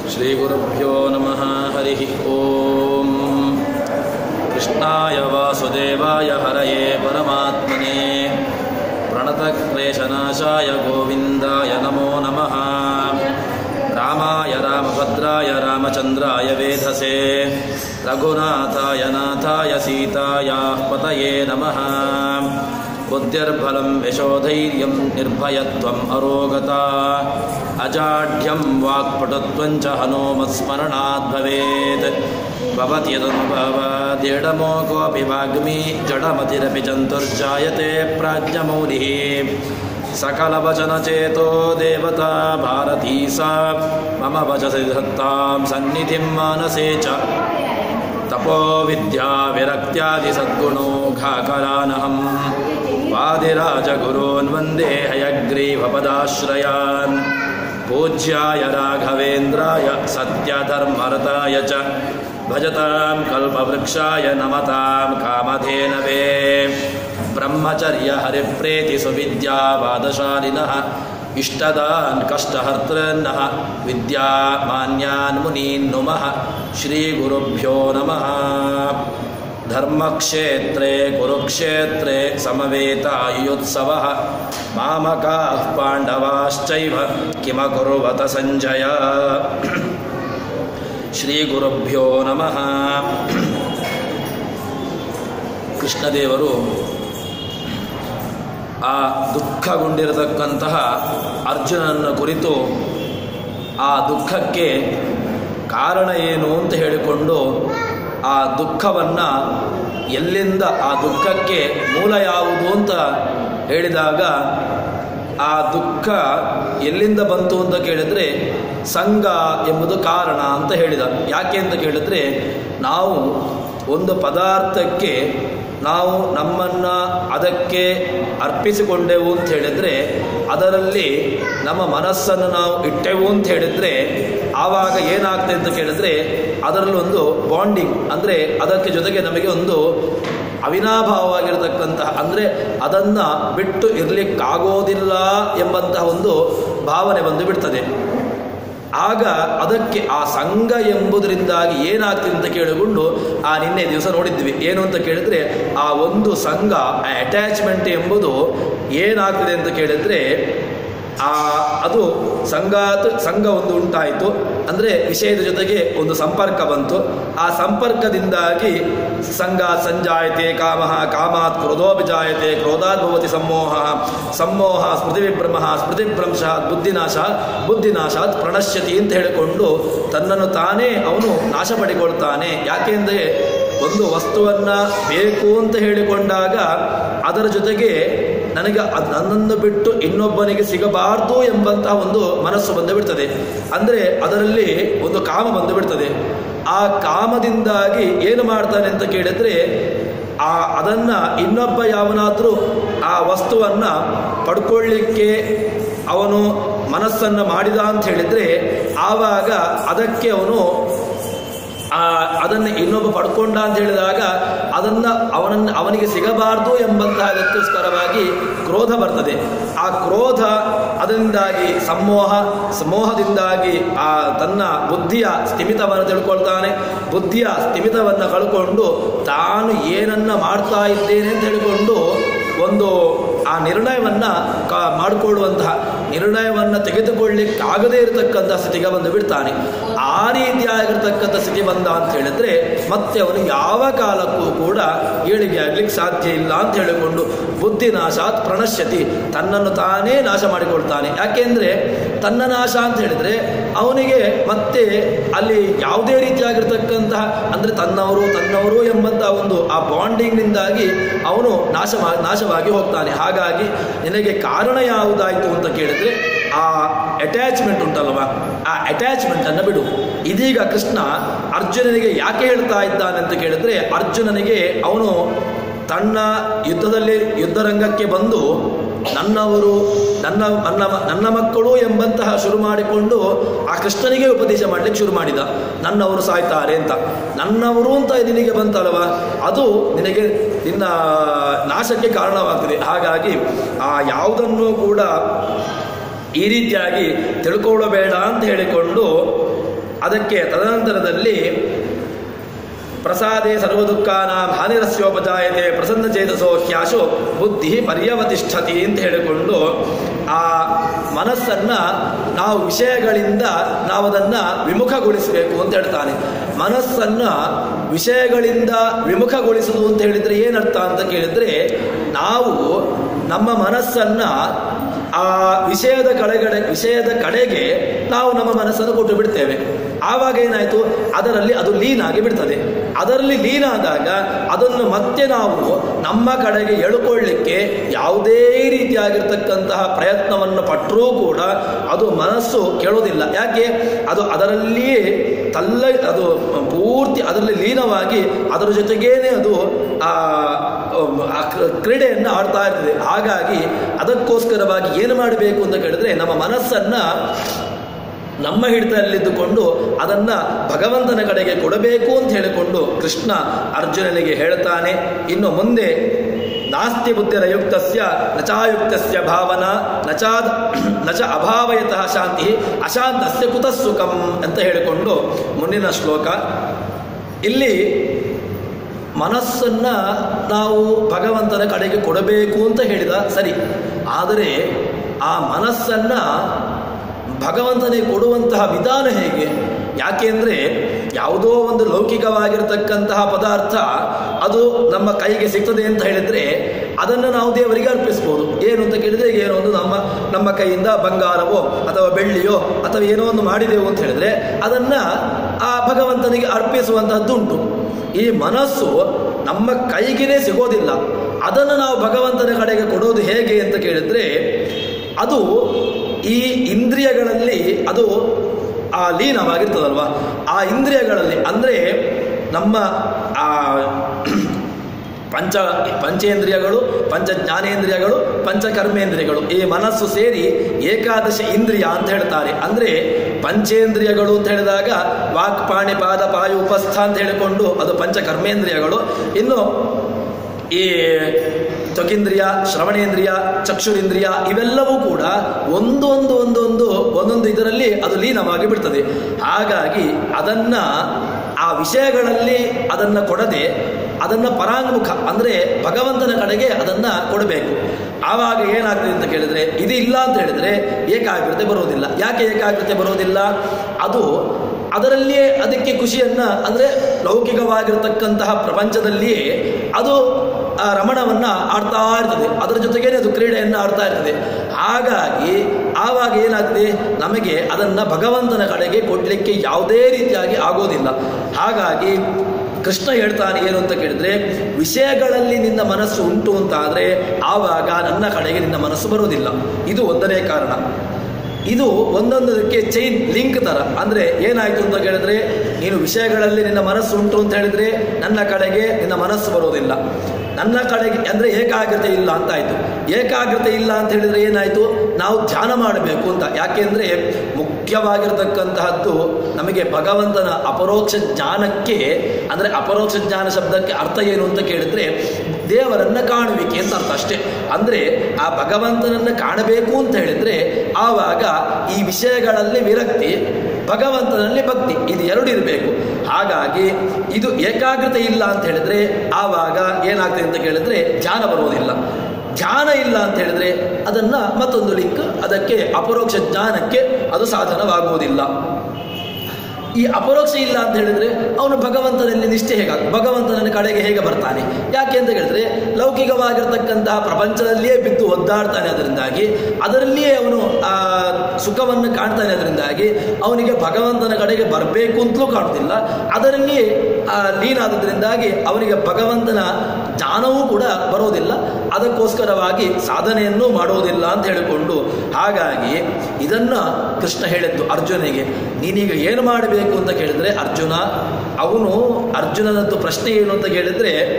श्रीगुरुभ्यो नमः हरिः ॐ कृष्णाय वासुदेवाय हरये परमात्मने प्रणतक्लेशनाशाय गोविन्दाय नमो नमः रामाय रामभद्राय रामचन्द्राय वेधसे रघुनाथाय नाथाय सीतायाः पतये नमः बुद्धिर्बलं यशोधैर्यं निर्भयत्वम् अरोगता अजाढ्यं वाक्पटुत्वं च हनोमत्स्मरणात् भवेत् भवति यदनुभवादेडमो कोऽपि वाग्मी जडमतिरपि जन्तुर्जायते प्राज्ञमौलिः सकलवचनचेतो देवता भारती सा मम वचसि धत्तां सन्निधिं मानसे च तपो विद्या विरक्त्यादिसद्गुणोघाकरानहं वादिराजगुरून् वन्दे हयग्रीवपदाश्रयान् पूज्याय राघवेन्द्राय सत्यधर्मरताय च भजतां कल्पवृक्षाय नमतां कामधेनवे ब्रह्मचर्यहरिप्रेतिसुविद्यावादशालिनः इष्टदान् कष्टहर्तृन्नः विद्यामान्यान् मुनीन् नुमः श्रीगुरुभ्यो नमः धर्मक्षेत्रे कुरुक्षेत्रे समवेतायुत्सवः मामकाः पाण्डवाश्चैव किमकुर्वत सञ्जय ಶ್ರೀಗುರುಭ್ಯೋ ನಮಃ ಕೃಷ್ಣದೇವರು ಆ ದುಃಖಗೊಂಡಿರತಕ್ಕಂತಹ ಅರ್ಜುನನ ಕುರಿತು ಆ ದುಃಖಕ್ಕೆ ಕಾರಣ ಏನು ಅಂತ ಹೇಳಿಕೊಂಡು ಆ ದುಃಖವನ್ನು ಎಲ್ಲಿಂದ ಆ ದುಃಖಕ್ಕೆ ಮೂಲ ಯಾವುದು ಅಂತ ಹೇಳಿದಾಗ ಆ ದುಃಖ ಎಲ್ಲಿಂದ ಬಂತು ಅಂತ ಕೇಳಿದ್ರೆ ಸಂಘ ಎಂಬುದು ಕಾರಣ ಅಂತ ಹೇಳಿದ ಯಾಕೆ ಅಂತ ಕೇಳಿದ್ರೆ ನಾವು ಒಂದು ಪದಾರ್ಥಕ್ಕೆ ನಾವು ನಮ್ಮನ್ನು ಅದಕ್ಕೆ ಅರ್ಪಿಸಿಕೊಂಡೆವು ಅಂತ ಹೇಳಿದ್ರೆ ಅದರಲ್ಲಿ ನಮ್ಮ ಮನಸ್ಸನ್ನು ನಾವು ಇಟ್ಟೆವು ಅಂತ ಹೇಳಿದ್ರೆ ಆವಾಗ ಏನಾಗ್ತದೆ ಅಂತ ಕೇಳಿದ್ರೆ ಅದರಲ್ಲೊಂದು ಬಾಂಡಿಂಗ್ ಅಂದರೆ ಅದಕ್ಕೆ ಜೊತೆಗೆ ನಮಗೆ ಒಂದು ಅವಿನಾಭಾವವಾಗಿರತಕ್ಕಂತಹ ಅಂದರೆ ಅದನ್ನು ಬಿಟ್ಟು ಇರಲಿಕ್ಕಾಗೋದಿಲ್ಲ ಎಂಬಂತಹ ಒಂದು ಭಾವನೆ ಬಂದು ಬಿಡ್ತದೆ ಆಗ ಅದಕ್ಕೆ ಆ ಸಂಘ ಎಂಬುದರಿಂದಾಗಿ ಏನಾಗ್ತದೆ ಅಂತ ಕೇಳಿಕೊಂಡು ಆ ನಿನ್ನೆ ದಿವಸ ನೋಡಿದ್ವಿ ಏನು ಅಂತ ಕೇಳಿದ್ರೆ ಆ ಒಂದು ಸಂಘ ಅಟ್ಯಾಚ್ಮೆಂಟ್ ಎಂಬುದು ಏನಾಗ್ತದೆ ಅಂತ ಕೇಳಿದ್ರೆ ಆ ಅದು ಸಂಘಾತ್ ಸಂಘ ಒಂದು ಉಂಟಾಯಿತು ಅಂದರೆ ವಿಷಯದ ಜೊತೆಗೆ ಒಂದು ಸಂಪರ್ಕ ಬಂತು ಆ ಸಂಪರ್ಕದಿಂದಾಗಿ ಸಂಘ ಸಂಜಾಯತೆ ಕಾಮ ಕಾಮಾತ್ ಕ್ರೋಧೋಭಿಜಾಯತೆ ಕ್ರೋಧಾತ್ ಭವತಿ ಸಮೋಹ ಸಮೋಹ ಸ್ಮೃತಿವಿಭ್ರಮ ಸ್ಮೃತಿಭ್ರಂಶ ಬುದ್ಧಿನಾಶ ಬುದ್ಧಿನಾಶಾತ್ ಪ್ರಣಶ್ಯತಿ ಅಂತ ಹೇಳಿಕೊಂಡು ತನ್ನನ್ನು ತಾನೇ ಅವನು ನಾಶ ಪಡಿಕೊಳ್ತಾನೆ ಯಾಕೆಂದರೆ ಒಂದು ವಸ್ತುವನ್ನು ಬೇಕು ಅಂತ ಹೇಳಿಕೊಂಡಾಗ ಅದರ ಜೊತೆಗೆ ನನಗೆ ಅದು ನನ್ನನ್ನು ಬಿಟ್ಟು ಇನ್ನೊಬ್ಬನಿಗೆ ಸಿಗಬಾರ್ದು ಎಂಬಂತಹ ಒಂದು ಮನಸ್ಸು ಬಂದು ಬಿಡ್ತದೆ ಅಂದರೆ ಅದರಲ್ಲಿ ಒಂದು ಕಾಮ ಬಂದು ಬಿಡ್ತದೆ ಆ ಕಾಮದಿಂದಾಗಿ ಏನು ಮಾಡ್ತಾನೆ ಅಂತ ಕೇಳಿದ್ರೆ ಆ ಅದನ್ನು ಇನ್ನೊಬ್ಬ ಯಾವನಾದರೂ ಆ ವಸ್ತುವನ್ನು ಪಡ್ಕೊಳ್ಳಿಕ್ಕೆ ಅವನು ಮನಸ್ಸನ್ನು ಮಾಡಿದ ಅಂತ ಹೇಳಿದರೆ ಆವಾಗ ಅದಕ್ಕೆ ಅವನು ಆ ಅದನ್ನು ಇನ್ನೊಬ್ಬ ಪಡ್ಕೊಂಡ ಅಂತ ಹೇಳಿದಾಗ ಅದನ್ನು ಅವನನ್ನು ಅವನಿಗೆ ಸಿಗಬಾರ್ದು ಎಂಬಂತಹ ಅದಕ್ಕೋಸ್ಕರವಾಗಿ ಕ್ರೋಧ ಬರ್ತದೆ ಆ ಕ್ರೋಧ ಅದರಿಂದಾಗಿ ಸಮೋಹ ಸಮೋಹದಿಂದಾಗಿ ಆ ತನ್ನ ಬುದ್ಧಿಯ ಸ್ಥಿಮಿತವನ್ನು ತಿಳ್ಕೊಳ್ತಾನೆ ಬುದ್ಧಿಯ ಸ್ಥಿಮಿತವನ್ನು ಕಳ್ಕೊಂಡು ತಾನು ಏನನ್ನ ಮಾಡ್ತಾ ಇದ್ದೇನೆ ಅಂತ ಹೇಳಿಕೊಂಡು ಒಂದು ಆ ನಿರ್ಣಯವನ್ನು ಕ ಮಾಡಿಕೊಳ್ಳುವಂತಹ ನಿರ್ಣಯವನ್ನು ತೆಗೆದುಕೊಳ್ಳಿಕ್ಕಾಗದೇ ಇರತಕ್ಕಂಥ ಸ್ಥಿತಿಗೆ ಬಂದು ಬಿಡ್ತಾನೆ ಆ ರೀತಿಯಾಗಿರ್ತಕ್ಕಂಥ ಸ್ಥಿತಿ ಬಂದ ಅಂತ ಹೇಳಿದ್ರೆ ಮತ್ತೆ ಅವನು ಯಾವ ಕಾಲಕ್ಕೂ ಕೂಡ ಏಳಿಗೆ ಆಗ್ಲಿಕ್ಕೆ ಸಾಧ್ಯ ಇಲ್ಲ ಅಂತ ಹೇಳಿಕೊಂಡು ಬುದ್ಧಿನಾಶಾತ್ ಪ್ರಣಶ್ಯತಿ ತನ್ನನ್ನು ತಾನೇ ನಾಶ ಮಾಡಿಕೊಳ್ತಾನೆ ಯಾಕೆಂದ್ರೆ ತನ್ನ ನಾಶ ಅಂತ ಹೇಳಿದ್ರೆ ಅವನಿಗೆ ಮತ್ತೆ ಅಲ್ಲಿ ಯಾವುದೇ ರೀತಿಯಾಗಿರ್ತಕ್ಕಂತಹ ಅಂದರೆ ತನ್ನವರು ತನ್ನವರು ಎಂಬಂತಹ ಒಂದು ಆ ಬಾಂಡಿಂಗ್ನಿಂದಾಗಿ ಅವನು ನಾಶ ನಾಶವಾಗಿ ಹೋಗ್ತಾನೆ ಹಾಗಾಗಿ ನಿನಗೆ ಕಾರಣ ಯಾವುದಾಯಿತು ಅಂತ ಕೇಳಿದ್ರೆ ಆ ಅಟ್ಯಾಚ್ಮೆಂಟ್ ಉಂಟಲ್ವ ಆ ಅಟ್ಯಾಚ್ಮೆಂಟನ್ನು ಬಿಡು ಇದೀಗ ಕೃಷ್ಣ ಅರ್ಜುನನಿಗೆ ಯಾಕೆ ಹೇಳ್ತಾ ಇದ್ದಾನೆ ಅಂತ ಕೇಳಿದ್ರೆ ಅರ್ಜುನನಿಗೆ ಅವನು ತನ್ನ ಯುದ್ಧದಲ್ಲಿ ಯುದ್ಧರಂಗಕ್ಕೆ ಬಂದು ನನ್ನವರು ನನ್ನ ನನ್ನ ನನ್ನ ಮಕ್ಕಳು ಎಂಬಂತಹ ಶುರು ಮಾಡಿಕೊಂಡು ಆ ಕೃಷ್ಣನಿಗೆ ಉಪದೇಶ ಮಾಡಲಿಕ್ಕೆ ಶುರು ಮಾಡಿದ ನನ್ನವರು ಸಾಯ್ತಾರೆ ಅಂತ ನನ್ನವರು ಅಂತ ನಿನಗೆ ಬಂತಲ್ವ ಅದು ನಿನಗೆ ನಿನ್ನ ನಾಶಕ್ಕೆ ಕಾರಣವಾಗ್ತದೆ ಹಾಗಾಗಿ ಆ ಯಾವುದನ್ನು ಕೂಡ ಈ ರೀತಿಯಾಗಿ ತಿಳ್ಕೊಳ್ಳಬೇಡ ಅಂತ ಹೇಳಿಕೊಂಡು ಅದಕ್ಕೆ ತದನಂತರದಲ್ಲಿ ಪ್ರಸಾದೇ ಸರ್ವ ದುಃಖಾನಾಂ ಹಾನಿರಸ್ಯೋಪಜಾಯತೆ ಪ್ರಸನ್ನ ಚೇತಸೋ ಹ್ಯಾಶು ಬುದ್ಧಿ ಪರ್ಯವತಿಷ್ಠತಿ ಅಂತ ಹೇಳಿಕೊಂಡು ಆ ಮನಸ್ಸನ್ನ ನಾವು ವಿಷಯಗಳಿಂದ ನಾವು ಅದನ್ನ ವಿಮುಖಗೊಳಿಸಬೇಕು ಅಂತ ಹೇಳ್ತಾನೆ ಮನಸ್ಸನ್ನ ವಿಷಯಗಳಿಂದ ವಿಮುಖಗೊಳಿಸುವುದು ಅಂತ ಹೇಳಿದ್ರೆ ಏನರ್ಥ ಅಂತ ಕೇಳಿದ್ರೆ ನಾವು ನಮ್ಮ ಮನಸ್ಸನ್ನ ಆ ವಿಷಯದ ಕಡೆಗಡೆ ವಿಷಯದ ಕಡೆಗೆ ನಾವು ನಮ್ಮ ಮನಸ್ಸನ್ನು ಕೊಟ್ಟು ಬಿಡ್ತೇವೆ ಆವಾಗ ಏನಾಯಿತು ಅದರಲ್ಲಿ ಅದು ಲೀನ್ ಆಗಿ ಬಿಡ್ತದೆ ಅದರಲ್ಲಿ ಲೀನ್ ಆದಾಗ ಅದನ್ನು ಮತ್ತೆ ನಾವು ನಮ್ಮ ಕಡೆಗೆ ಎಳ್ಕೊಳ್ಳಿಕ್ಕೆ ಯಾವುದೇ ರೀತಿಯಾಗಿರ್ತಕ್ಕಂತಹ ಪ್ರಯತ್ನವನ್ನು ಪಟ್ಟರೂ ಕೂಡ ಅದು ಮನಸ್ಸು ಕೇಳೋದಿಲ್ಲ ಯಾಕೆ ಅದು ಅದರಲ್ಲಿಯೇ ತಲ್ಲ ಅದು ಪೂರ್ತಿ ಅದರಲ್ಲಿ ಲೀನವಾಗಿ ಅದರ ಜೊತೆಗೇನೆ ಅದು ಆ ಆ ಕ್ರೀಡೆಯನ್ನು ಆಡ್ತಾ ಇರ್ತದೆ ಹಾಗಾಗಿ ಅದಕ್ಕೋಸ್ಕರವಾಗಿ ಏನು ಮಾಡಬೇಕು ಅಂತ ಕೇಳಿದ್ರೆ ನಮ್ಮ ಮನಸ್ಸನ್ನ ನಮ್ಮ ಹಿಡಿತದಲ್ಲಿದ್ದುಕೊಂಡು ಅದನ್ನ ಭಗವಂತನ ಕಡೆಗೆ ಕೊಡಬೇಕು ಅಂತ ಹೇಳಿಕೊಂಡು ಕೃಷ್ಣ ಅರ್ಜುನನಿಗೆ ಹೇಳ್ತಾನೆ ಇನ್ನು ಮುಂದೆ ನಾಸ್ತಿ ಬುದ್ಧಿರಯುಕ್ತಸ್ಯ ನಚಾಯುಕ್ತಸ್ಯ ಭಾವನಾ ನಚಾದ ನಚ ಅಭಾವಯತಃ ಶಾಂತಿ ಅಶಾಂತಸ್ಯ ಕುತಃ ಸುಖಂ ಅಂತ ಹೇಳಿಕೊಂಡು ಮುಂದಿನ ಶ್ಲೋಕ ಇಲ್ಲಿ ಮನಸ್ಸನ್ನ ನಾವು ಭಗವಂತನ ಕಡೆಗೆ ಕೊಡಬೇಕು ಅಂತ ಹೇಳಿದ ಸರಿ ಆದರೆ ಆ ಮನಸ್ಸನ್ನ ಭಗವಂತನಿಗೆ ಕೊಡುವಂತಹ ವಿಧಾನ ಹೇಗೆ ಯಾಕೆಂದ್ರೆ ಯಾವುದೋ ಒಂದು ಲೌಕಿಕವಾಗಿರ್ತಕ್ಕಂತಹ ಪದಾರ್ಥ ಅದು ನಮ್ಮ ಕೈಗೆ ಸಿಗ್ತದೆ ಅಂತ ಹೇಳಿದ್ರೆ ಅದನ್ನು ನಾವು ದೇವರಿಗೆ ಅರ್ಪಿಸ್ಬೋದು ಏನು ಅಂತ ಕೇಳಿದ್ರೆ ಈಗ ಏನೋ ಒಂದು ನಮ್ಮ ನಮ್ಮ ಕೈಯಿಂದ ಬಂಗಾರವೋ ಅಥವಾ ಬೆಳ್ಳಿಯೋ ಅಥವಾ ಏನೋ ಒಂದು ಮಾಡಿದೆವು ಅಂತ ಹೇಳಿದ್ರೆ ಅದನ್ನ ಆ ಭಗವಂತನಿಗೆ ಅರ್ಪಿಸುವಂತಹದ್ದುಂಟು ಈ ಮನಸ್ಸು ನಮ್ಮ ಕೈಗಿನೇ ಸಿಗೋದಿಲ್ಲ ಅದನ್ನು ನಾವು ಭಗವಂತನ ಕಡೆಗೆ ಕೊಡೋದು ಹೇಗೆ ಅಂತ ಕೇಳಿದ್ರೆ ಅದು ಈ ಇಂದ್ರಿಯಗಳಲ್ಲಿ ಅದು ಆ ಲೀನವಾಗಿರ್ತದಲ್ವ ಆ ಇಂದ್ರಿಯಗಳಲ್ಲಿ ಅಂದರೆ ನಮ್ಮ ಆ ಪಂಚ ಪಂಚೇಂದ್ರಿಯಗಳು ಪಂಚ ಜ್ಞಾನೇಂದ್ರಿಯಗಳು ಪಂಚ ಕರ್ಮೇಂದ್ರಿಯಗಳು ಈ ಮನಸ್ಸು ಸೇರಿ ಏಕಾದಶ ಇಂದ್ರಿಯ ಅಂತ ಹೇಳ್ತಾರೆ ಅಂದರೆ ಪಂಚೇಂದ್ರಿಯಗಳು ಅಂತ ಹೇಳಿದಾಗ ವಾಕ್ ಪಾಣಿ ಪಾದ ಪಾಯು ಉಪಸ್ಥ ಅಂತ ಹೇಳಿಕೊಂಡು ಅದು ಪಂಚ ಕರ್ಮೇಂದ್ರಿಯಗಳು ಇನ್ನು ಈ ತ್ವಕೇಂದ್ರಿಯ ಶ್ರವಣೇಂದ್ರಿಯ ಚಕ್ಷುರೇಂದ್ರಿಯ ಇವೆಲ್ಲವೂ ಕೂಡ ಒಂದೊಂದು ಒಂದೊಂದು ಒಂದೊಂದು ಇದರಲ್ಲಿ ಅದು ಲೀನವಾಗಿ ಬಿಡ್ತದೆ ಹಾಗಾಗಿ ಅದನ್ನ ಆ ವಿಷಯಗಳಲ್ಲಿ ಅದನ್ನ ಕೊಡದೆ ಅದನ್ನ ಪರಾಂಗುಖ ಅಂದ್ರೆ ಭಗವಂತನ ಕಡೆಗೆ ಅದನ್ನ ಕೊಡಬೇಕು ಆವಾಗ ಏನಾಗ್ತದೆ ಅಂತ ಕೇಳಿದ್ರೆ ಇದು ಇಲ್ಲ ಅಂತ ಹೇಳಿದ್ರೆ ಏಕಾಗ್ರತೆ ಬರೋದಿಲ್ಲ ಯಾಕೆ ಏಕಾಗ್ರತೆ ಬರೋದಿಲ್ಲ ಅದು ಅದರಲ್ಲಿಯೇ ಅದಕ್ಕೆ ಖುಷಿಯನ್ನ ಅಂದ್ರೆ ಲೌಕಿಕವಾಗಿರ್ತಕ್ಕಂತಹ ಪ್ರಪಂಚದಲ್ಲಿಯೇ ಅದು ಆ ರಮಣವನ್ನ ಆಡ್ತಾ ಇರ್ತದೆ ಅದರ ಜೊತೆಗೇನೆ ಅದು ಕ್ರೀಡೆಯನ್ನು ಆಡ್ತಾ ಇರ್ತದೆ ಹಾಗಾಗಿ ಆವಾಗ ಏನಾಗ್ತದೆ ನಮಗೆ ಅದನ್ನ ಭಗವಂತನ ಕಡೆಗೆ ಕೊಡ್ಲಿಕ್ಕೆ ಯಾವುದೇ ರೀತಿಯಾಗಿ ಆಗೋದಿಲ್ಲ ಹಾಗಾಗಿ ಕೃಷ್ಣ ಹೇಳ್ತಾನೆ ಏನು ಅಂತ ಕೇಳಿದ್ರೆ ವಿಷಯಗಳಲ್ಲಿ ನಿನ್ನ ಮನಸ್ಸು ಉಂಟು ಅಂತ ಆದರೆ ಆವಾಗ ನನ್ನ ಕಡೆಗೆ ನಿನ್ನ ಮನಸ್ಸು ಬರುವುದಿಲ್ಲ ಇದು ಒಂದನೇ ಕಾರಣ ಇದು ಒಂದೊಂದಕ್ಕೆ ಚೈನ್ ಲಿಂಕ್ ತರ ಅಂದ್ರೆ ಏನಾಯ್ತು ಅಂತ ಕೇಳಿದ್ರೆ ನೀನು ವಿಷಯಗಳಲ್ಲಿ ನಿನ್ನ ಮನಸ್ಸು ಉಂಟು ಅಂತ ಹೇಳಿದ್ರೆ ನನ್ನ ಕಡೆಗೆ ನಿನ್ನ ಮನಸ್ಸು ಬರೋದಿಲ್ಲ ನನ್ನ ಕಡೆಗೆ ಅಂದ್ರೆ ಏಕಾಗ್ರತೆ ಇಲ್ಲ ಅಂತ ಆಯ್ತು ಏಕಾಗ್ರತೆ ಇಲ್ಲ ಅಂತ ಹೇಳಿದ್ರೆ ಏನಾಯ್ತು ನಾವು ಧ್ಯಾನ ಮಾಡಬೇಕು ಅಂತ ಯಾಕೆಂದ್ರೆ ಮುಖ್ಯವಾಗಿರ್ತಕ್ಕಂತಹದ್ದು ನಮಗೆ ಭಗವಂತನ ಅಪರೋಕ್ಷ ಜ್ಞಾನಕ್ಕೆ ಅಂದ್ರೆ ಅಪರೋಕ್ಷ ಜ್ಞಾನ ಶಬ್ದಕ್ಕೆ ಅರ್ಥ ಏನು ಅಂತ ಕೇಳಿದ್ರೆ ದೇವರನ್ನ ಕಾಣುವಿಕೆ ಅಂತ ಅರ್ಥ ಅಷ್ಟೇ ಅಂದ್ರೆ ಆ ಭಗವಂತನನ್ನ ಕಾಣಬೇಕು ಅಂತ ಹೇಳಿದ್ರೆ ಆವಾಗ ಈ ವಿಷಯಗಳಲ್ಲಿ ವಿರಕ್ತಿ ಭಗವಂತನಲ್ಲಿ ಭಕ್ತಿ ಇದು ಎರಡು ಇರಬೇಕು ಹಾಗಾಗಿ ಇದು ಏಕಾಗ್ರತೆ ಇಲ್ಲ ಅಂತ ಹೇಳಿದ್ರೆ ಆವಾಗ ಏನಾಗ್ತದೆ ಅಂತ ಕೇಳಿದ್ರೆ ಧ್ಯಾನ ಬರುವುದಿಲ್ಲ ಧ್ಯಾನ ಇಲ್ಲ ಅಂತ ಹೇಳಿದ್ರೆ ಅದನ್ನ ಮತ್ತೊಂದು ಲಿಂಕ್ ಅದಕ್ಕೆ ಅಪರೋಕ್ಷ ಜ್ಞಾನಕ್ಕೆ ಅದು ಸಾಧನವಾಗುವುದಿಲ್ಲ ಈ ಅಪರೋಕ್ಷ ಇಲ್ಲ ಅಂತ ಹೇಳಿದ್ರೆ ಅವನು ಭಗವಂತನಲ್ಲಿ ನಿಷ್ಠೆ ಹೇಗಾಗ ಭಗವಂತನ ಕಡೆಗೆ ಹೇಗೆ ಬರ್ತಾನೆ ಯಾಕೆ ಅಂತ ಹೇಳಿದ್ರೆ ಲೌಕಿಕವಾಗಿರ್ತಕ್ಕಂತಹ ಪ್ರಪಂಚದಲ್ಲಿಯೇ ಬಿದ್ದು ಒದ್ದಾಡ್ತಾನೆ ಅದರಿಂದಾಗಿ ಅದರಲ್ಲಿಯೇ ಅವನು ಆ ಸುಖವನ್ನು ಕಾಣ್ತಾನೆ ಅದರಿಂದಾಗಿ ಅವನಿಗೆ ಭಗವಂತನ ಕಡೆಗೆ ಬರಬೇಕು ಅಂತಲೂ ಕಾಣುತ್ತಿಲ್ಲ ಅದರಲ್ಲಿಯೇ ಆ ಲೀನಾದದ್ರಿಂದಾಗಿ ಅವನಿಗೆ ಭಗವಂತನ ಜ್ಞಾನವೂ ಕೂಡ ಬರೋದಿಲ್ಲ ಅದಕ್ಕೋಸ್ಕರವಾಗಿ ಸಾಧನೆಯನ್ನು ಮಾಡುವುದಿಲ್ಲ ಅಂತ ಹೇಳಿಕೊಂಡು ಹಾಗಾಗಿ ಇದನ್ನ ಕೃಷ್ಣ ಹೇಳಿದ್ದು ಅರ್ಜುನಿಗೆ ನೀನೀಗ ಏನು ಮಾಡಬೇಕು ಅಂತ ಕೇಳಿದ್ರೆ ಅರ್ಜುನ ಅವನು ಅರ್ಜುನನದ್ದು ಪ್ರಶ್ನೆ ಏನು ಅಂತ ಕೇಳಿದ್ರೆ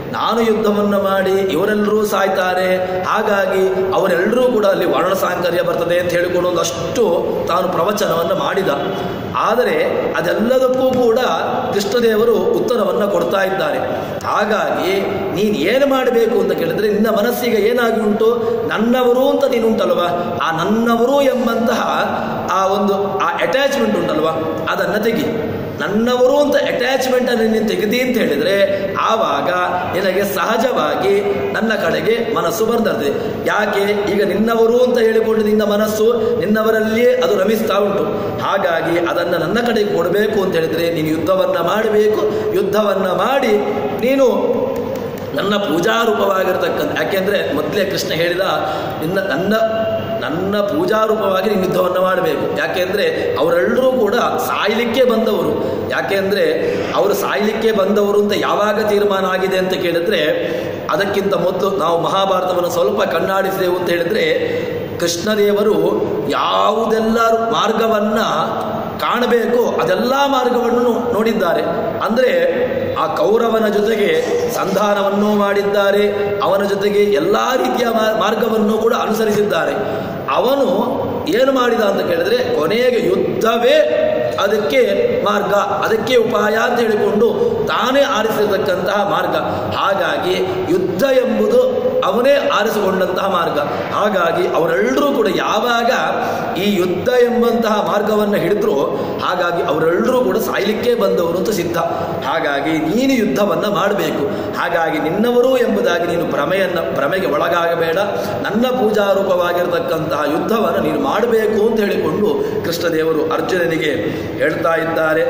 ನಾನು ಯುದ್ಧವನ್ನು ಮಾಡಿ ಇವರೆಲ್ಲರೂ ಸಾಯ್ತಾರೆ ಹಾಗಾಗಿ ಅವರೆಲ್ಲರೂ ಕೂಡ ಅಲ್ಲಿ ವರ್ಣ ಸಾಂಕರ್ಯ ಬರ್ತದೆ ಅಂತ ಹೇಳಿಕೊಂಡು ಒಂದಷ್ಟು ತಾನು ಪ್ರವಚನವನ್ನು ಮಾಡಿದ ಆದರೆ ಅದೆಲ್ಲದಕ್ಕೂ ಕೂಡ ಕೃಷ್ಣದೇವರು ಉತ್ತರವನ್ನು ಕೊಡ್ತಾ ಇದ್ದಾರೆ ಹಾಗಾಗಿ ನೀನು ಏನು ಮಾಡಬೇಕು ಅಂತ ಕೇಳಿದ್ರೆ ನಿನ್ನ ಮನಸ್ಸಿಗೆ ಏನಾಗಿ ಉಂಟು ನನ್ನವರು ಅಂತ ನೀನು ಉಂಟಲ್ವಾ ಆ ನನ್ನವರು ಎಂಬಂತಹ ಆ ಒಂದು ಆ ಅಟ್ಯಾಚ್ಮೆಂಟ್ ಉಂಟಲ್ವಾ ಅದನ್ನು ತೆಗಿ ನನ್ನವರು ಅಂತ ಅಟ್ಯಾಚ್ಮೆಂಟ್ ಅನ್ನು ನೀನು ತೆಗೆದಿ ಅಂತ ಹೇಳಿದ್ರೆ ಆವಾಗ ನಿನಗೆ ಸಹಜವಾಗಿ ನನ್ನ ಕಡೆಗೆ ಮನಸ್ಸು ಬರ್ದಿರ್ತದೆ ಯಾಕೆ ಈಗ ನಿನ್ನವರು ಅಂತ ಹೇಳಿಕೊಂಡು ನಿನ್ನ ಮನಸ್ಸು ನಿನ್ನವರಲ್ಲಿಯೇ ಅದು ರಮಿಸ್ತಾ ಉಂಟು ಹಾಗಾಗಿ ಅದನ್ನು ನನ್ನ ಕಡೆಗೆ ಕೊಡಬೇಕು ಅಂತ ಹೇಳಿದ್ರೆ ನೀನು ಯುದ್ಧವನ್ನು ಮಾಡಬೇಕು ಯುದ್ಧವನ್ನು ಮಾಡಿ ನೀನು ನನ್ನ ಪೂಜಾರೂಪವಾಗಿರ್ತಕ್ಕಂಥ ಯಾಕೆಂದರೆ ಮೊದಲೇ ಕೃಷ್ಣ ಹೇಳಿದ ನಿನ್ನ ನನ್ನ ನನ್ನ ಪೂಜಾರೂಪವಾಗಿ ನೀನು ಯುದ್ಧವನ್ನು ಮಾಡಬೇಕು ಯಾಕೆಂದರೆ ಅವರೆಲ್ಲರೂ ಕೂಡ ಸಾಯಲಿಕ್ಕೆ ಬಂದವರು ಯಾಕೆಂದರೆ ಅವರು ಸಾಯಲಿಕ್ಕೆ ಬಂದವರು ಅಂತ ಯಾವಾಗ ತೀರ್ಮಾನ ಆಗಿದೆ ಅಂತ ಕೇಳಿದ್ರೆ ಅದಕ್ಕಿಂತ ಮೊದಲು ನಾವು ಮಹಾಭಾರತವನ್ನು ಸ್ವಲ್ಪ ಕಣ್ಣಾಡಿಸಿದೆವು ಅಂತ ಹೇಳಿದ್ರೆ ಕೃಷ್ಣದೇವರು ಯಾವುದೆಲ್ಲ ಮಾರ್ಗವನ್ನು ಕಾಣಬೇಕು ಅದೆಲ್ಲ ಮಾರ್ಗವನ್ನು ನೋಡಿದ್ದಾರೆ ಅಂದರೆ ಆ ಕೌರವನ ಜೊತೆಗೆ ಸಂಧಾನವನ್ನು ಮಾಡಿದ್ದಾರೆ ಅವನ ಜೊತೆಗೆ ಎಲ್ಲ ರೀತಿಯ ಮಾರ್ಗವನ್ನು ಕೂಡ ಅನುಸರಿಸಿದ್ದಾರೆ ಅವನು ಏನು ಮಾಡಿದ ಅಂತ ಕೇಳಿದ್ರೆ ಕೊನೆಗೆ ಯುದ್ಧವೇ ಅದಕ್ಕೆ ಮಾರ್ಗ ಅದಕ್ಕೆ ಉಪಾಯ ಅಂತ ಹೇಳಿಕೊಂಡು ತಾನೇ ಆರಿಸಿರತಕ್ಕಂತಹ ಮಾರ್ಗ ಹಾಗಾಗಿ ಯುದ್ಧ ಎಂಬುದು ಅವನೇ ಆರಿಸಿಕೊಂಡಂತಹ ಮಾರ್ಗ ಹಾಗಾಗಿ ಅವರೆಲ್ಲರೂ ಕೂಡ ಯಾವಾಗ ಈ ಯುದ್ಧ ಎಂಬಂತಹ ಮಾರ್ಗವನ್ನು ಹಿಡಿದ್ರು ಹಾಗಾಗಿ ಅವರೆಲ್ಲರೂ ಕೂಡ ಸಾಯಲಿಕ್ಕೆ ಬಂದವರು ಅಂತ ಸಿದ್ಧ ಹಾಗಾಗಿ ನೀನು ಯುದ್ಧವನ್ನು ಮಾಡಬೇಕು ಹಾಗಾಗಿ ನಿನ್ನವರು ಎಂಬುದಾಗಿ ನೀನು ಭ್ರಮೆಯನ್ನು ಭ್ರಮೆಗೆ ಒಳಗಾಗಬೇಡ ನನ್ನ ಪೂಜಾರೂಪವಾಗಿರತಕ್ಕಂತಹ ಯುದ್ಧವನ್ನು ನೀನು ಮಾಡಬೇಕು ಅಂತ ಹೇಳಿಕೊಂಡು ಕೃಷ್ಣದೇವರು ಅರ್ಜುನನಿಗೆ ಹೇಳ್ತಾ ಇದ್ದಾರೆ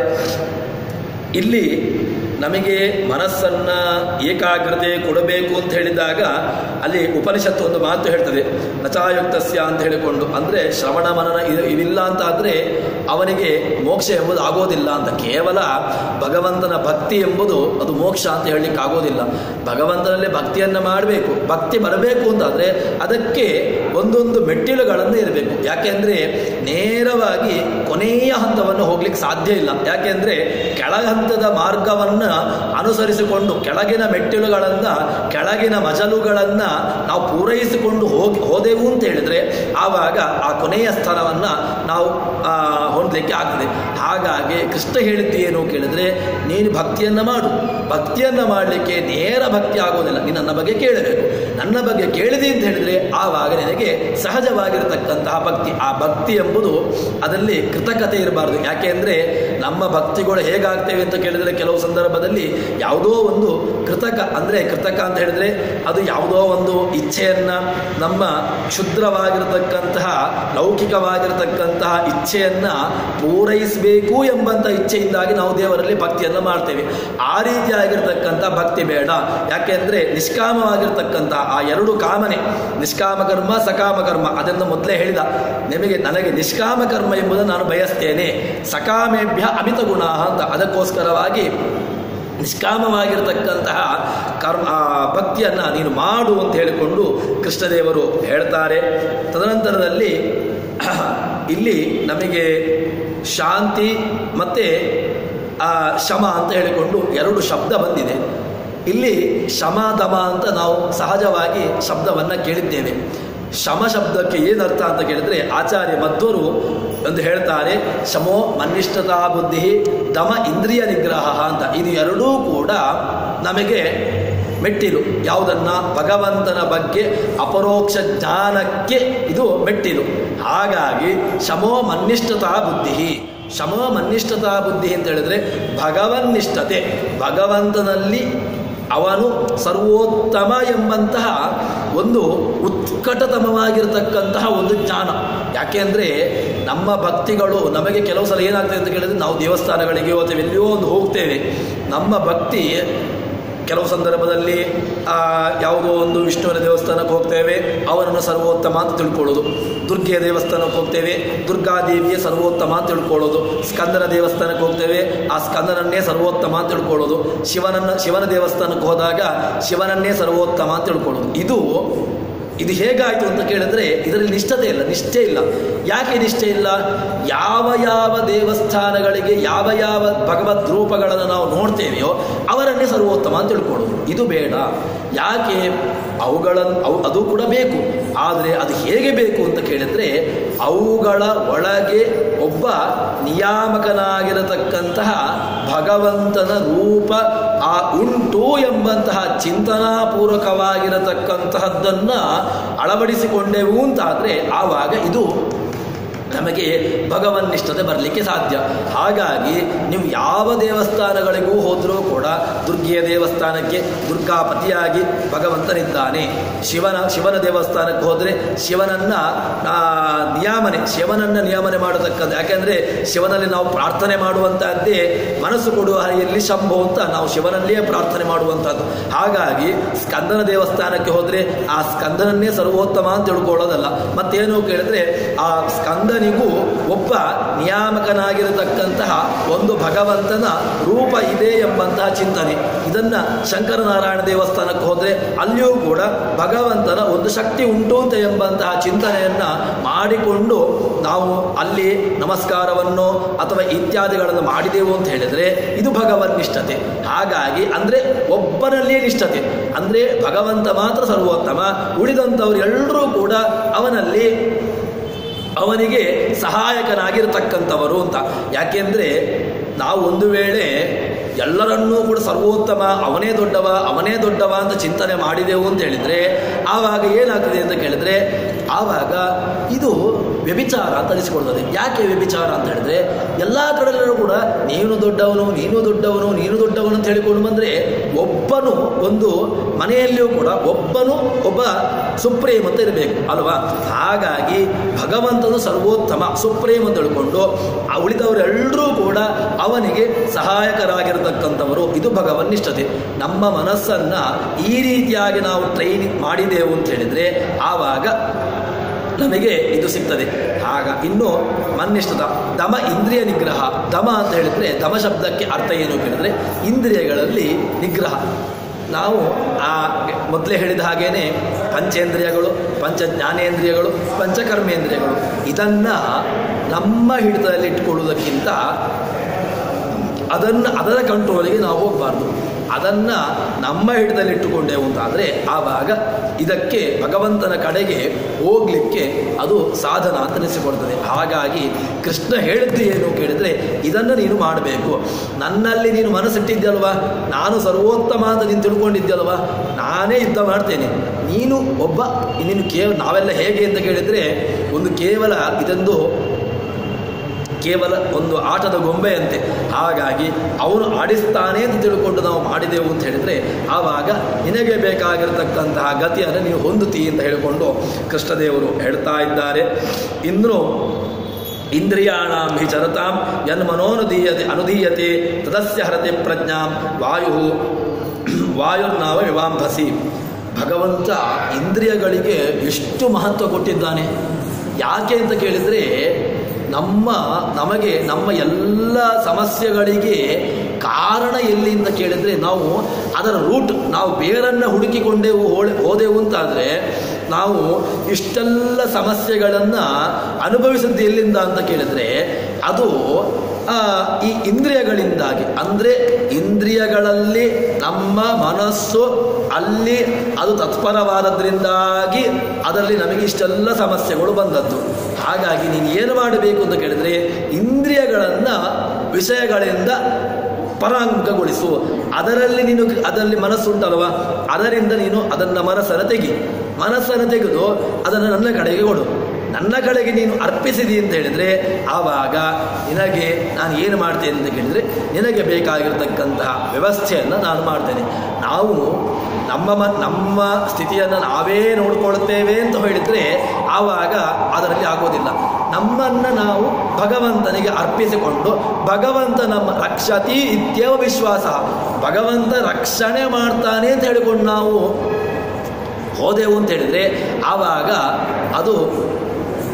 ಇಲ್ಲಿ ನಮಗೆ ಮನಸ್ಸನ್ನು ಏಕಾಗ್ರತೆ ಕೊಡಬೇಕು ಅಂತ ಹೇಳಿದಾಗ ಅಲ್ಲಿ ಉಪನಿಷತ್ತು ಒಂದು ಮಾತು ಹೇಳ್ತದೆ ನಚಾಯುಕ್ತಸ್ಯ ಅಂತ ಹೇಳಿಕೊಂಡು ಅಂದರೆ ಶ್ರವಣ ಮನನ ಇ- ಇವಿಲ್ಲ ಅಂತ ಆದರೆ ಅವನಿಗೆ ಮೋಕ್ಷ ಎಂಬುದು ಆಗೋದಿಲ್ಲ ಅಂತ ಕೇವಲ ಭಗವಂತನ ಭಕ್ತಿ ಎಂಬುದು ಅದು ಮೋಕ್ಷ ಅಂತ ಹೇಳಲಿಕ್ಕೆ ಆಗೋದಿಲ್ಲ ಭಗವಂತನಲ್ಲೇ ಭಕ್ತಿಯನ್ನು ಮಾಡಬೇಕು ಭಕ್ತಿ ಬರಬೇಕು ಅಂತಾದರೆ ಅದಕ್ಕೆ ಒಂದೊಂದು ಮೆಟ್ಟಿಲುಗಳನ್ನು ಇರಬೇಕು ಯಾಕೆಂದರೆ ನೇರವಾಗಿ ಕೊನೆಯ ಹಂತವನ್ನು ಹೋಗ್ಲಿಕ್ಕೆ ಸಾಧ್ಯ ಇಲ್ಲ ಯಾಕೆಂದರೆ ಕೆಳ ಹಂತದ ಮಾರ್ಗವನ್ನು ಅನುಸರಿಸಿಕೊಂಡು ಕೆಳಗಿನ ಮೆಟ್ಟಿಲುಗಳನ್ನು ಕೆಳಗಿನ ಮಜಲುಗಳನ್ನು ನಾವು ಪೂರೈಸಿಕೊಂಡು ಹೋಗಿ ಹೋದೆವು ಅಂತ ಹೇಳಿದ್ರೆ ಆವಾಗ ಆ ಕೊನೆಯ ಸ್ಥಾನವನ್ನು ನಾವು ಆ, ಹೊಂದಲಿಕ್ಕೆ ಆಗ್ತದೆ ಹಾಗಾಗಿ ಕೃಷ್ಣ ಹೇಳಿದ್ದು ಏನು ಕೇಳಿದ್ರೆ ನೀನು ಭಕ್ತಿಯನ್ನು ಮಾಡು ಭಕ್ತಿಯನ್ನು ಮಾಡಲಿಕ್ಕೆ ನೇರ ಭಕ್ತಿ ಆಗೋದಿಲ್ಲ ನೀನು ನನ್ನ ಬಗ್ಗೆ ಕೇಳಬೇಕು ನನ್ನ ಬಗ್ಗೆ ಕೇಳಿದೆ ಅಂತ ಹೇಳಿದ್ರೆ ಆವಾಗ ನಿನಗೆ ಸಹಜವಾಗಿರತಕ್ಕಂತಹ ಭಕ್ತಿ ಆ ಭಕ್ತಿ ಎಂಬುದು ಅದರಲ್ಲಿ ಕೃತಕತೆ ಇರಬಾರ್ದು ಯಾಕೆ ಅಂದರೆ ನಮ್ಮ ಭಕ್ತಿಗಳು ಹೇಗಾಗ್ತೇವೆ ಅಂತ ಕೇಳಿದರೆ ಕೆಲವು ಸಂದರ್ಭದಲ್ಲಿ ಯಾವುದೋ ಒಂದು ಕೃತಕ ಅಂದರೆ ಕೃತಕ ಅಂತ ಹೇಳಿದ್ರೆ ಅದು ಯಾವುದೋ ಒಂದು ಇಚ್ಛೆಯನ್ನು ನಮ್ಮ ಕ್ಷುದ್ರವಾಗಿರತಕ್ಕಂತಹ ಲೌಕಿಕವಾಗಿರತಕ್ಕಂತಹ ಇಚ್ಛೆಯನ್ನು ಪೂರೈಸಬೇಕು ಎಂಬಂಥ ಇಚ್ಛೆಯಿಂದಾಗಿ ನಾವು ದೇವರಲ್ಲಿ ಭಕ್ತಿಯನ್ನು ಮಾಡ್ತೇವೆ ಆ ರೀತಿಯಾಗಿರ್ತಕ್ಕಂಥ ಭಕ್ತಿ ಬೇಡ ಯಾಕೆಂದರೆ ನಿಷ್ಕಾಮವಾಗಿರ್ತಕ್ಕಂಥ ಆ ಎರಡು ಕಾಮನೆ ನಿಷ್ಕಾಮ ಕರ್ಮ ಸಕಾಮ ಕರ್ಮ ಅದನ್ನು ಮೊದಲೇ ಹೇಳಿದ ನಿಮಗೆ ನನಗೆ ನಿಷ್ಕಾಮ ಕರ್ಮ ಎಂಬುದನ್ನು ನಾನು ಬಯಸ್ತೇನೆ ಸಕಾಮೇಭ್ಯ ಅಮಿತ ಗುಣ ಅಂತ ಅದಕ್ಕೋಸ್ಕರವಾಗಿ ನಿಷ್ಕಾಮವಾಗಿರತಕ್ಕಂತಹ ಕರ್ಮ ಆ ಭಕ್ತಿಯನ್ನು ನೀನು ಮಾಡು ಅಂತ ಹೇಳಿಕೊಂಡು ಕೃಷ್ಣದೇವರು ಹೇಳ್ತಾರೆ ತದನಂತರದಲ್ಲಿ ಇಲ್ಲಿ ನಮಗೆ ಶಾಂತಿ ಮತ್ತು ಆ ಶಮ ಅಂತ ಹೇಳಿಕೊಂಡು ಎರಡು ಶಬ್ದ ಬಂದಿದೆ ಇಲ್ಲಿ ಶಮ ದಮ ಅಂತ ನಾವು ಸಹಜವಾಗಿ ಶಬ್ದವನ್ನು ಕೇಳಿದ್ದೇವೆ ಶಮ ಶಬ್ದಕ್ಕೆ ಏನರ್ಥ ಅಂತ ಕೇಳಿದ್ರೆ ಆಚಾರ್ಯ ಮಧ್ವರು ಎಂದು ಹೇಳ್ತಾರೆ ಶಮೋ ಮನ್ನಿಷ್ಠತಾ ಬುದ್ಧಿ ದಮ ಇಂದ್ರಿಯ ನಿಗ್ರಹ ಅಂತ ಇದು ಎರಡೂ ಕೂಡ ನಮಗೆ ಮೆಟ್ಟಿಲು ಯಾವುದನ್ನ ಭಗವಂತನ ಬಗ್ಗೆ ಅಪರೋಕ್ಷ ಜ್ಞಾನಕ್ಕೆ ಇದು ಮೆಟ್ಟಿಲು ಹಾಗಾಗಿ ಶಮೋ ಮನ್ನಿಷ್ಠತಾ ಬುದ್ಧಿ ಶಮೋ ಮನ್ನಿಷ್ಠತಾ ಬುದ್ಧಿ ಅಂತ ಹೇಳಿದ್ರೆ ಭಗವನ್ನಿಷ್ಠತೆ ಭಗವಂತನಲ್ಲಿ ಅವನು ಸರ್ವೋತ್ತಮ ಎಂಬಂತಹ ಒಂದು ಉತ್ಕಟತಮವಾಗಿರತಕ್ಕಂತಹ ಒಂದು ಜ್ಞಾನ ಯಾಕೆಂದರೆ ನಮ್ಮ ಭಕ್ತಿಗಳು ನಮಗೆ ಕೆಲವು ಸಲ ಏನಾಗ್ತದೆ ಅಂತ ಕೇಳಿದ್ರೆ ನಾವು ದೇವಸ್ಥಾನಗಳಿಗೆ ಅಥವಾ ಎಲ್ಲಿಯೋ ಒಂದು ಹೋಗ್ತೇವೆ ನಮ್ಮ ಭಕ್ತಿ ಕೆಲವು ಸಂದರ್ಭದಲ್ಲಿ ಆ, ಯಾವುದೋ ಒಂದು ವಿಷ್ಣುವಿನ ದೇವಸ್ಥಾನಕ್ಕೆ ಹೋಗ್ತೇವೆ ಅವನನ್ನು ಸರ್ವೋತ್ತಮ ಅಂತ ತಿಳ್ಕೊಳ್ಳೋದು ದುರ್ಗೆಯ ದೇವಸ್ಥಾನಕ್ಕೆ ಹೋಗ್ತೇವೆ ದುರ್ಗಾದೇವಿಯ ಸರ್ವೋತ್ತಮ ಅಂತ ತಿಳ್ಕೊಳ್ಳೋದು ಸ್ಕಂದನ ದೇವಸ್ಥಾನಕ್ಕೆ ಹೋಗ್ತೇವೆ ಆ ಸ್ಕಂದನನ್ನೇ ಸರ್ವೋತ್ತಮ ಅಂತ ತಿಳ್ಕೊಳ್ಳೋದು ಶಿವನನ್ನು ಶಿವನ ದೇವಸ್ಥಾನಕ್ಕೆ ಹೋದಾಗ ಶಿವನನ್ನೇ ಸರ್ವೋತ್ತಮ ಅಂತ ತಿಳ್ಕೊಳ್ಳೋದು ಇದು ಇದು ಹೇಗಾಯಿತು ಅಂತ ಕೇಳಿದ್ರೆ ಇದರಲ್ಲಿ ನಿಷ್ಠತೆ ಇಲ್ಲ ನಿಷ್ಠೆ ಇಲ್ಲ ಯಾಕೆ ನಿಷ್ಠೆ ಇಲ್ಲ ಯಾವ ಯಾವ ದೇವಸ್ಥಾನಗಳಿಗೆ ಯಾವ ಯಾವ ಭಗವದ್ ರೂಪಗಳನ್ನು ನಾವು ನೋಡ್ತೇವೆಯೋ ಅವರನ್ನೇ ಸರ್ವೋತ್ತಮ ಅಂತ ತಿಳ್ಕೊಳ್ಳೋದು ಇದು ಬೇಡ ಯಾಕೆ ಅವುಗಳನ್ನು ಅವು ಅದು ಕೂಡ ಬೇಕು ಆದರೆ ಅದು ಹೇಗೆ ಬೇಕು ಅಂತ ಕೇಳಿದ್ರೆ ಅವುಗಳ ಒಳಗೆ ಒಬ್ಬ ನಿಯಾಮಕನಾಗಿರತಕ್ಕಂತಹ ಭಗವಂತನ ರೂಪ ಆ ಉಂಟು ಎಂಬಂತಹ ಚಿಂತನಾಪೂರ್ವಕವಾಗಿರತಕ್ಕಂತಹದ್ದನ್ನು ಅಳವಡಿಸಿಕೊಂಡೆವು ಅಂತಾದರೆ ಆವಾಗ ಇದು ನಮಗೆ ಭಗವನ್ನಿಷ್ಠತೆ ಬರಲಿಕ್ಕೆ ಸಾಧ್ಯ ಹಾಗಾಗಿ ನೀವು ಯಾವ ದೇವಸ್ಥಾನಗಳಿಗೂ ಹೋದರೂ ಕೂಡ ದುರ್ಗೆಯ ದೇವಸ್ಥಾನಕ್ಕೆ ದುರ್ಗಾಪತಿಯಾಗಿ ಭಗವಂತನಿದ್ದಾನೆ ಶಿವನ ಶಿವನ ದೇವಸ್ಥಾನಕ್ಕೆ ಹೋದರೆ ಶಿವನನ್ನ ಆ, ನಿಯಾಮನೆ ಶಿವನನ್ನ ನಿಯಾಮನೆ ಮಾಡತಕ್ಕದ್ದು ಯಾಕೆಂದರೆ ಶಿವನಲ್ಲಿ ನಾವು ಪ್ರಾರ್ಥನೆ ಮಾಡುವಂತಹದ್ದೇ ಮನಸ್ಸು ಕೊಡುವ ಹರಿಯಲ್ಲಿ ಶಂಭು ಅಂತ ನಾವು ಶಿವನಲ್ಲಿಯೇ ಪ್ರಾರ್ಥನೆ ಮಾಡುವಂಥದ್ದು ಹಾಗಾಗಿ ಸ್ಕಂದನ ದೇವಸ್ಥಾನಕ್ಕೆ ಹೋದರೆ ಆ ಸ್ಕಂದನನ್ನೇ ಸರ್ವೋತ್ತಮ ಅಂತ ತಿಳ್ಕೊಳ್ಳೋದಲ್ಲ ಮತ್ತೇನು ಕೇಳಿದ್ರೆ ಆ ಸ್ಕಂದನಿಗೂ ಒಬ್ಬ ನಿಯಾಮಕನಾಗಿರತಕ್ಕಂತಹ ಒಂದು ಭಗವಂತನ ರೂಪ ಇದೆ ಎಂಬಂತಹ ಚಿಂತನೆ ಇದನ್ನ ಶಂಕರನಾರಾಯಣ ದೇವಸ್ಥಾನಕ್ಕೆ ಹೋದರೆ ಅಲ್ಲಿಯೂ ಕೂಡ ಭಗವಂತನ ಒಂದು ಶಕ್ತಿ ಉಂಟು ಅಂತ ಎಂಬಂತಹ ಚಿಂತನೆಯನ್ನ ಮಾಡಿಕೊಂಡು ನಾವು ಅಲ್ಲಿ ನಮಸ್ಕಾರವನ್ನು ಅಥವಾ ಇತ್ಯಾದಿಗಳನ್ನು ಮಾಡಿದೆವು ಅಂತ ಹೇಳಿದ್ರೆ ಇದು ಭಗವನ್ ನಿಷ್ಠತೆ ಹಾಗಾಗಿ ಅಂದ್ರೆ ಒಬ್ಬನಲ್ಲಿಯೇ ನಿಷ್ಠತೆ ಅಂದ್ರೆ ಭಗವಂತ ಮಾತ್ರ ಸರ್ವೋತ್ತಮ ಉಳಿದಂಥವ್ರು ಎಲ್ಲರೂ ಕೂಡ ಅವನಲ್ಲಿ ಅವನಿಗೆ ಸಹಾಯಕನಾಗಿರ್ತಕ್ಕಂಥವರು ಅಂತ ಯಾಕೆಂದ್ರೆ ನಾವು ಒಂದು ವೇಳೆ ಎಲ್ಲರನ್ನೂ ಕೂಡ ಸರ್ವೋತ್ತಮ ಅವನೇ ದೊಡ್ಡವ ಅವನೇ ದೊಡ್ಡವ ಅಂತ ಚಿಂತನೆ ಮಾಡಿದೆವು ಅಂತ ಹೇಳಿದ್ರೆ ಆವಾಗ ಏನಾಗ್ತದೆ ಅಂತ ಕೇಳಿದ್ರೆ ಆವಾಗ ಇದು ವ್ಯಭಿಚಾರ ಅಂತ ಅನಿಸಿಕೊಳ್ತದೆ ಯಾಕೆ ವ್ಯಭಿಚಾರ ಅಂತ ಹೇಳಿದ್ರೆ ಎಲ್ಲ ಕಡೆಯಲ್ಲೂ ಕೂಡ ನೀನು ದೊಡ್ಡವನು ನೀನು ದೊಡ್ಡವನು ನೀನು ದೊಡ್ಡವನು ಅಂತ ಹೇಳಿಕೊಂಡು ಬಂದರೆ ಒಬ್ಬನು ಒಂದು ಮನೆಯಲ್ಲಿಯೂ ಕೂಡ ಒಬ್ಬನು ಒಬ್ಬ ಸುಪ್ರೀಂ ಅಂತ ಇರಬೇಕು ಅಲ್ವಾ ಹಾಗಾಗಿ ಭಗವಂತನು ಸರ್ವೋತ್ತಮ ಸುಪ್ರೀಂ ಅಂತ ಹೇಳ್ಕೊಂಡು ಆ ಉಳಿದವರೆಲ್ಲರೂ ಕೂಡ ಅವನಿಗೆ ಸಹಾಯಕರಾಗಿರತಕ್ಕಂಥವರು ಇದು ಭಗವನ್ನಿಷ್ಠತೆ ನಮ್ಮ ಮನಸ್ಸನ್ನ ಈ ರೀತಿಯಾಗಿ ನಾವು ಟ್ರೈನಿಂಗ್ ಮಾಡಿದೆವು ಅಂತ ಹೇಳಿದ್ರೆ ಆವಾಗ ನಮಗೆ ಇದು ಸಿಗ್ತದೆ ಆಗ ಇನ್ನು ಮನ್ನಿಷ್ಠದ ದಮ ಇಂದ್ರಿಯ ನಿಗ್ರಹ ದಮ ಅಂತ ಹೇಳಿದ್ರೆ ದಮ ಶಬ್ದಕ್ಕೆ ಅರ್ಥ ಏನು ಕೇಳಿದ್ರೆ ಇಂದ್ರಿಯಗಳಲ್ಲಿ ನಿಗ್ರಹ ನಾವು ಆ ಮೊದಲೇ ಹೇಳಿದ ಹಾಗೇನೆ ಪಂಚೇಂದ್ರಿಯಗಳು ಪಂಚ ಜ್ಞಾನೇಂದ್ರಿಯಗಳು ಪಂಚಕರ್ಮೇಂದ್ರಿಯಗಳು ಇದನ್ನು ನಮ್ಮ ಹಿಡಿತದಲ್ಲಿ ಇಟ್ಕೊಳ್ಳುವುದಕ್ಕಿಂತ ಅದನ್ನು ಅದರ ಕಂಟ್ರೋಲಿಗೆ ನಾವು ಹೋಗಬಾರ್ದು ಅದನ್ನು ನಮ್ಮ ಹಿಡಿದಲ್ಲಿ ಇಟ್ಟುಕೊಂಡೆವು ಅಂತಾದರೆ ಆವಾಗ ಇದಕ್ಕೆ ಭಗವಂತನ ಕಡೆಗೆ ಹೋಗಲಿಕ್ಕೆ ಅದು ಸಾಧನ ಅಂತ ಅನಿಸಿಕೊಳ್ತದೆ ಹಾಗಾಗಿ ಕೃಷ್ಣ ಹೇಳಿದ್ದು ಏನು ಕೇಳಿದರೆ ಇದನ್ನು ನೀನು ಮಾಡಬೇಕು ನನ್ನಲ್ಲಿ ನೀನು ಮನಸ್ಸಿಟ್ಟಿದ್ಯಲ್ವಾ ನಾನು ಸರ್ವೋತ್ತಮ ಅಂತ ನೀನು ತಿಳ್ಕೊಂಡಿದ್ಯಲ್ವಾ ನಾನೇ ಯುದ್ಧ ಮಾಡ್ತೇನೆ ನೀನು ಒಬ್ಬ ನೀನು ಕೇವಲ ನಾವೆಲ್ಲ ಹೇಗೆ ಅಂತ ಕೇಳಿದರೆ ಒಂದು ಕೇವಲ ಇದೊಂದು ಕೇವಲ ಒಂದು ಆಟದ ಗೊಂಬೆಯಂತೆ ಹಾಗಾಗಿ ಅವನು ಆಡಿಸ್ತಾನೆ ಅಂತ ತಿಳ್ಕೊಂಡು ನಾವು ಮಾಡಿದೆವು ಅಂತ ಹೇಳಿದರೆ ಆವಾಗ ನಿನಗೆ ಬೇಕಾಗಿರತಕ್ಕಂತಹ ಗತಿಯನ್ನು ನೀವು ಹೊಂದುತ್ತಿ ಅಂತ ಹೇಳಿಕೊಂಡು ಕೃಷ್ಣದೇವರು ಹೇಳ್ತಾ ಇದ್ದಾರೆ ಇನ್ನು ಇಂದ್ರಿಯಾಣಾಂ ಹಿ ಚರತಾಂ ಯನ್ಮನೋನುದೀಯತೆ ಅನುದೀಯತೆ ತದಸ್ಯ ಹರತೆ ಪ್ರಜ್ಞಾಂ ವಾಯು ವಾಯುರ್ನಾವ ವಿವಾಂಭಸಿ ಭಗವಂತ ಇಂದ್ರಿಯಗಳಿಗೆ ಎಷ್ಟು ಮಹತ್ವ ಕೊಟ್ಟಿದ್ದಾನೆ ಯಾಕೆ ಅಂತ ಕೇಳಿದರೆ ನಮ್ಮ ನಮಗೆ ನಮ್ಮ ಎಲ್ಲ ಸಮಸ್ಯೆಗಳಿಗೆ ಕಾರಣ ಎಲ್ಲಿ ಅಂತ ಕೇಳಿದರೆ ನಾವು ಅದರ ರೂಟ್ ನಾವು ಬೇರನ್ನು ಹುಡುಕಿಕೊಂಡೆವು ಹೋಳೆ ಹೋದೆವು ಅಂತಾದರೆ ನಾವು ಇಷ್ಟೆಲ್ಲ ಸಮಸ್ಯೆಗಳನ್ನು ಅನುಭವಿಸಿದ್ದು ಎಲ್ಲಿಂದ ಅಂತ ಕೇಳಿದರೆ ಅದು ಆ, ಈ ಇಂದ್ರಿಯಗಳಿಂದಾಗಿ ಅಂದರೆ ಇಂದ್ರಿಯಗಳಲ್ಲಿ ನಮ್ಮ ಮನಸ್ಸು ಅಲ್ಲಿ ಅದು ತತ್ಪರವಾದದ್ರಿಂದಾಗಿ ಅದರಲ್ಲಿ ನಮಗೆ ಇಷ್ಟೆಲ್ಲ ಸಮಸ್ಯೆಗಳು ಬಂದದ್ದು ಹಾಗಾಗಿ ನೀನು ಏನು ಮಾಡಬೇಕು ಅಂತ ಕೇಳಿದರೆ ಇಂದ್ರಿಯಗಳನ್ನು ವಿಷಯಗಳಿಂದ ಪರಾಂಗಗೊಳಿಸು ಅದರಲ್ಲಿ ನೀನು ಅದರಲ್ಲಿ ಮನಸ್ಸುಂಟಲ್ವ ಅದರಿಂದ ನೀನು ಅದನ್ನು ಮನಸ್ಸನ್ನು ತೆಗಿ ಮನಸ್ಸನ್ನು ತೆಗೆದು ಅದನ್ನು ನನ್ನ ಕಡೆಗೆ ಕೊಡು ನನ್ನ ಕಡೆಗೆ ನೀನು ಅರ್ಪಿಸಿದಿ ಅಂತ ಹೇಳಿದರೆ ಆವಾಗ ನಿನಗೆ ನಾನು ಏನು ಮಾಡ್ತೇನೆ ಅಂತ ಕೇಳಿದರೆ ನಿನಗೆ ಬೇಕಾಗಿರತಕ್ಕಂತಹ ವ್ಯವಸ್ಥೆಯನ್ನು ನಾನು ಮಾಡ್ತೇನೆ ನಾವು ನಮ್ಮ ಮ ನಮ್ಮ ಸ್ಥಿತಿಯನ್ನು ನಾವೇ ನೋಡ್ಕೊಳ್ತೇವೆ ಅಂತ ಹೇಳಿದರೆ ಆವಾಗ ಅದರಲ್ಲಿ ಆಗೋದಿಲ್ಲ ನಮ್ಮನ್ನು ನಾವು ಭಗವಂತನಿಗೆ ಅರ್ಪಿಸಿಕೊಂಡು ಭಗವಂತ ನಮ್ಮ ರಕ್ಷತಿ ಇತ್ಯವ ವಿಶ್ವಾಸ ಭಗವಂತ ರಕ್ಷಣೆ ಮಾಡ್ತಾನೆ ಅಂತ ಹೇಳಿಕೊಂಡು ನಾವು ಹೋದೆವು ಅಂತ ಹೇಳಿದರೆ ಆವಾಗ ಅದು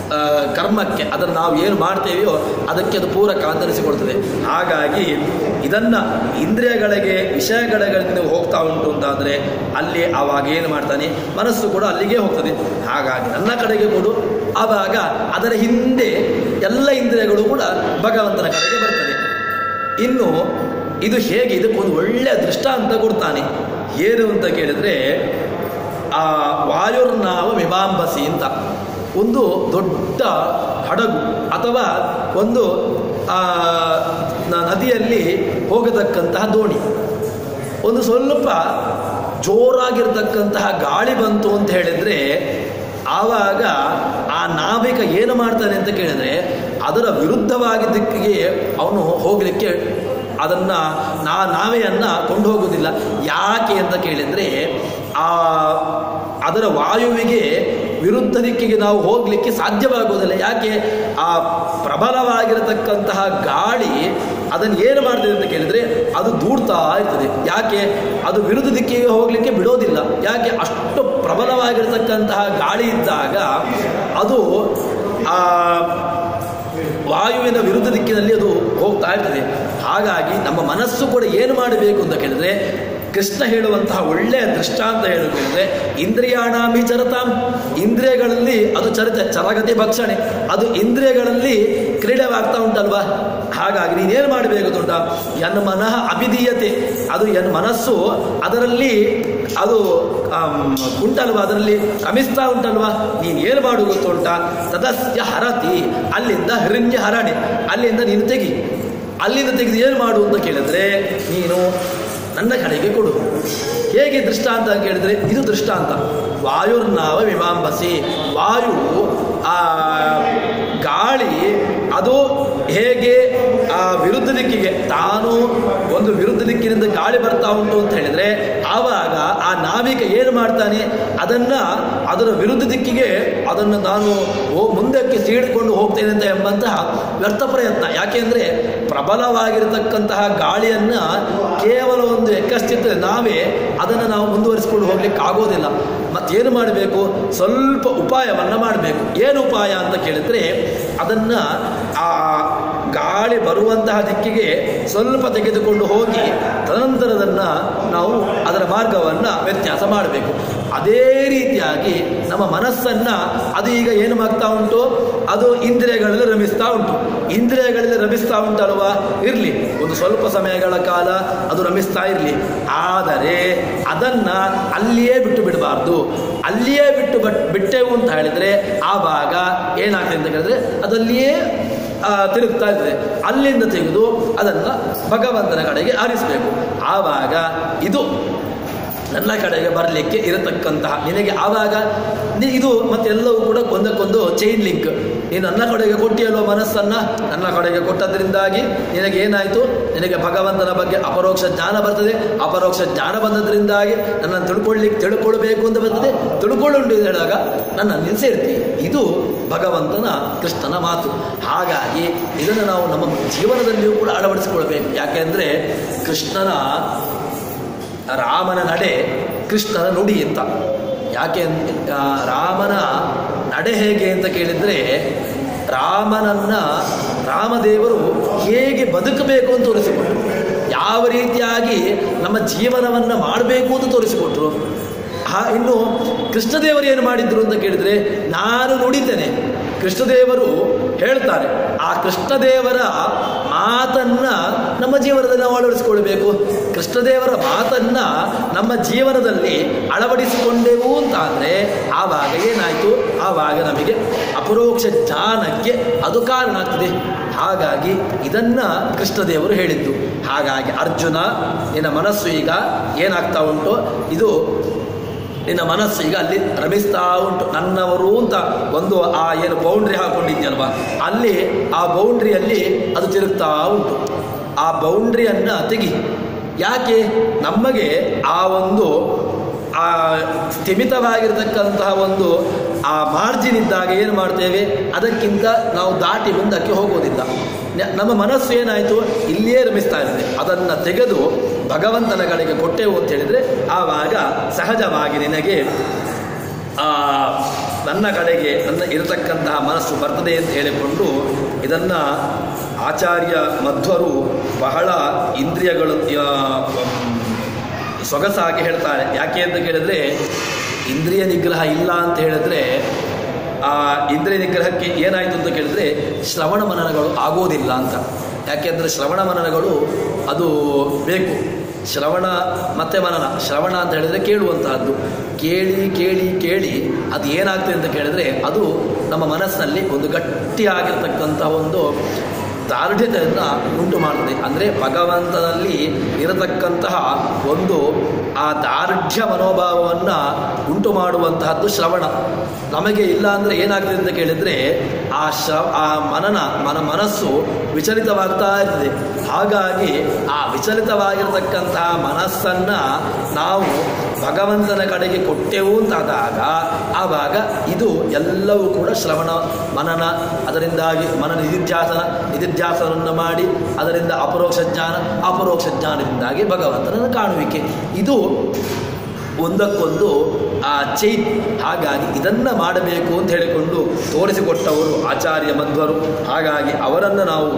ಆ, ಕರ್ಮಕ್ಕೆ ಅದನ್ನು ನಾವು ಏನು ಮಾಡ್ತೇವೆಯೋ ಅದಕ್ಕೆ ಅದು ಪೂರಕ ಅಂತ ಅನಿಸಿಕೊಳ್ತದೆ ಹಾಗಾಗಿ ಇದನ್ನು ಇಂದ್ರಿಯಗಳಿಗೆ ವಿಷಯಗಳಿಗೆ ನೀವು ಹೋಗ್ತಾ ಉಂಟು ಅಂತಾದರೆ ಅಲ್ಲಿ ಆವಾಗ ಏನು ಮಾಡ್ತಾನೆ ಮನಸ್ಸು ಕೂಡ ಅಲ್ಲಿಗೆ ಹೋಗ್ತದೆ ಹಾಗಾಗಿ ನನ್ನ ಕಡೆಗೆ ಕೊಡು ಆವಾಗ ಅದರ ಹಿಂದೆ ಎಲ್ಲ ಇಂದ್ರಿಯಗಳು ಕೂಡ ಭಗವಂತನ ಕಡೆಗೆ ಬರ್ತದೆ ಇನ್ನು ಇದು ಹೇಗೆ ಇದಕ್ಕೊಂದು ಒಳ್ಳೆಯ ದೃಷ್ಟಾಂತ ಕೊಡ್ತಾನೆ ಏನು ಅಂತ ಕೇಳಿದ್ರೆ ಆ ವಾಯುರ್ನಾವ ವಿಮಾಂಬಸಿ ಅಂತ ಒಂದು ದೊಡ್ಡ ಹಡಗು ಅಥವಾ ಒಂದು ಆ, ನ- ನದಿಯಲ್ಲಿ ಹೋಗತಕ್ಕಂತಹ ದೋಣಿ ಒಂದು ಸ್ವಲ್ಪ ಜೋರಾಗಿರ್ತಕ್ಕಂತಹ ಗಾಳಿ ಬಂತು ಅಂತ ಹೇಳಿದ್ರೆ ಆವಾಗ ಆ ನಾವಿಕ ಏನು ಮಾಡ್ತಾನೆ ಅಂತ ಕೇಳಿದ್ರೆ ಅದರ ವಿರುದ್ಧವಾಗಿ ದಿಕ್ಕಿಗೆ ಅವನು ಹೋಗಲಿಕ್ಕೆ ಅದನ್ನು ನಾ ನಾವೆಯನ್ನು ಕೊಂಡು ಹೋಗುವುದಿಲ್ಲ ಯಾಕೆ ಅಂತ ಕೇಳಿದರೆ ಆ ಅದರ ವಾಯುವಿಗೆ ವಿರುದ್ಧ ದಿಕ್ಕಿಗೆ ನಾವು ಹೋಗಲಿಕ್ಕೆ ಸಾಧ್ಯವಾಗುವುದಿಲ್ಲ ಯಾಕೆ ಆ ಪ್ರಬಲವಾಗಿರತಕ್ಕಂತಹ ಗಾಳಿ ಅದನ್ನು ಏನು ಮಾಡ್ತದೆ ಅಂತ ಕೇಳಿದರೆ ಅದು ದೂಡ್ತಾ ಇರ್ತದೆ ಯಾಕೆ ಅದು ವಿರುದ್ಧ ದಿಕ್ಕಿಗೆ ಹೋಗಲಿಕ್ಕೆ ಬಿಡೋದಿಲ್ಲ ಯಾಕೆ ಅಷ್ಟು ಪ್ರಬಲವಾಗಿರತಕ್ಕಂತಹ ಗಾಳಿ ಇದ್ದಾಗ ಅದು ಆ ವಾಯುವಿನ ವಿರುದ್ಧ ದಿಕ್ಕಿನಲ್ಲಿ ಅದು ಹೋಗ್ತಾ ಇರ್ತದೆ ಹಾಗಾಗಿ ನಮ್ಮ ಮನಸ್ಸು ಕೂಡ ಏನು ಮಾಡಬೇಕು ಅಂತ ಕೇಳಿದ್ರೆ ಕೃಷ್ಣ ಹೇಳುವಂತಹ ಒಳ್ಳೆಯ ದೃಷ್ಟಾಂತ ಹೇಳಬೇಕಂದ್ರೆ ಇಂದ್ರಿಯಾಣಾಮಿ ಚರತಾಂ ಇಂದ್ರಿಯಗಳಲ್ಲಿ ಅದು ಚರಿತ ಚರಗತಿ ಭಕ್ಷಣೆ ಅದು ಇಂದ್ರಿಯಗಳಲ್ಲಿ ಕ್ರೀಡೆವಾಗ್ತಾ ಉಂಟಲ್ವಾ ಹಾಗಾಗಿ ನೀನೇನು ಮಾಡಬೇಕು ಉಂಟ ಎನ್ನ ಮನಃ ಅಭಿಧೀಯತೆ ಅದು ಎನ್ನ ಮನಸ್ಸು ಅದರಲ್ಲಿ ಅದು ಆಮ್, ಉಂಟಲ್ವಾ ಅದರಲ್ಲಿ ರಮಿಸ್ತಾ ಉಂಟಲ್ವಾ ನೀನು ಏನು ಮಾಡು ಗೊತ್ತುಂಟ ತದಸ್ಯ ಹರತಿ ಅಲ್ಲಿಂದ ಹಿರಣ್ಯ ಹರಣೆ ಅಲ್ಲಿಂದ ನೀನು ತೆಗಿ ಅಲ್ಲಿಂದ ತೆಗೆದು ಏನು ಮಾಡು ಅಂತ ಕೇಳಿದ್ರೆ ನೀನು ನನ್ನ ಕಡೆಗೆ ಕೊಡು ಹೇಗೆ ದೃಷ್ಟಾಂತ ಅಂತ ಕೇಳಿದ್ರೆ ಇದು ದೃಷ್ಟಾಂತ ವಾಯುರ್ನಾವ ವಿಮಾಂಬಸಿ ವಾಯು ಆ ಗಾಳಿ ಅದು ಹೇಗೆ ಆ ವಿರುದ್ಧ ದಿಕ್ಕಿಗೆ ತಾನು ಒಂದು ವಿರುದ್ಧ ದಿಕ್ಕಿನಿಂದ ಗಾಳಿ ಬರ್ತಾ ಉಂಟು ಅಂತ ಹೇಳಿದ್ರೆ ಆವಾಗ ಆ ನಾವಿಕ ಏನು ಮಾಡ್ತಾನೆ ಅದನ್ನ ಅದರ ವಿರುದ್ಧ ದಿಕ್ಕಿಗೆ ಅದನ್ನು ನಾನು ಹೋ ಮುಂದಕ್ಕೆ ಸೀಡ್ಕೊಂಡು ಹೋಗ್ತೇನೆ ಅಂತ ಎಂಬಂತಹ ವ್ಯರ್ಥ ಪ್ರಯತ್ನ ಯಾಕೆಂದ್ರೆ ಪ್ರಬಲವಾಗಿರತಕ್ಕಂತಹ ಗಾಳಿಯನ್ನ ಕೇವಲ ಒಂದು ಎಕ್ಕಸ್ತಿದ್ರೆ ನಾವೇ ಅದನ್ನು ನಾವು ಮುಂದುವರಿಸಿಕೊಂಡು ಹೋಗ್ಲಿಕ್ಕೆ ಆಗೋದಿಲ್ಲ ಮತ್ತೇನು ಮಾಡಬೇಕು ಸ್ವಲ್ಪ ಉಪಾಯವನ್ನು ಮಾಡಬೇಕು ಏನು ಉಪಾಯ ಅಂತ ಕೇಳಿದ್ರೆ ಅದನ್ನ ಆ ಗಾಳಿ ಬರುವಂತಹ ದಿಕ್ಕಿಗೆ ಸ್ವಲ್ಪ ತೆಗೆದುಕೊಂಡು ಹೋಗಿ ತದನಂತರದನ್ನ ನಾವು ಅದರ ಮಾರ್ಗವನ್ನು ವ್ಯತ್ಯಾಸ ಮಾಡಬೇಕು ಅದೇ ರೀತಿಯಾಗಿ ನಮ್ಮ ಮನಸ್ಸನ್ನ ಅದು ಈಗ ಏನು ಮಾಡ್ತಾ ಉಂಟು ಅದು ಇಂದ್ರಿಯಗಳಲ್ಲಿ ರಮಿಸ್ತಾ ಉಂಟು ಇಂದ್ರಿಯಗಳಲ್ಲಿ ರಮಿಸ್ತಾ ಉಂಟಲ್ವಾ ಇರಲಿ ಒಂದು ಸ್ವಲ್ಪ ಸಮಯಗಳ ಕಾಲ ಅದು ರಮಿಸ್ತಾ ಇರಲಿ ಆದರೆ ಅದನ್ನ ಅಲ್ಲಿಯೇ ಬಿಟ್ಟು ಬಿಡಬಾರ್ದು ಅಲ್ಲಿಯೇ ಬಿಟ್ಟು ಬಟ್ ಬಿಟ್ಟೆವು ಅಂತ ಹೇಳಿದ್ರೆ ಆವಾಗ ಏನಾಗ್ತದೆ ಅಂತ ಹೇಳಿದ್ರೆ ಅದಲ್ಲಿಯೇ ಆ, ತಿರುಗ್ತಾ ಇರ್ತದೆ ಅಲ್ಲಿಂದ ತೆಗೆದು ಅದನ್ನು ಭಗವಂತನ ಕಡೆಗೆ ಆರಿಸಬೇಕು ಆವಾಗ ಇದು ನನ್ನ ಕಡೆಗೆ ಬರಲಿಕ್ಕೆ ಇರತಕ್ಕಂತಹ ನಿನಗೆ ಆವಾಗ ನಿ- ಇದು ಮತ್ತೆಲ್ಲವೂ ಕೂಡ ಒಂದಕ್ಕೊಂದು ಚೈನ್ ಲಿಂಕ್ ನೀನು ನನ್ನ ಕಡೆಗೆ ಕೊಟ್ಟಿಯಲ್ವ ಮನಸ್ಸನ್ನು ನನ್ನ ಕಡೆಗೆ ಕೊಟ್ಟದ್ರಿಂದಾಗಿ ನಿನಗೆ ಏನಾಯಿತು ನಿನಗೆ ಭಗವಂತನ ಬಗ್ಗೆ ಅಪರೋಕ್ಷ ಜ್ಞಾನ ಬರ್ತದೆ ಅಪರೋಕ್ಷ ಜ್ಞಾನ ಬಂದದ್ರಿಂದಾಗಿ ನನ್ನನ್ನು ತಿಳ್ಕೊಳ್ಳಿಕ್ಕೆ ತಿಳ್ಕೊಳ್ಬೇಕು ಅಂತ ಬರ್ತದೆ ತಿಳ್ಕೊಳ್ಳುಂಟು ಅಂತ ಹೇಳಿದಾಗ ನನ್ನ ನಿಲ್ಸಿರ್ತಿ ಇದು ಭಗವಂತನ ಕೃಷ್ಣನ ಮಾತು ಹಾಗಾಗಿ ಇದನ್ನು ನಾವು ನಮ್ಮ ಜೀವನದಲ್ಲಿಯೂ ಕೂಡ ಅಳವಡಿಸಿಕೊಳ್ಬೇಕು ಯಾಕೆಂದರೆ ಕೃಷ್ಣನ ರಾಮನ ನಡೆ ಕೃಷ್ಣನ ನುಡಿ ಅಂತ ಯಾಕೆ ಅಂತ- ಆ, ರಾಮನ ನಡೆ ಹೇಗೆ ಅಂತ ಕೇಳಿದರೆ ರಾಮನನ್ನ ರಾಮದೇವರು ಹೇಗೆ ಬದುಕಬೇಕು ಅಂತ ತೋರಿಸಿಕೊಟ್ರು ಯಾವ ರೀತಿಯಾಗಿ ನಮ್ಮ ಜೀವನವನ್ನು ಮಾಡಬೇಕು ಅಂತ ತೋರಿಸಿಕೊಟ್ರು ಆ ಇನ್ನು ಕೃಷ್ಣದೇವರು ಏನು ಮಾಡಿದ್ರು ಅಂತ ಕೇಳಿದರೆ ನಾನು ನುಡಿತೇನೆ ಕೃಷ್ಣದೇವರು ಹೇಳ್ತಾರೆ ಆ ಕೃಷ್ಣದೇವರ ಮಾತನ್ನ ನಮ್ಮ ಜೀವನದಲ್ಲಿ ನಾವು ಅಳವಡಿಸಿಕೊಳ್ಬೇಕು ಕೃಷ್ಣದೇವರ ಮಾತನ್ನ ನಮ್ಮ ಜೀವನದಲ್ಲಿ ಅಳವಡಿಸಿಕೊಂಡೆವು ಅಂತ ಅಂದರೆ ಆವಾಗ ಏನಾಯಿತು ಆವಾಗ ನಮಗೆ ಅಪರೋಕ್ಷ ಜ್ಞಾನಕ್ಕೆ ಅದು ಕಾರಣ ಆಗ್ತದೆ ಹಾಗಾಗಿ ಇದನ್ನ ಕೃಷ್ಣದೇವರು ಹೇಳಿದ್ದು ಹಾಗಾಗಿ ಅರ್ಜುನ ನಿನ್ನ ಮನಸ್ಸು ಈಗ ಏನಾಗ್ತಾ ಉಂಟು ಇದು ನಿನ್ನ ಮನಸ್ಸು ಈಗ ಅಲ್ಲಿ ರಮಿಸ್ತಾ ಉಂಟು ನನ್ನವರು ಅಂತ ಒಂದು ಆ ಏನು ಬೌಂಡ್ರಿ ಹಾಕೊಂಡಿದ್ಯಲ್ವಾ ಅಲ್ಲಿ ಆ ಬೌಂಡ್ರಿಯಲ್ಲಿ ಅದು ತಿರುಗ್ತಾ ಉಂಟು ಆ ಬೌಂಡ್ರಿಯನ್ನು ತೆಗಿ ಯಾಕೆ ನಮಗೆ ಆ ಒಂದು ಆ ಸ್ಥಿಮಿತವಾಗಿರತಕ್ಕಂತಹ ಒಂದು ಆ ಮಾರ್ಜಿನ್ ಇದ್ದಾಗ ಏನು ಮಾಡ್ತೇವೆ ಅದಕ್ಕಿಂತ ನಾವು ದಾಟಿ ಮುಂದಕ್ಕೆ ಹೋಗೋದಿಲ್ಲ ನ- ನಮ್ಮ ಮನಸ್ಸು ಏನಾಯಿತು ಇಲ್ಲಿಯೇ ರಮಿಸ್ತಾ ಇರುತ್ತೆ ಅದನ್ನು ತೆಗೆದು ಭಗವಂತನ ಕಡೆಗೆ ಕೊಟ್ಟೆವು ಅಂತ ಹೇಳಿದರೆ ಆವಾಗ ಸಹಜವಾಗಿ ನಿನಗೆ ಆ ನನ್ನ ಕಡೆಗೆ ನನ್ನ ಇರತಕ್ಕಂತಹ ಮನಸ್ಸು ಬರ್ತದೆ ಅಂತ ಹೇಳಿಕೊಂಡು ಇದನ್ನು ಆಚಾರ್ಯ ಮಧ್ವರು ಬಹಳ ಇಂದ್ರಿಯಗಳು ಆ, ಮ್, ಸೊಗಸಾಗಿ ಹೇಳ್ತಾರೆ ಯಾಕೆ ಅಂತ ಕೇಳಿದ್ರೆ ಇಂದ್ರಿಯ ನಿಗ್ರಹ ಇಲ್ಲ ಅಂತ ಹೇಳಿದ್ರೆ ಆ ಇಂದ್ರಿಯ ನಿಗ್ರಹಕ್ಕೆ ಏನಾಯಿತು ಅಂತ ಕೇಳಿದ್ರೆ ಶ್ರವಣ ಮನನಗಳು ಆಗೋದಿಲ್ಲ ಅಂತ ಯಾಕೆಂದರೆ ಶ್ರವಣ ಮನನಗಳು ಅದು ಬೇಕು ಶ್ರವಣ ಮತ್ತೆ ಮನನ ಶ್ರವಣ ಅಂತ ಹೇಳಿದರೆ ಕೇಳುವಂತಹದ್ದು ಕೇಳಿ ಕೇಳಿ ಕೇಳಿ ಅದು ಏನಾಗ್ತದೆ ಅಂತ ಕೇಳಿದ್ರೆ ಅದು ನಮ್ಮ ಮನಸ್ಸಿನಲ್ಲಿ ಒಂದು ಗಟ್ಟಿಯಾಗಿರ್ತಕ್ಕಂಥ ಒಂದು ದಾರ್ಢ್ಯತೆಯನ್ನು ಉಂಟು ಮಾಡ್ತದೆ ಅಂದರೆ ಭಗವಂತನಲ್ಲಿ ಇರತಕ್ಕಂತಹ ಒಂದು ಆ ದಾರ್ಢ್ಯ ಮನೋಭಾವವನ್ನು ಉಂಟು ಮಾಡುವಂತಹದ್ದು ಶ್ರವಣ ನಮಗೆ ಇಲ್ಲ ಅಂದರೆ ಏನಾಗ್ತದೆ ಅಂತ ಕೇಳಿದರೆ ಆ ಶ್ರವ ಆ ಮನನ ಮನ ಮನಸ್ಸು ವಿಚಲಿತವಾಗ್ತಾ ಇರ್ತದೆ ಹಾಗಾಗಿ ಆ ವಿಚಲಿತವಾಗಿರ್ತಕ್ಕಂತಹ ಮನಸ್ಸನ್ನು ನಾವು ಭಗವಂತನ ಕಡೆಗೆ ಕೊಟ್ಟೆವು ಅಂತಾದಾಗ ಆವಾಗ ಇದು ಎಲ್ಲವೂ ಕೂಡ ಶ್ರವಣ ಮನನ ಅದರಿಂದಾಗಿ ಮನ ನಿಧಿಧ್ಯಾಸನ ನಿಧಿಧ್ಯಾಸನವನ್ನು ಮಾಡಿ ಅದರಿಂದ ಅಪರೋಕ್ಷ ಜ್ಞಾನ ಅಪರೋಕ್ಷ ಜ್ಞಾನದಿಂದಾಗಿ ಭಗವಂತನನ್ನು ಕಾಣುವಿಕೆ ಇದು ಒಂದಕ್ಕೊಂದು ಆ ಚೈನ್ ಹಾಗಾಗಿ ಇದನ್ನು ಮಾಡಬೇಕು ಅಂತ ಹೇಳಿಕೊಂಡು ತೋರಿಸಿಕೊಟ್ಟವರು ಆಚಾರ್ಯ ಮಧ್ವರು ಹಾಗಾಗಿ ಅವರನ್ನು ನಾವು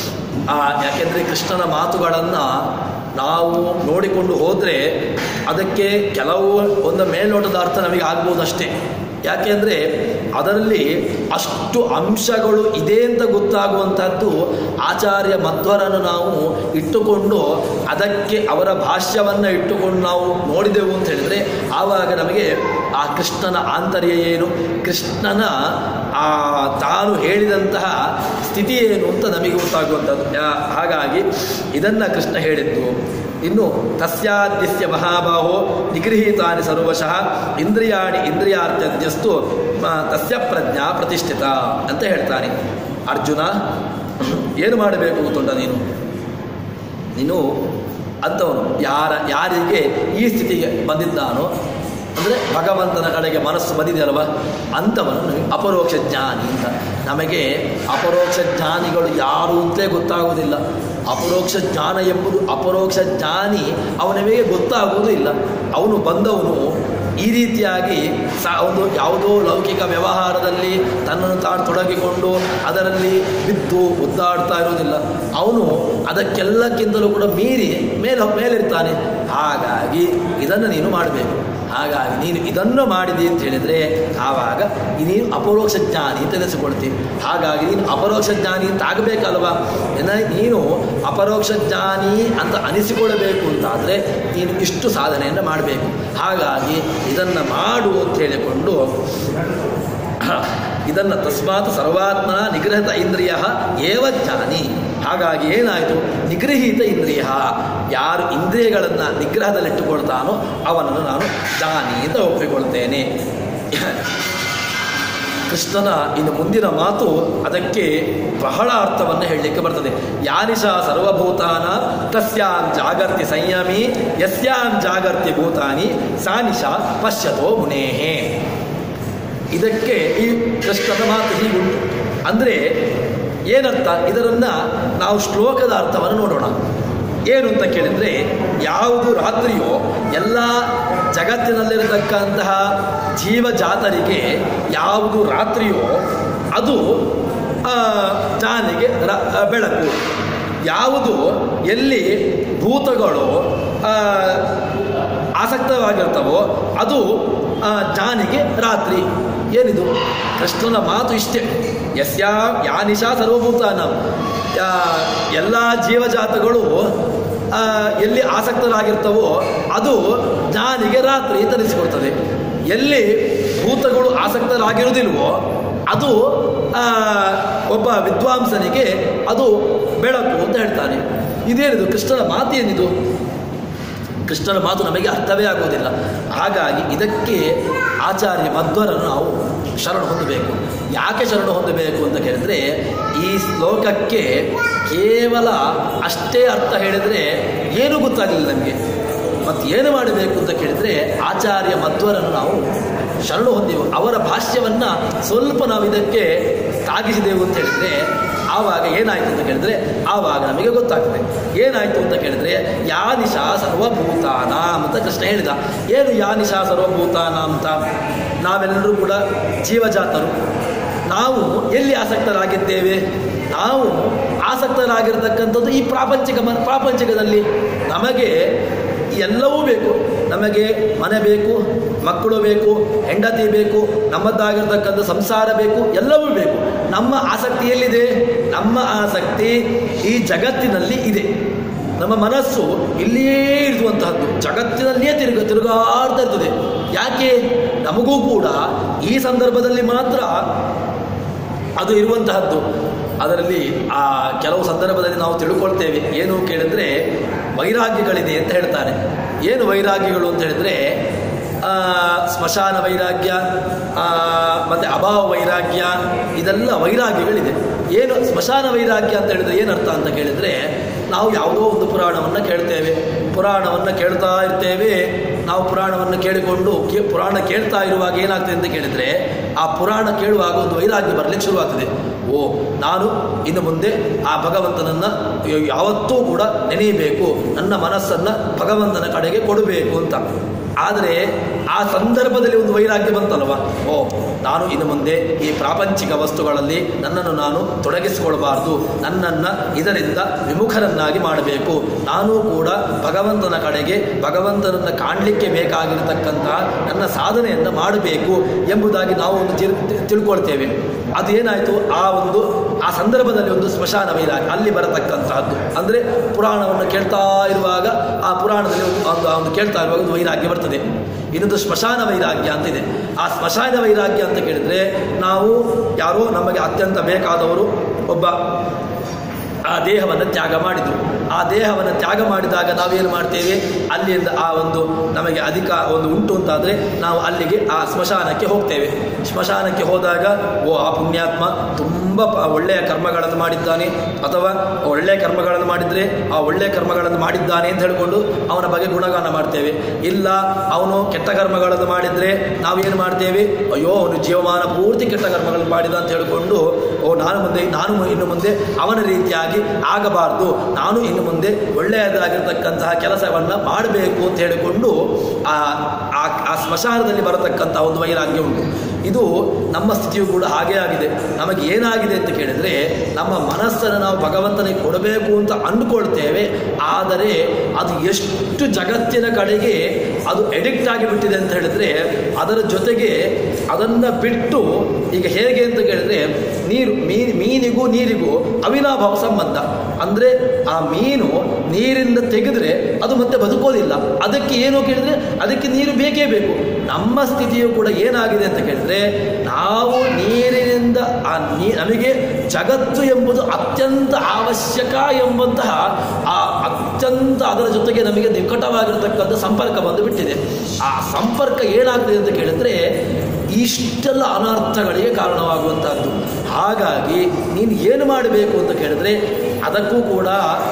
ಆ ಯಾಕೆಂದರೆ ಕೃಷ್ಣನ ಮಾತುಗಳನ್ನು ನಾವು ನೋಡಿಕೊಂಡು ಹೋದರೆ ಅದಕ್ಕೆ ಕೆಲವು ಒಂದು ಮೇಲ್ನೋಟದ ಅರ್ಥ ನಮಗೆ ಆಗ್ಬೋದು ಅಷ್ಟೇ ಯಾಕೆಂದರೆ ಅದರಲ್ಲಿ ಅಷ್ಟು ಅಂಶಗಳು ಇದೆ ಅಂತ ಗೊತ್ತಾಗುವಂಥದ್ದು ಆಚಾರ್ಯ ಮಧ್ವರನ್ನು ನಾವು ಇಟ್ಟುಕೊಂಡು ಅದಕ್ಕೆ ಅವರ ಭಾಷ್ಯವನ್ನು ಇಟ್ಟುಕೊಂಡು ನಾವು ನೋಡಿದೆವು ಅಂತ ಹೇಳಿದರೆ ಆವಾಗ ನಮಗೆ ಆ ಕೃಷ್ಣನ ಆಂತರ್ಯ ಏನು ಕೃಷ್ಣನ ಆ ತಾನು ಹೇಳಿದಂತಹ ಸ್ಥಿತಿ ಏನು ಅಂತ ನಮಗೆ ಗೊತ್ತಾಗುವಂಥದ್ದು ಯಾ- ಹಾಗಾಗಿ ಇದನ್ನು ಕೃಷ್ಣ ಹೇಳಿದ್ದು ಇನ್ನು ತಸ್ಯಾದ್ಯಸ್ಯ ಮಹಾಬಾಹೋ ನಿಗೃಹೀತಾನಿ ಸರ್ವಶಃ ಇಂದ್ರಿಯಾಣಿ ಇಂದ್ರಿಯಾರ್ಥ್ಯಸ್ತು ಮ- ತಸ್ಯ ಪ್ರಜ್ಞಾ ಪ್ರತಿಷ್ಠಿತ ಅಂತ ಹೇಳ್ತಾನೆ ಅರ್ಜುನ ಏನು ಮಾಡಬೇಕು ಗೊತ್ತುಂಟ ನೀನು ನೀನು ಅಂಥವನು ಯಾರ ಯಾರಿಗೆ ಈ ಸ್ಥಿತಿಗೆ ಬಂದಿದ್ದಾನೋ ಅಂದರೆ ಭಗವಂತನ ಕಡೆಗೆ ಮನಸ್ಸು ಬಂದಿದೆಯಲ್ವ ಅಂಥವನು ನಮಗೆ ಅಪರೋಕ್ಷ ಜ್ಞಾನಿ ಅಂತ ನಮಗೆ ಅಪರೋಕ್ಷ ಜ್ಞಾನಿಗಳು ಯಾರು ಅಂತಲೇ ಗೊತ್ತಾಗುವುದಿಲ್ಲ ಅಪರೋಕ್ಷ ಜ್ಞಾನ ಎಂಬುದು ಅಪರೋಕ್ಷ ಜ್ಞಾನಿ ಅವನಿಗೆ ಗೊತ್ತಾಗುವುದೂ ಇಲ್ಲ ಅವನು ಬಂದವನು ಈ ರೀತಿಯಾಗಿ ಸಾ ಒಂದು ಯಾವುದೋ ಲೌಕಿಕ ವ್ಯವಹಾರದಲ್ಲಿ ತನ್ನನ್ನು ತಾನು ತೊಡಗಿಕೊಂಡು ಅದರಲ್ಲಿ ಬಿದ್ದು ಒದ್ದಾಡ್ತಾ ಇರೋದಿಲ್ಲ ಅವನು ಅದಕ್ಕೆಲ್ಲಕ್ಕಿಂತಲೂ ಕೂಡ ಮೀರಿ ಮೇಲೆ ಮೇಲಿರ್ತಾನೆ ಹಾಗಾಗಿ ಇದನ್ನು ನೀನು ಮಾಡಬೇಕು ಹಾಗಾಗಿ ನೀನು ಇದನ್ನು ಮಾಡಿದಿ ಅಂತ ಹೇಳಿದರೆ ಆವಾಗ ನೀನು ಅಪರೋಕ್ಷ ಜ್ಞಾನಿ ಅಂತ ಎನಿಸಿಕೊಳ್ತೀನಿ ಹಾಗಾಗಿ ನೀನು ಅಪರೋಕ್ಷ ಜ್ಞಾನಿ ಅಂತ ಆಗಬೇಕಲ್ವಾ ಏನ ನೀನು ಅಪರೋಕ್ಷ ಜ್ಞಾನಿ ಅಂತ ಅನಿಸಿಕೊಳ್ಳಬೇಕು ಅಂತಾದರೆ ನೀನು ಇಷ್ಟು ಸಾಧನೆಯನ್ನು ಮಾಡಬೇಕು ಹಾಗಾಗಿ ಇದನ್ನು ಮಾಡು ಅಂತ ಹೇಳಿಕೊಂಡು ಇದನ್ನು ತಸ್ಮಾತ್ ಸರ್ವಾತ್ಮ ನಿಗ್ರಹಿತ ಇಂದ್ರಿಯ ಏವ ಜ್ಞಾನಿ ಹಾಗಾಗಿ ಏನಾಯಿತು ನಿಗ್ರಹೀತ ಇಂದ್ರಿಯ ಯಾರು ಇಂದ್ರಿಯಗಳನ್ನು ನಿಗ್ರಹದಲ್ಲಿಟ್ಟುಕೊಳ್ತಾನೋ ಅವನನ್ನು ನಾನು ಜ್ಞಾನಿ ಅಂತ ಒಪ್ಪಿಕೊಳ್ತೇನೆ ಕೃಷ್ಣನ ಇನ್ನು ಮುಂದಿನ ಮಾತು ಅದಕ್ಕೆ ಬಹಳ ಅರ್ಥವನ್ನು ಹೇಳಲಿಕ್ಕೆ ಬರ್ತದೆ ಯಾನಿಶ ಸರ್ವಭೂತಾನ ತಸ್ಯಾಂ ಜಾಗರ್ತಿ ಸಂಯಮಿ ಯಸ್ಯಾಂ ಜಾಗರ್ತಿ ಭೂತಾನಿ ಸಾನಿಶ ಪಶ್ಯತೋ ಮುನೇಹೇ ಇದಕ್ಕೆ ಈ ಕೃಷ್ಣನ ಮಾತು ಹೀಗುಂಟು ಅಂದರೆ ಏನರ್ಥ ಇದರನ್ನು ನಾವು ಶ್ಲೋಕದ ಅರ್ಥವನ್ನು ನೋಡೋಣ ಏನು ಅಂತ ಕೇಳಿದರೆ ಯಾವುದು ರಾತ್ರಿಯೋ ಎಲ್ಲ ಜಗತ್ತಿನಲ್ಲಿರತಕ್ಕಂತಹ ಜೀವಜಾತರಿಗೆ ಯಾವುದು ರಾತ್ರಿಯೋ ಅದು ಆ, ಜಾನಿಗೆ ರ- ಆ, ಬೆಳಕು ಯಾವುದು ಎಲ್ಲಿ ಭೂತಗಳು ಆ, ಆಸಕ್ತವಾಗಿರ್ತವೋ ಅದು ಆ, ಜಾನಿಗೆ ರಾತ್ರಿ ಏನಿದು ಕೃಷ್ಣನ ಮಾತು ಇಷ್ಟೇ ಯಸ್ಯಾ ಯಾನಿಶಾ ಸರ್ವಭೂತಾನ ಎಲ್ಲ ಜೀವಜಾತಗಳು ಆ, ಎಲ್ಲಿ ಆಸಕ್ತರಾಗಿರ್ತವೋ ಅದು ಜ್ಞಾನಿಗೆ ರಾತ್ರಿ ಅಂತ ಅನಿಸಿಕೊಡ್ತದೆ ಎಲ್ಲಿ ಭೂತಗಳು ಆಸಕ್ತರಾಗಿರುವುದಿಲ್ವೋ ಅದು ಆ, ಒಬ್ಬ ವಿದ್ವಾಂಸನಿಗೆ ಅದು ಬೆಳಕು ಅಂತ ಹೇಳ್ತಾನೆ ಇದೇನಿದು ಕೃಷ್ಣನ ಮಾತು ಏನಿದು ಕೃಷ್ಣನ ಮಾತು ನಮಗೆ ಅರ್ಥವೇ ಆಗುವುದಿಲ್ಲ ಹಾಗಾಗಿ ಇದಕ್ಕೆ ಆಚಾರ್ಯ ಮಧ್ವರನ್ನು ನಾವು ಶರಣ ಹೊಂದಬೇಕು ಯಾಕೆ ಶರಣ ಹೊಂದಬೇಕು ಅಂತ ಕೇಳಿದ್ರೆ ಈ ಶ್ಲೋಕಕ್ಕೆ ಕೇವಲ ಅಷ್ಟೇ ಅರ್ಥ ಹೇಳಿದರೆ ಏನೂ ಗೊತ್ತಾಗಲಿಲ್ಲ ನಮಗೆ ಮತ್ತು ಏನು ಮಾಡಬೇಕು ಅಂತ ಕೇಳಿದರೆ ಆಚಾರ್ಯ ಮಧ್ವರನ್ನು ನಾವು ಶರಣು ಹೊಂದೆವು ಅವರ ಭಾಷ್ಯವನ್ನು ಸ್ವಲ್ಪ ನಾವು ಇದಕ್ಕೆ ತಾಗಿಸಿದೆವು ಅಂತ ಹೇಳಿದರೆ ಆವಾಗ ಏನಾಯ್ತು ಅಂತ ಕೇಳಿದ್ರೆ ಆವಾಗ ನಮಗೆ ಗೊತ್ತಾಗ್ತದೆ ಏನಾಯ್ತು ಅಂತ ಕೇಳಿದ್ರೆ ಯಾ ನಿಶಾ ಸರ್ವಭೂತಾನ ಅಂತ ಕೃಷ್ಣ ಹೇಳಿದ ಏನು ಯಾ ನಿಶಾ ಸರ್ವಭೂತಾನ ಅಂತ ನಾವೆಲ್ಲರೂ ಕೂಡ ಜೀವಜಾತರು ನಾವು ಎಲ್ಲಿ ಆಸಕ್ತರಾಗಿದ್ದೇವೆ ನಾವು ಆಸಕ್ತರಾಗಿರ್ತಕ್ಕಂಥದ್ದು ಈ ಪ್ರಾಪಂಚಿಕ ಮ ಪ್ರಾಪಂಚಿಕದಲ್ಲಿ ನಮಗೆ ಎಲ್ಲವೂ ಬೇಕು ನಮಗೆ ಮನೆ ಬೇಕು ಮಕ್ಕಳು ಬೇಕು ಹೆಂಡತಿ ಬೇಕು ನಮ್ಮದ್ದಾಗಿರ್ತಕ್ಕಂಥ ಸಂಸಾರ ಬೇಕು ಎಲ್ಲವೂ ಬೇಕು ನಮ್ಮ ಆಸಕ್ತಿ ಎಲ್ಲಿದೆ ನಮ್ಮ ಆಸಕ್ತಿ ಈ ಜಗತ್ತಿನಲ್ಲಿ ಇದೆ ನಮ್ಮ ಮನಸ್ಸು ಇಲ್ಲಿಯೇ ಇರುವಂತಹದ್ದು ಜಗತ್ತಿನಲ್ಲಿಯೇ ತಿರುಗ ತಿರುಗಾಡ್ತಾ ಇರ್ತದೆ ಯಾಕೆ ನಮಗೂ ಕೂಡ ಈ ಸಂದರ್ಭದಲ್ಲಿ ಮಾತ್ರ ಅದು ಇರುವಂತಹದ್ದು ಅದರಲ್ಲಿ ಆ ಕೆಲವು ಸಂದರ್ಭದಲ್ಲಿ ನಾವು ತಿಳ್ಕೊಳ್ತೇವೆ ಏನು ಕೇಳಿದ್ರೆ ವೈರಾಗ್ಯಗಳಿದೆ ಅಂತ ಹೇಳ್ತಾರೆ ಏನು ವೈರಾಗ್ಯಗಳು ಅಂತ ಹೇಳಿದ್ರೆ ಆ, ಸ್ಮಶಾನ ವೈರಾಗ್ಯ ಆ, ಮತ್ತೆ ಅಭಾವ ವೈರಾಗ್ಯ ಇದೆಲ್ಲ ವೈರಾಗ್ಯಗಳಿದೆ ಏನು ಸ್ಮಶಾನ ವೈರಾಗ್ಯ ಅಂತ ಹೇಳಿದ್ರೆ ಏನರ್ಥ ಅಂತ ಕೇಳಿದ್ರೆ ನಾವು ಯಾವುದೋ ಒಂದು ಪುರಾಣವನ್ನು ಕೇಳ್ತೇವೆ ಪುರಾಣವನ್ನು ಕೇಳ್ತಾ ಇರ್ತೇವೆ ನಾವು ಪುರಾಣವನ್ನು ಕೇಳಿಕೊಂಡು ಕೇ ಪುರಾಣ ಕೇಳ್ತಾ ಇರುವಾಗ ಏನಾಗ್ತದೆ ಅಂತ ಕೇಳಿದ್ರೆ ಆ ಪುರಾಣ ಕೇಳುವಾಗ ಒಂದು ವೈರಾಗ್ಯ ಬರಲಿಕ್ಕೆ ಶುರುವಾಗ್ತದೆ ಓ ನಾನು ಇನ್ನು ಮುಂದೆ ಆ ಭಗವಂತನನ್ನು ಯಾವತ್ತೂ ಕೂಡ ನೆನೆಯಬೇಕು ನನ್ನ ಮನಸ್ಸನ್ನು ಭಗವಂತನ ಕಡೆಗೆ ಕೊಡಬೇಕು ಅಂತ ಆದರೆ ಆ ಸಂದರ್ಭದಲ್ಲಿ ಒಂದು ವೈರಾಗ್ಯ ಬಂತಲ್ವ ಓ ನಾನು ಇನ್ನು ಮುಂದೆ ಈ ಪ್ರಾಪಂಚಿಕ ವಸ್ತುಗಳಲ್ಲಿ ನನ್ನನ್ನು ನಾನು ತೊಡಗಿಸಿಕೊಳ್ಬಾರ್ದು ನನ್ನನ್ನು ಇದರಿಂದ ವಿಮುಖರನ್ನಾಗಿ ಮಾಡಬೇಕು ನಾನು ಕೂಡ ಭಗವಂತನ ಕಡೆಗೆ ಭಗವಂತನನ್ನು ಕಾಣಲಿಕ್ಕೆ ಬೇಕಾಗಿರತಕ್ಕಂತಹ ನನ್ನ ಸಾಧನೆಯನ್ನು ಮಾಡಬೇಕು ಎಂಬುದಾಗಿ ನಾವು ಒಂದು ತಿಳ್- ತಿಳ್ಕೊಳ್ತೇವೆ ಅದು ಏನಾಯಿತು ಆ ಒಂದು ಆ ಸಂದರ್ಭದಲ್ಲಿ ಒಂದು ಸ್ಮಶಾನ ವೈರಾಗ್ಯ ಅಲ್ಲಿ ಬರತಕ್ಕಂತಹದ್ದು ಅಂದರೆ ಪುರಾಣವನ್ನು ಕೇಳ್ತಾ ಇರುವಾಗ ಆ ಪುರಾಣದಲ್ಲಿ ಒಂದು ಒಂದು ಒಂದು ಕೇಳ್ತಾ ಇರುವಾಗ ಒಂದು ವೈರಾಗ್ಯ ಬರ್ತದೆ ಇನ್ನೊಂದು ಸ್ಮಶಾನ ವೈರಾಗ್ಯ ಅಂತಿದೆ ಆ ಸ್ಮಶಾನ ವೈರಾಗ್ಯ ಅಂತ ಕೇಳಿದ್ರೆ ನಾವು ಯಾರೋ ನಮಗೆ ಅತ್ಯಂತ ಬೇಕಾದವರು ಒಬ್ಬ ಆ ದೇಹವನ್ನು ತ್ಯಾಗ ಮಾಡಿದರು ಆ ದೇಹವನ್ನು ತ್ಯಾಗ ಮಾಡಿದಾಗ ನಾವೇನು ಮಾಡ್ತೇವೆ ಅಲ್ಲಿಂದ ಆ ಒಂದು ನಮಗೆ ಅಧಿಕ ಒಂದು ಉಂಟು ಅಂತಾದರೆ ನಾವು ಅಲ್ಲಿಗೆ ಆ ಸ್ಮಶಾನಕ್ಕೆ ಹೋಗ್ತೇವೆ ಸ್ಮಶಾನಕ್ಕೆ ಹೋದಾಗ ಓ ಆ ಪುಣ್ಯಾತ್ಮ ತುಂಬ ಪ- ಒಳ್ಳೆಯ ಕರ್ಮಗಳನ್ನು ಮಾಡಿದ್ದಾನೆ ಅಥವಾ ಒಳ್ಳೆಯ ಕರ್ಮಗಳನ್ನು ಮಾಡಿದರೆ ಆ ಒಳ್ಳೆಯ ಕರ್ಮಗಳನ್ನು ಮಾಡಿದ್ದಾನೆ ಅಂತ ಹೇಳಿಕೊಂಡು ಅವನ ಬಗ್ಗೆ ಗುಣಗಾನ ಮಾಡ್ತೇವೆ ಇಲ್ಲ ಅವನು ಕೆಟ್ಟ ಕರ್ಮಗಳನ್ನು ಮಾಡಿದರೆ ನಾವೇನು ಮಾಡ್ತೇವೆ ಅಯ್ಯೋ ಅವನು ಜೀವಮಾನ ಪೂರ್ತಿ ಕೆಟ್ಟ ಕರ್ಮಗಳನ್ನು ಮಾಡಿದ ಅಂತ ಹೇಳಿಕೊಂಡು ಓ ನಾನು ಮುಂದೆ ನಾನು ಇನ್ನು ಮುಂದೆ ಅವನ ರೀತಿಯಾಗಿ ಆಗಬಾರ್ದು ನಾನು ಇನ್ನು ಮುಂದೆ ಒಳ್ಳೆಯದಾಗಿರ್ತಕ್ಕಂತಹ ಕೆಲಸವನ್ನು ಮಾಡಬೇಕು ಅಂತ ಹೇಳಿಕೊಂಡು ಆ ಆ- ಆ ಸ್ಮಶಾನದಲ್ಲಿ ಬರತಕ್ಕಂತಹ ಒಂದು ವೈರಾಗ್ಯ ಉಂಟು ಇದು ನಮ್ಮ ಸ್ಥಿತಿಯು ಕೂಡ ಹಾಗೇ ಆಗಿದೆ ನಮಗೆ ಏನಾಗಿದೆ ಅಂತ ಕೇಳಿದ್ರೆ ನಮ್ಮ ಮನಸ್ಸನ್ನು ನಾವು ಭಗವಂತನಿಗೆ ಕೊಡಬೇಕು ಅಂತ ಅಂದುಕೊಳ್ತೇವೆ ಆದರೆ ಅದು ಎಷ್ಟು ಜಗತ್ತಿನ ಕಡೆಗೆ ಅದು ಎಡಿಕ್ಟ್ ಆಗಿಬಿಟ್ಟಿದೆ ಅಂತ ಹೇಳಿದ್ರೆ ಅದರ ಜೊತೆಗೆ ಅದನ್ನು ಬಿಟ್ಟು ಈಗ ಹೇಗೆ ಅಂತ ಕೇಳಿದ್ರೆ ನೀರು ಮೀನ್ ಮೀನಿಗೂ ನೀರಿಗೂ ಅವಿನಾಭಾವ ಸಂಬಂಧ ಅಂದರೆ ಆ ಮೀನು ನೀರಿಂದ ತೆಗೆದ್ರೆ ಅದು ಮತ್ತೆ ಬದುಕೋದಿಲ್ಲ ಅದಕ್ಕೆ ಏನು ಕೇಳಿದ್ರೆ ಅದಕ್ಕೆ ನೀರು ಬೇಕೇ ಬೇಕು ನಮ್ಮ ಸ್ಥಿತಿಯು ಕೂಡ ಏನಾಗಿದೆ ಅಂತ ಕೇಳಿದ್ರೆ ನಾವು ನೀರಿನಿಂದ ಆ ನೀ ನಮಗೆ ಜಗತ್ತು ಎಂಬುದು ಅತ್ಯಂತ ಅವಶ್ಯಕ ಎಂಬಂತಹ ಆ ಅತ್ಯಂತ ಅದರ ಜೊತೆಗೆ ನಮಗೆ ನಿಕಟವಾಗಿರತಕ್ಕಂಥ ಸಂಪರ್ಕ ಬಂದು ಬಿಟ್ಟಿದೆ ಆ ಸಂಪರ್ಕ ಏನಾಗ್ತದೆ ಅಂತ ಕೇಳಿದ್ರೆ ಇಷ್ಟೆಲ್ಲ ಅನರ್ಥಗಳಿಗೆ ಕಾರಣವಾಗುವಂತಹದ್ದು ಹಾಗಾಗಿ ನೀನು ಏನು ಮಾಡಬೇಕು ಅಂತ ಕೇಳಿದ್ರೆ ಅದಕ್ಕೂ ಕೂಡ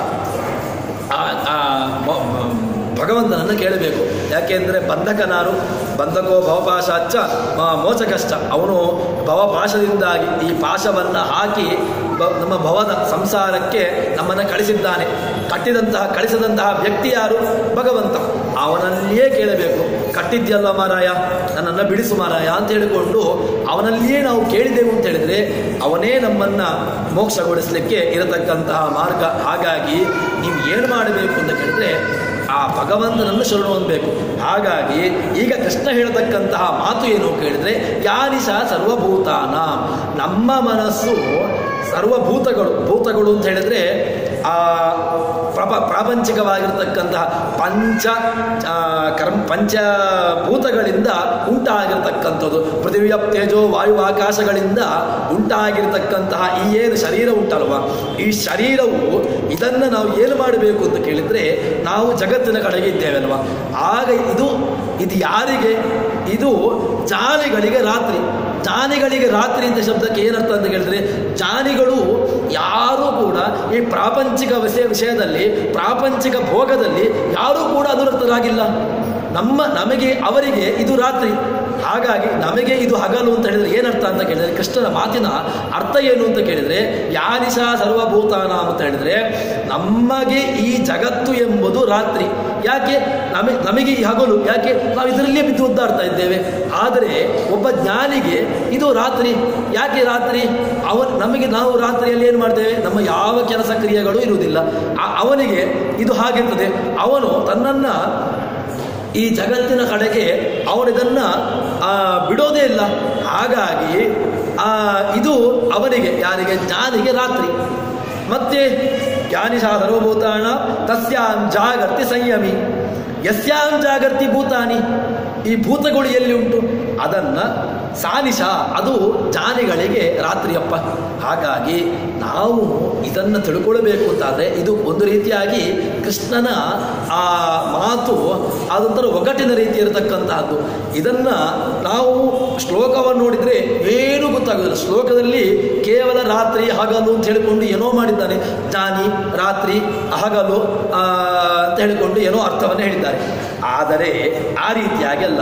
ಆ- ಆ ಮ- ಮ- ಭಗವಂತನನ್ನು ಕೇಳಬೇಕು ಯಾಕೆಂದರೆ ಬಂಧಕ ನಾನು ಬಂಧಕೋ ಭವಪಾಶಾಚ್ಚ ಮ- ಮೋಚಕಶ್ಚ ಅವನು ಭವಪಾಶದಿಂದಾಗಿ ಈ ಪಾಶವನ್ನು ಹಾಕಿ ಬ- ನಮ್ಮ ಭವದ ಸಂಸಾರಕ್ಕೆ ನಮ್ಮನ್ನು ಕಳಿಸಿದ್ದಾನೆ ಕಟ್ಟಿದಂತಹ ಕಳಿಸಿದಂತಹ ವ್ಯಕ್ತಿ ಯಾರು ಭಗವಂತ ಅವನಲ್ಲಿಯೇ ಕೇಳಬೇಕು ಕಟ್ಟಿದ್ಯಲ್ವ ಮಾರಾಯ ನನ್ನನ್ನು ಬಿಡಿಸು ಮಾರಾಯ ಅಂತ ಹೇಳಿಕೊಂಡು ಅವನಲ್ಲಿಯೇ ನಾವು ಕೇಳಿದೆವು ಅಂತ ಹೇಳಿದರೆ ಅವನೇ ನಮ್ಮನ್ನು ಮೋಕ್ಷಗೊಳಿಸಲಿಕ್ಕೆ ಇರತಕ್ಕಂತಹ ಮಾರ್ಗ ಹಾಗಾಗಿ ನೀವು ಏನು ಮಾಡಬೇಕು ಅಂತ ಕೇಳಿದ್ರೆ ಆ ಭಗವಂತನನ್ನು ಶರಣು ಹೊಂದಬೇಕು ಹಾಗಾಗಿ ಈಗ ಕೃಷ್ಣ ಹೇಳತಕ್ಕಂತಹ ಮಾತು ಏನು ಕೇಳಿದ್ರೆ ಯಾನಿಶ ಸರ್ವಭೂತಾನ ನಮ್ಮ ಮನಸ್ಸು ಸರ್ವಭೂತಗಳು ಭೂತಗಳು ಅಂತ ಹೇಳಿದ್ರೆ ಆ ಪ್ರಪ ಪ್ರಾಪಂಚಿಕವಾಗಿರ್ತಕ್ಕಂತಹ ಪಂಚ ಆ, ಕರ್ಮ ಪಂಚಭೂತಗಳಿಂದ ಉಂಟಾಗಿರ್ತಕ್ಕಂಥದ್ದು ಪೃಥ್ವಿಯ ತೇಜೋ ವಾಯು ಆಕಾಶಗಳಿಂದ ಉಂಟಾಗಿರ್ತಕ್ಕಂತಹ ಈ ಏನು ಶರೀರ ಉಂಟಲ್ವ ಈ ಶರೀರವು ಇದನ್ನು ನಾವು ಏನು ಮಾಡಬೇಕು ಅಂತ ಕೇಳಿದರೆ ನಾವು ಜಗತ್ತಿನ ಕಡೆಗೆ ಇದ್ದೇವಲ್ವ ಆಗ ಇದು ಇದು ಯಾರಿಗೆ ಇದು ಜಾನಿಗಳಿಗೆ ರಾತ್ರಿ ಜಾನಿಗಳಿಗೆ ರಾತ್ರಿ ಅಂತ ಶಬ್ದಕ್ಕೆ ಏನರ್ಥ ಅಂತ ಕೇಳಿದ್ರೆ ಜಾನಿಗಳು ಯಾರೂ ಕೂಡ ಈ ಪ್ರಾಪಂಚಿಕ ವಿಷಯ ವಿಷಯದಲ್ಲಿ ಪ್ರಾಪಂಚಿಕ ಭೋಗದಲ್ಲಿ ಯಾರೂ ಕೂಡ ಅನುರಕ್ತರಾಗಿಲ್ಲ ನಮ್ಮ ನಮಗೆ ಅವರಿಗೆ ಇದು ರಾತ್ರಿ ಹಾಗಾಗಿ ನಮಗೆ ಇದು ಹಗಲು ಅಂತ ಹೇಳಿದ್ರೆ ಏನರ್ಥ ಅಂತ ಕೇಳಿದ್ರೆ ಕೃಷ್ಣನ ಮಾತಿನ ಅರ್ಥ ಏನು ಅಂತ ಕೇಳಿದ್ರೆ ಯಾನಿಶ ಸರ್ವಭೂತಾನ ಅಂತ ಹೇಳಿದ್ರೆ ನಮಗೆ ಈ ಜಗತ್ತು ಎಂಬುದು ರಾತ್ರಿ ಯಾಕೆ ನಮಗೆ ನಮಗೆ ಈ ಹಗಲು ಯಾಕೆ ನಾವು ಇದರಲ್ಲೇ ಬಿದ್ದು ಒದ್ದಾಡ್ತಾ ಇದ್ದೇವೆ ಆದರೆ ಒಬ್ಬ ಜ್ಞಾನಿಗೆ ಇದು ರಾತ್ರಿ ಯಾಕೆ ರಾತ್ರಿ ಅವ ನಮಗೆ ನಾವು ರಾತ್ರಿಯಲ್ಲಿ ಏನು ಮಾಡ್ತೇವೆ ನಮ್ಮ ಯಾವ ಕೆಲಸ ಕ್ರಿಯೆಗಳು ಇರುವುದಿಲ್ಲ ಆ- ಅವನಿಗೆ ಇದು ಹಾಗಿರ್ತದೆ ಅವನು ತನ್ನನ್ನು ಈ ಜಗತ್ತಿನ ಕಡೆಗೆ ಅವನಿದನ್ನ ಆ, ಬಿಡೋದೇ ಇಲ್ಲ ಹಾಗಾಗಿ ಆ, ಇದು ಅವನಿಗೆ ಯಾರಿಗೆ ಜ್ಞಾನಿಗೆ ರಾತ್ರಿ ಮತ್ತೆ ಜ್ಞಾನಿ ಸಹ ಸರ್ವಭೂತಾನ ತಸ್ಯಾಂ ಜಾಗರ್ತಿ ಸಂಯಮಿ ಯಸ್ಯಾಂ ಜಾಗರ್ತಿ ಭೂತಾನಿ ಈ ಭೂತಗಳು ಎಲ್ಲಿ ಉಂಟು ಅದನ್ನ ಸಾನಿಶ ಅದು ಜ್ಞಾನಿಗಳಿಗೆ ರಾತ್ರಿಯಪ್ಪ ಹಾಗಾಗಿ ನಾವು ಇದನ್ನು ತಿಳ್ಕೊಳ್ಬೇಕು ಅಂತಾದರೆ ಇದು ಒಂದು ರೀತಿಯಾಗಿ ಕೃಷ್ಣನ ಆ ಮಾತು ಅದೊಂಥರ ಒಗಟಿನ ರೀತಿ ಇರತಕ್ಕಂತಹದ್ದು ಇದನ್ನು ನಾವು ಶ್ಲೋಕವನ್ನು ನೋಡಿದರೆ ಏನೂ ಗೊತ್ತಾಗೋದಿಲ್ಲ ಶ್ಲೋಕದಲ್ಲಿ ಕೇವಲ ರಾತ್ರಿ ಹಗಲು ಅಂತ ಹೇಳಿಕೊಂಡು ಏನೋ ಮಾಡಿದ್ದಾನೆ ಜ್ಞಾನಿ ರಾತ್ರಿ ಹಗಲು ಆ, ಅಂತ ಹೇಳಿಕೊಂಡು ಏನೋ ಅರ್ಥವನ್ನು ಹೇಳಿದ್ದಾರೆ ಆದರೆ ಆ ರೀತಿಯಾಗಿ ಅಲ್ಲ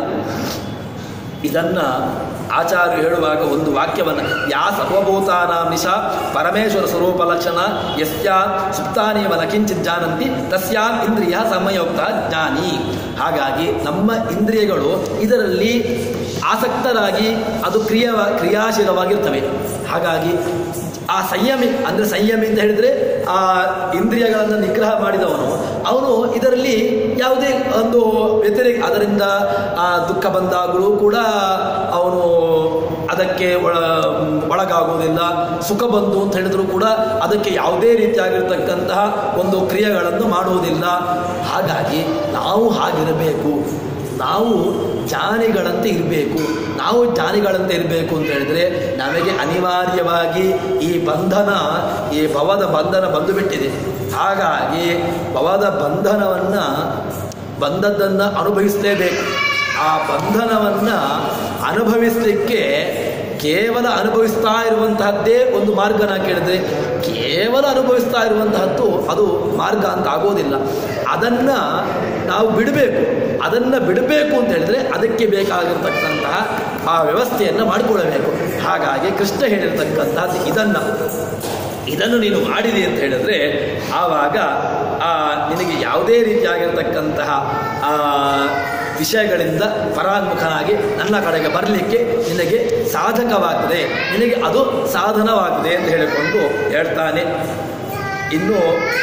ಇದನ್ನ ಆಚಾರ್ಯ ಹೇಳುವಾಗ ಒಂದು ವಾಕ್ಯವನ್ನು ಯಾ ಸರ್ವಭೂತಾನಾಂ ನಿಶ ಪರಮೇಶ್ವರ ಸ್ವರೂಪ ಲಕ್ಷಣ ಯಸ್ಯಾ ಸುಪ್ತಾನೇವನ ಕಿಂಚಿತ್ ಜಾನಂತಿ ತಸ್ಯಾಂ ಇಂದ್ರಿಯ ಸಮಯೋಕ್ತ ಜ್ಞಾನಿ ಹಾಗಾಗಿ ನಮ್ಮ ಇಂದ್ರಿಯಗಳು ಇದರಲ್ಲಿ ಆಸಕ್ತರಾಗಿ ಅದು ಕ್ರಿಯ ಕ್ರಿಯಾಶೀಲವಾಗಿರ್ತವೆ ಹಾಗಾಗಿ ಆ ಸಂಯಮಿ ಅಂದರೆ ಸಂಯಮಿ ಅಂತ ಹೇಳಿದರೆ ಆ ಇಂದ್ರಿಯಗಳನ್ನು ನಿಗ್ರಹ ಮಾಡಿದವನು ಅವನು ಇದರಲ್ಲಿ ಯಾವುದೇ ಒಂದು ವ್ಯತಿರೇಕ ಅದರಿಂದ ಆ ದುಃಖ ಬಂದಾಗಲೂ ಕೂಡ ಅವನು ಅದಕ್ಕೆ ಒಳ ಒಳಗಾಗುವುದಿಲ್ಲ ಸುಖ ಬಂತು ಅಂತ ಹೇಳಿದ್ರು ಕೂಡ ಅದಕ್ಕೆ ಯಾವುದೇ ರೀತಿಯಾಗಿರ್ತಕ್ಕಂತಹ ಒಂದು ಕ್ರಿಯೆಗಳನ್ನು ಮಾಡುವುದಿಲ್ಲ ಹಾಗಾಗಿ ನಾವು ಹಾಗಿರಬೇಕು ನಾವು ಜ್ಞಾನಿಗಳಂತೆ ಇರಬೇಕು ನಾವು ಜ್ಞಾನಿಗಳಂತೆ ಇರಬೇಕು ಅಂತ ಹೇಳಿದ್ರೆ ನಮಗೆ ಅನಿವಾರ್ಯವಾಗಿ ಈ ಬಂಧನ ಈ ಭವದ ಬಂಧನ ಬಂದು ಬಿಟ್ಟಿದೆ ಹಾಗಾಗಿ ಭವದ ಬಂಧನವನ್ನು ಬಂದದ್ದನ್ನು ಅನುಭವಿಸಲೇಬೇಕು ಆ ಬಂಧನವನ್ನು ಅನುಭವಿಸಲಿಕ್ಕೆ ಕೇವಲ ಅನುಭವಿಸ್ತಾ ಇರುವಂತಹದ್ದೇ ಒಂದು ಮಾರ್ಗನ ಕೇಳಿದ್ರೆ ಕೇವಲ ಅನುಭವಿಸ್ತಾ ಇರುವಂತಹದ್ದು ಅದು ಮಾರ್ಗ ಅಂತ ಆಗೋದಿಲ್ಲ ಅದನ್ನು ನಾವು ಬಿಡಬೇಕು ಅದನ್ನು ಬಿಡಬೇಕು ಅಂತ ಹೇಳಿದ್ರೆ ಅದಕ್ಕೆ ಬೇಕಾಗಿರ್ತಕ್ಕಂತಹ ಆ ವ್ಯವಸ್ಥೆಯನ್ನು ಮಾಡಿಕೊಳ್ಳಬೇಕು ಹಾಗಾಗಿ ಕೃಷ್ಣ ಹೇಳಿರ್ತಕ್ಕಂಥದ್ದು ಇದನ್ನು ಇದನ್ನು ನೀನು ಮಾಡಿದೆ ಅಂತ ಹೇಳಿದ್ರೆ ಆವಾಗ ಆ ನಿನಗೆ ಯಾವುದೇ ರೀತಿಯಾಗಿರ್ತಕ್ಕಂತಹ ಆ ವಿಷಯಗಳಿಂದ ಪರಾನ್ಮುಖನಾಗಿ ನನ್ನ ಕಡೆಗೆ ಬರಲಿಕ್ಕೆ ನಿನಗೆ ಸಾಧಕವಾಗ್ತದೆ ನಿನಗೆ ಅದು ಸಾಧನವಾಗ್ತದೆ ಅಂತ ಹೇಳಿಕೊಂಡು ಹೇಳ್ತಾನೆ ಇನ್ನು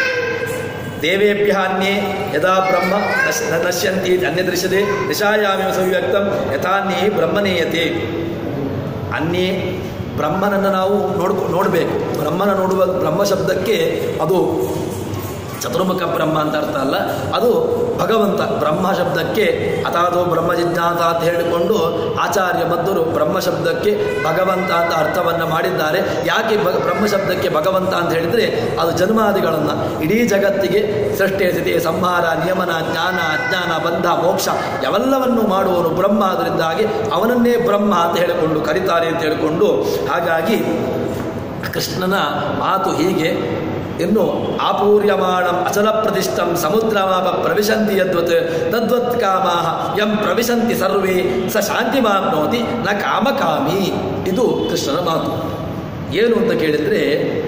ದೇವೇಭ್ಯ ಅನ್ಯೇ ಯದಾ ಬ್ರಹ್ಮ ನಶ್ ನಶ್ಯಂತಿ ಅನ್ಯದೃಶ್ಯತೆ ನಿಶಾಯಾಮೇವ ಸಂವ್ಯಕ್ತಂ ಯಥಾನ್ಯೇ ಬ್ರಹ್ಮನೇಯತೆ ಅನ್ಯೇ ಬ್ರಹ್ಮನನ್ನು ನಾವು ನೋಡ್ಕೊ ನೋಡಬೇಕು ಬ್ರಹ್ಮನ ನೋಡುವ ಬ್ರಹ್ಮ ಶಬ್ದಕ್ಕೆ ಅದು ಚತುರ್ಮುಖ ಬ್ರಹ್ಮ ಅಂತ ಅರ್ಥ ಅಲ್ಲ ಅದು ಭಗವಂತ ಬ್ರಹ್ಮ ಶಬ್ದಕ್ಕೆ ಅಥಾದೋ ಬ್ರಹ್ಮ ಜಿಜ್ಞಾಸ ಅಂತ ಹೇಳಿಕೊಂಡು ಆಚಾರ್ಯ ಮದ್ದರು ಬ್ರಹ್ಮ ಶಬ್ದಕ್ಕೆ ಭಗವಂತ ಅಂತ ಅರ್ಥವನ್ನು ಮಾಡಿದ್ದಾರೆ ಯಾಕೆ ಭಗ ಬ್ರಹ್ಮ ಶಬ್ದಕ್ಕೆ ಭಗವಂತ ಅಂತ ಹೇಳಿದರೆ ಅದು ಜನ್ಮಾದಿಗಳನ್ನು ಇಡೀ ಜಗತ್ತಿಗೆ ಸೃಷ್ಟಿ ಸ್ಥಿತಿ ಸಂಹಾರ ನಿಯಮನ ಜ್ಞಾನ ಅಜ್ಞಾನ ಬಂಧ ಮೋಕ್ಷ ಯಾವೆಲ್ಲವನ್ನು ಮಾಡುವವನು ಬ್ರಹ್ಮ ಅದರಿಂದಾಗಿ ಅವನನ್ನೇ ಬ್ರಹ್ಮ ಅಂತ ಹೇಳಿಕೊಂಡು ಕರೀತಾರೆ ಅಂತ ಹೇಳಿಕೊಂಡು ಹಾಗಾಗಿ ಕೃಷ್ಣನ ಮಾತು ಹೀಗೆ ಇನ್ನು ಆಪೂರ್ಯಮಾಣಂ ಅಚಲ ಪ್ರತಿಷ್ಠಂ ಸಮುದ್ರಮಾಪ ಪ್ರವಿಶಂತಿ ಯದ್ವತ್ ತದ್ವತ್ ಕಾಮಾಹ ಯಂ ಪ್ರವಿಶಂತಿ ಸರ್ವೇ ಸ ಶಾಂತಿ ಮಾಪ್ನೋತಿ ನ ಕಾಮಕಾಮಿ ಇದು ಕೃಷ್ಣನ ಮಾತು ಏನು ಅಂತ ಕೇಳಿದರೆ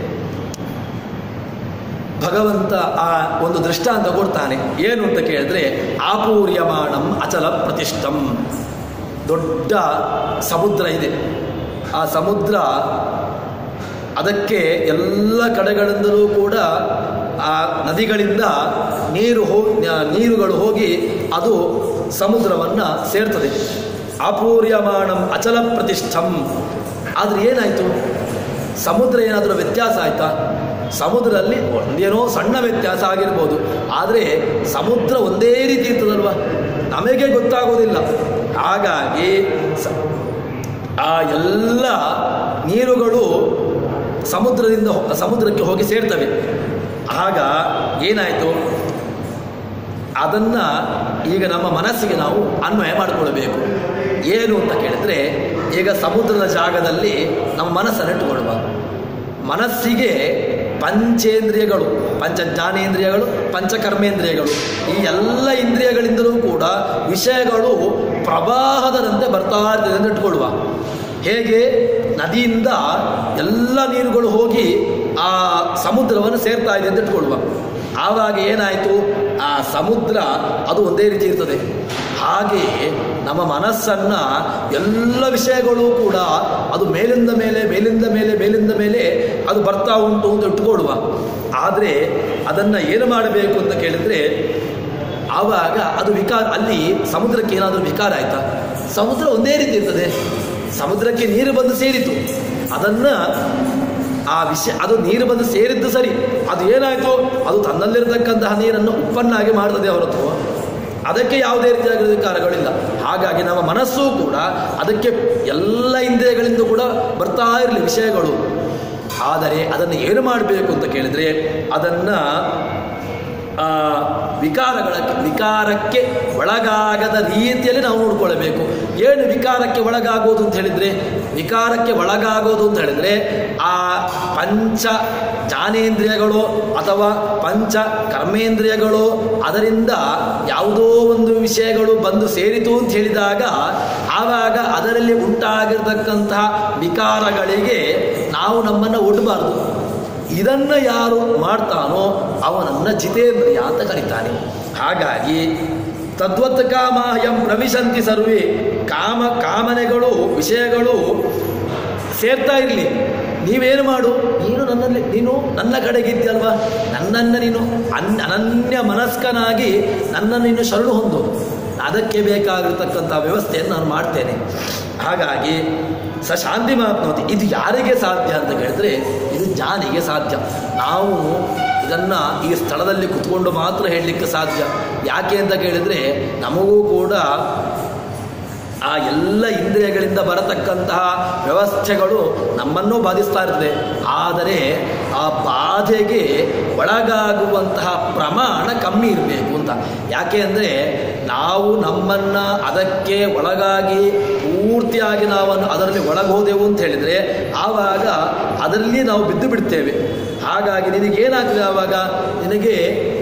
ಭಗವಂತ ಆ ಒಂದು ದೃಷ್ಟಾಂತ ಕೊಡ್ತಾನೆ ಏನು ಅಂತ ಕೇಳಿದ್ರೆ ಆಪೂರ್ಯಮಾಣಂ ಅಚಲ ಪ್ರತಿಷ್ಠಂ ದೊಡ್ಡ ಸಮುದ್ರ ಇದೆ ಆ ಸಮುದ್ರ ಅದಕ್ಕೆ ಎಲ್ಲ ಕಡೆಗಳಿಂದಲೂ ಕೂಡ ಆ ನದಿಗಳಿಂದ ನೀರು ಹೋ ನೀರುಗಳು ಹೋಗಿ ಅದು ಸಮುದ್ರವನ್ನು ಸೇರ್ತದೆ ಆಪೂರ್ಯಮಾಣಂ ಅಚಲ ಪ್ರತಿಷ್ಠಂ ಆದರೆ ಏನಾಯಿತು ಸಮುದ್ರ ಏನಾದರೂ ವ್ಯತ್ಯಾಸ ಆಯಿತಾ ಸಮುದ್ರದಲ್ಲಿ ಒಂದೇನೋ ಸಣ್ಣ ವ್ಯತ್ಯಾಸ ಆಗಿರ್ಬೋದು ಆದರೆ ಸಮುದ್ರ ಒಂದೇ ರೀತಿ ಇರ್ತದಲ್ವ ನಮಗೆ ಗೊತ್ತಾಗೋದಿಲ್ಲ ಹಾಗಾಗಿ ಸ- ಆ ಎಲ್ಲ ನೀರುಗಳು ಸಮುದ್ರದಿಂದ ಹೊ- ಸಮುದ್ರಕ್ಕೆ ಹೋಗಿ ಸೇರ್ತವೆ ಆಗ ಏನಾಯಿತು ಅದನ್ನು ಈಗ ನಮ್ಮ ಮನಸ್ಸಿಗೆ ನಾವು ಅನ್ವಯ ಮಾಡಿಕೊಳ್ಬೇಕು ಏನು ಅಂತ ಕೇಳಿದ್ರೆ ಈಗ ಸಮುದ್ರದ ಜಾಗದಲ್ಲಿ ನಮ್ಮ ಮನಸ್ಸನ್ನು ಇಟ್ಟುಕೊಳ್ಳುವ ಮನಸ್ಸಿಗೆ ಪಂಚೇಂದ್ರಿಯಗಳು ಪಂಚ ಜ್ಞಾನೇಂದ್ರಿಯಗಳು ಪಂಚಕರ್ಮೇಂದ್ರಿಯಗಳು ಈ ಎಲ್ಲ ಇಂದ್ರಿಯಗಳಿಂದಲೂ ಕೂಡ ವಿಷಯಗಳು ಪ್ರವಾಹದಂತೆ ಬರ್ತಾ ಇರ್ತದೆ ಅಂತ ಇಟ್ಕೊಳ್ಳುವ ಹೇಗೆ ನದಿಯಿಂದ ಎಲ್ಲ ನೀರುಗಳು ಹೋಗಿ ಆ ಸಮುದ್ರವನ್ನು ಸೇರ್ತಾ ಇದೆ ಅಂತ ಇಟ್ಕೊಳ್ಳುವ ಆವಾಗ ಏನಾಯಿತು ಆ ಸಮುದ್ರ ಅದು ಒಂದೇ ರೀತಿ ಇರ್ತದೆ ಹಾಗೆಯೇ ನಮ್ಮ ಮನಸ್ಸನ್ನು ಎಲ್ಲ ವಿಷಯಗಳು ಕೂಡ ಅದು ಮೇಲಿಂದ ಮೇಲೆ ಮೇಲಿಂದ ಮೇಲೆ ಮೇಲಿಂದ ಮೇಲೆ ಅದು ಬರ್ತಾ ಉಂಟು ಅಂತ ಇಟ್ಕೊಳ್ಳುವ ಆದರೆ ಅದನ್ನು ಏನು ಮಾಡಬೇಕು ಅಂತ ಕೇಳಿದರೆ ಆವಾಗ ಅದು ವಿಕಾರ ಅಲ್ಲಿ ಸಮುದ್ರಕ್ಕೆ ಏನಾದರೂ ವಿಕಾರ ಆಯ್ತಾ ಸಮುದ್ರ ಒಂದೇ ರೀತಿ ಇರ್ತದೆ ಸಮುದ್ರಕ್ಕೆ ನೀರು ಬಂದು ಸೇರಿತು ಅದನ್ನು ಆ ವಿಷಯ ಅದು ನೀರು ಬಂದು ಸೇರಿದ್ದು ಸರಿ ಅದು ಏನಾಯಿತು ಅದು ತನ್ನಲ್ಲಿರತಕ್ಕಂತಹ ನೀರನ್ನು ಉಪ್ಪನ್ನಾಗಿ ಮಾಡ್ತದೆ ಹೊರತು ಅದಕ್ಕೆ ಯಾವುದೇ ರೀತಿಯಾದ ವಿಕಾರಗಳಿಲ್ಲ ಹಾಗಾಗಿ ನಮ್ಮ ಮನಸ್ಸು ಕೂಡ ಅದಕ್ಕೆ ಎಲ್ಲ ಇಂದ್ರಿಯಗಳಿಂದ ಕೂಡ ಬರ್ತಾ ಇರಲಿ ವಿಷಯಗಳು ಆದರೆ ಅದನ್ನು ಏನು ಮಾಡಬೇಕು ಅಂತ ಕೇಳಿದರೆ ಅದನ್ನು ಆ, ವಿಕಾರಗಳ ವಿಕಾರಕ್ಕೆ ಒಳಗಾಗದ ರೀತಿಯಲ್ಲಿ ನಾವು ನೋಡ್ಕೊಳ್ಬೇಕು ಏನು ವಿಕಾರಕ್ಕೆ ಒಳಗಾಗೋದು ಅಂತ ಹೇಳಿದರೆ ವಿಕಾರಕ್ಕೆ ಒಳಗಾಗೋದು ಅಂತ ಹೇಳಿದರೆ ಆ ಪಂಚ ಜ್ಞಾನೇಂದ್ರಿಯಗಳು ಅಥವಾ ಪಂಚ ಕರ್ಮೇಂದ್ರಿಯಗಳು ಅದರಿಂದ ಯಾವುದೋ ಒಂದು ವಿಷಯಗಳು ಬಂದು ಸೇರಿತು ಅಂತ ಹೇಳಿದಾಗ ಆವಾಗ ಅದರಲ್ಲಿ ಉಂಟಾಗಿರ್ತಕ್ಕಂತಹ ವಿಕಾರಗಳಿಗೆ ನಾವು ನಮ್ಮನ್ನು ಒಡ್ಡಬಾರ್ದು ಇದನ್ನು ಯಾರು ಮಾಡ್ತಾನೋ ಅವನನ್ನು ಜಿತೇಂದ್ರಿಯ ಅಂತ ಕರೀತಾನೆ ಹಾಗಾಗಿ ತದ್ವತ್ ಕಾಮಾಯಂ ಪ್ರವಿಶಂತಿ ಸರ್ವೇ ಕಾಮ ಕಾಮನೆಗಳು ವಿಷಯಗಳು ಸೇರ್ತಾ ಇರಲಿ ನೀವೇನು ಮಾಡು ನೀನು ನನ್ನಲ್ಲಿ ನೀನು ನನ್ನ ಕಡೆಗಿದ್ಯಲ್ವಾ ನನ್ನನ್ನು ನೀನು ಅನ್ ಅನನ್ಯ ಮನಸ್ಕನಾಗಿ ನನ್ನನ್ನು ನೀನು ಶರಣು ಹೊಂದು ಅದಕ್ಕೆ ಬೇಕಾಗಿರ್ತಕ್ಕಂಥ ವ್ಯವಸ್ಥೆಯನ್ನು ನಾನು ಮಾಡ್ತೇನೆ ಹಾಗಾಗಿ ಸ ಶಾಂತಿ ಮಾಪ್ನೋತಿ ಇದು ಯಾರಿಗೆ ಸಾಧ್ಯ ಅಂತ ಕೇಳಿದ್ರೆ ಇದು ಜ್ಞಾನಿಗೆ ಸಾಧ್ಯ ನಾವು ಇದನ್ನು ಈ ಸ್ಥಳದಲ್ಲಿ ಕುತ್ಕೊಂಡು ಮಾತ್ರ ಹೇಳಲಿಕ್ಕೆ ಸಾಧ್ಯ ಯಾಕೆ ಅಂತ ಕೇಳಿದರೆ ನಮಗೂ ಕೂಡ ಆ ಎಲ್ಲ ಇಂದ್ರಿಯಗಳಿಂದ ಬರತಕ್ಕಂತಹ ವ್ಯವಸ್ಥೆಗಳು ನಮ್ಮನ್ನು ಬಾಧಿಸ್ತಾ ಇರ್ತದೆ ಆದರೆ ಆ ಬಾಧೆಗೆ ಒಳಗಾಗುವಂತಹ ಪ್ರಮಾಣ ಕಮ್ಮಿ ಇರಬೇಕು ಅಂತ ಯಾಕೆ ಅಂದರೆ ನಾವು ನಮ್ಮನ್ನು ಅದಕ್ಕೆ ಒಳಗಾಗಿ ಪೂರ್ತಿಯಾಗಿ ನಾವು ಅದರಲ್ಲಿ ಒಳಗೋದೆವು ಅಂತ ಹೇಳಿದರೆ ಆವಾಗ ಅದರಲ್ಲಿ ನಾವು ಬಿದ್ದು ಬಿಡ್ತೇವೆ ಹಾಗಾಗಿ ನಿನಗೇನಾಗ್ತದೆ ಆವಾಗ ನಿನಗೆ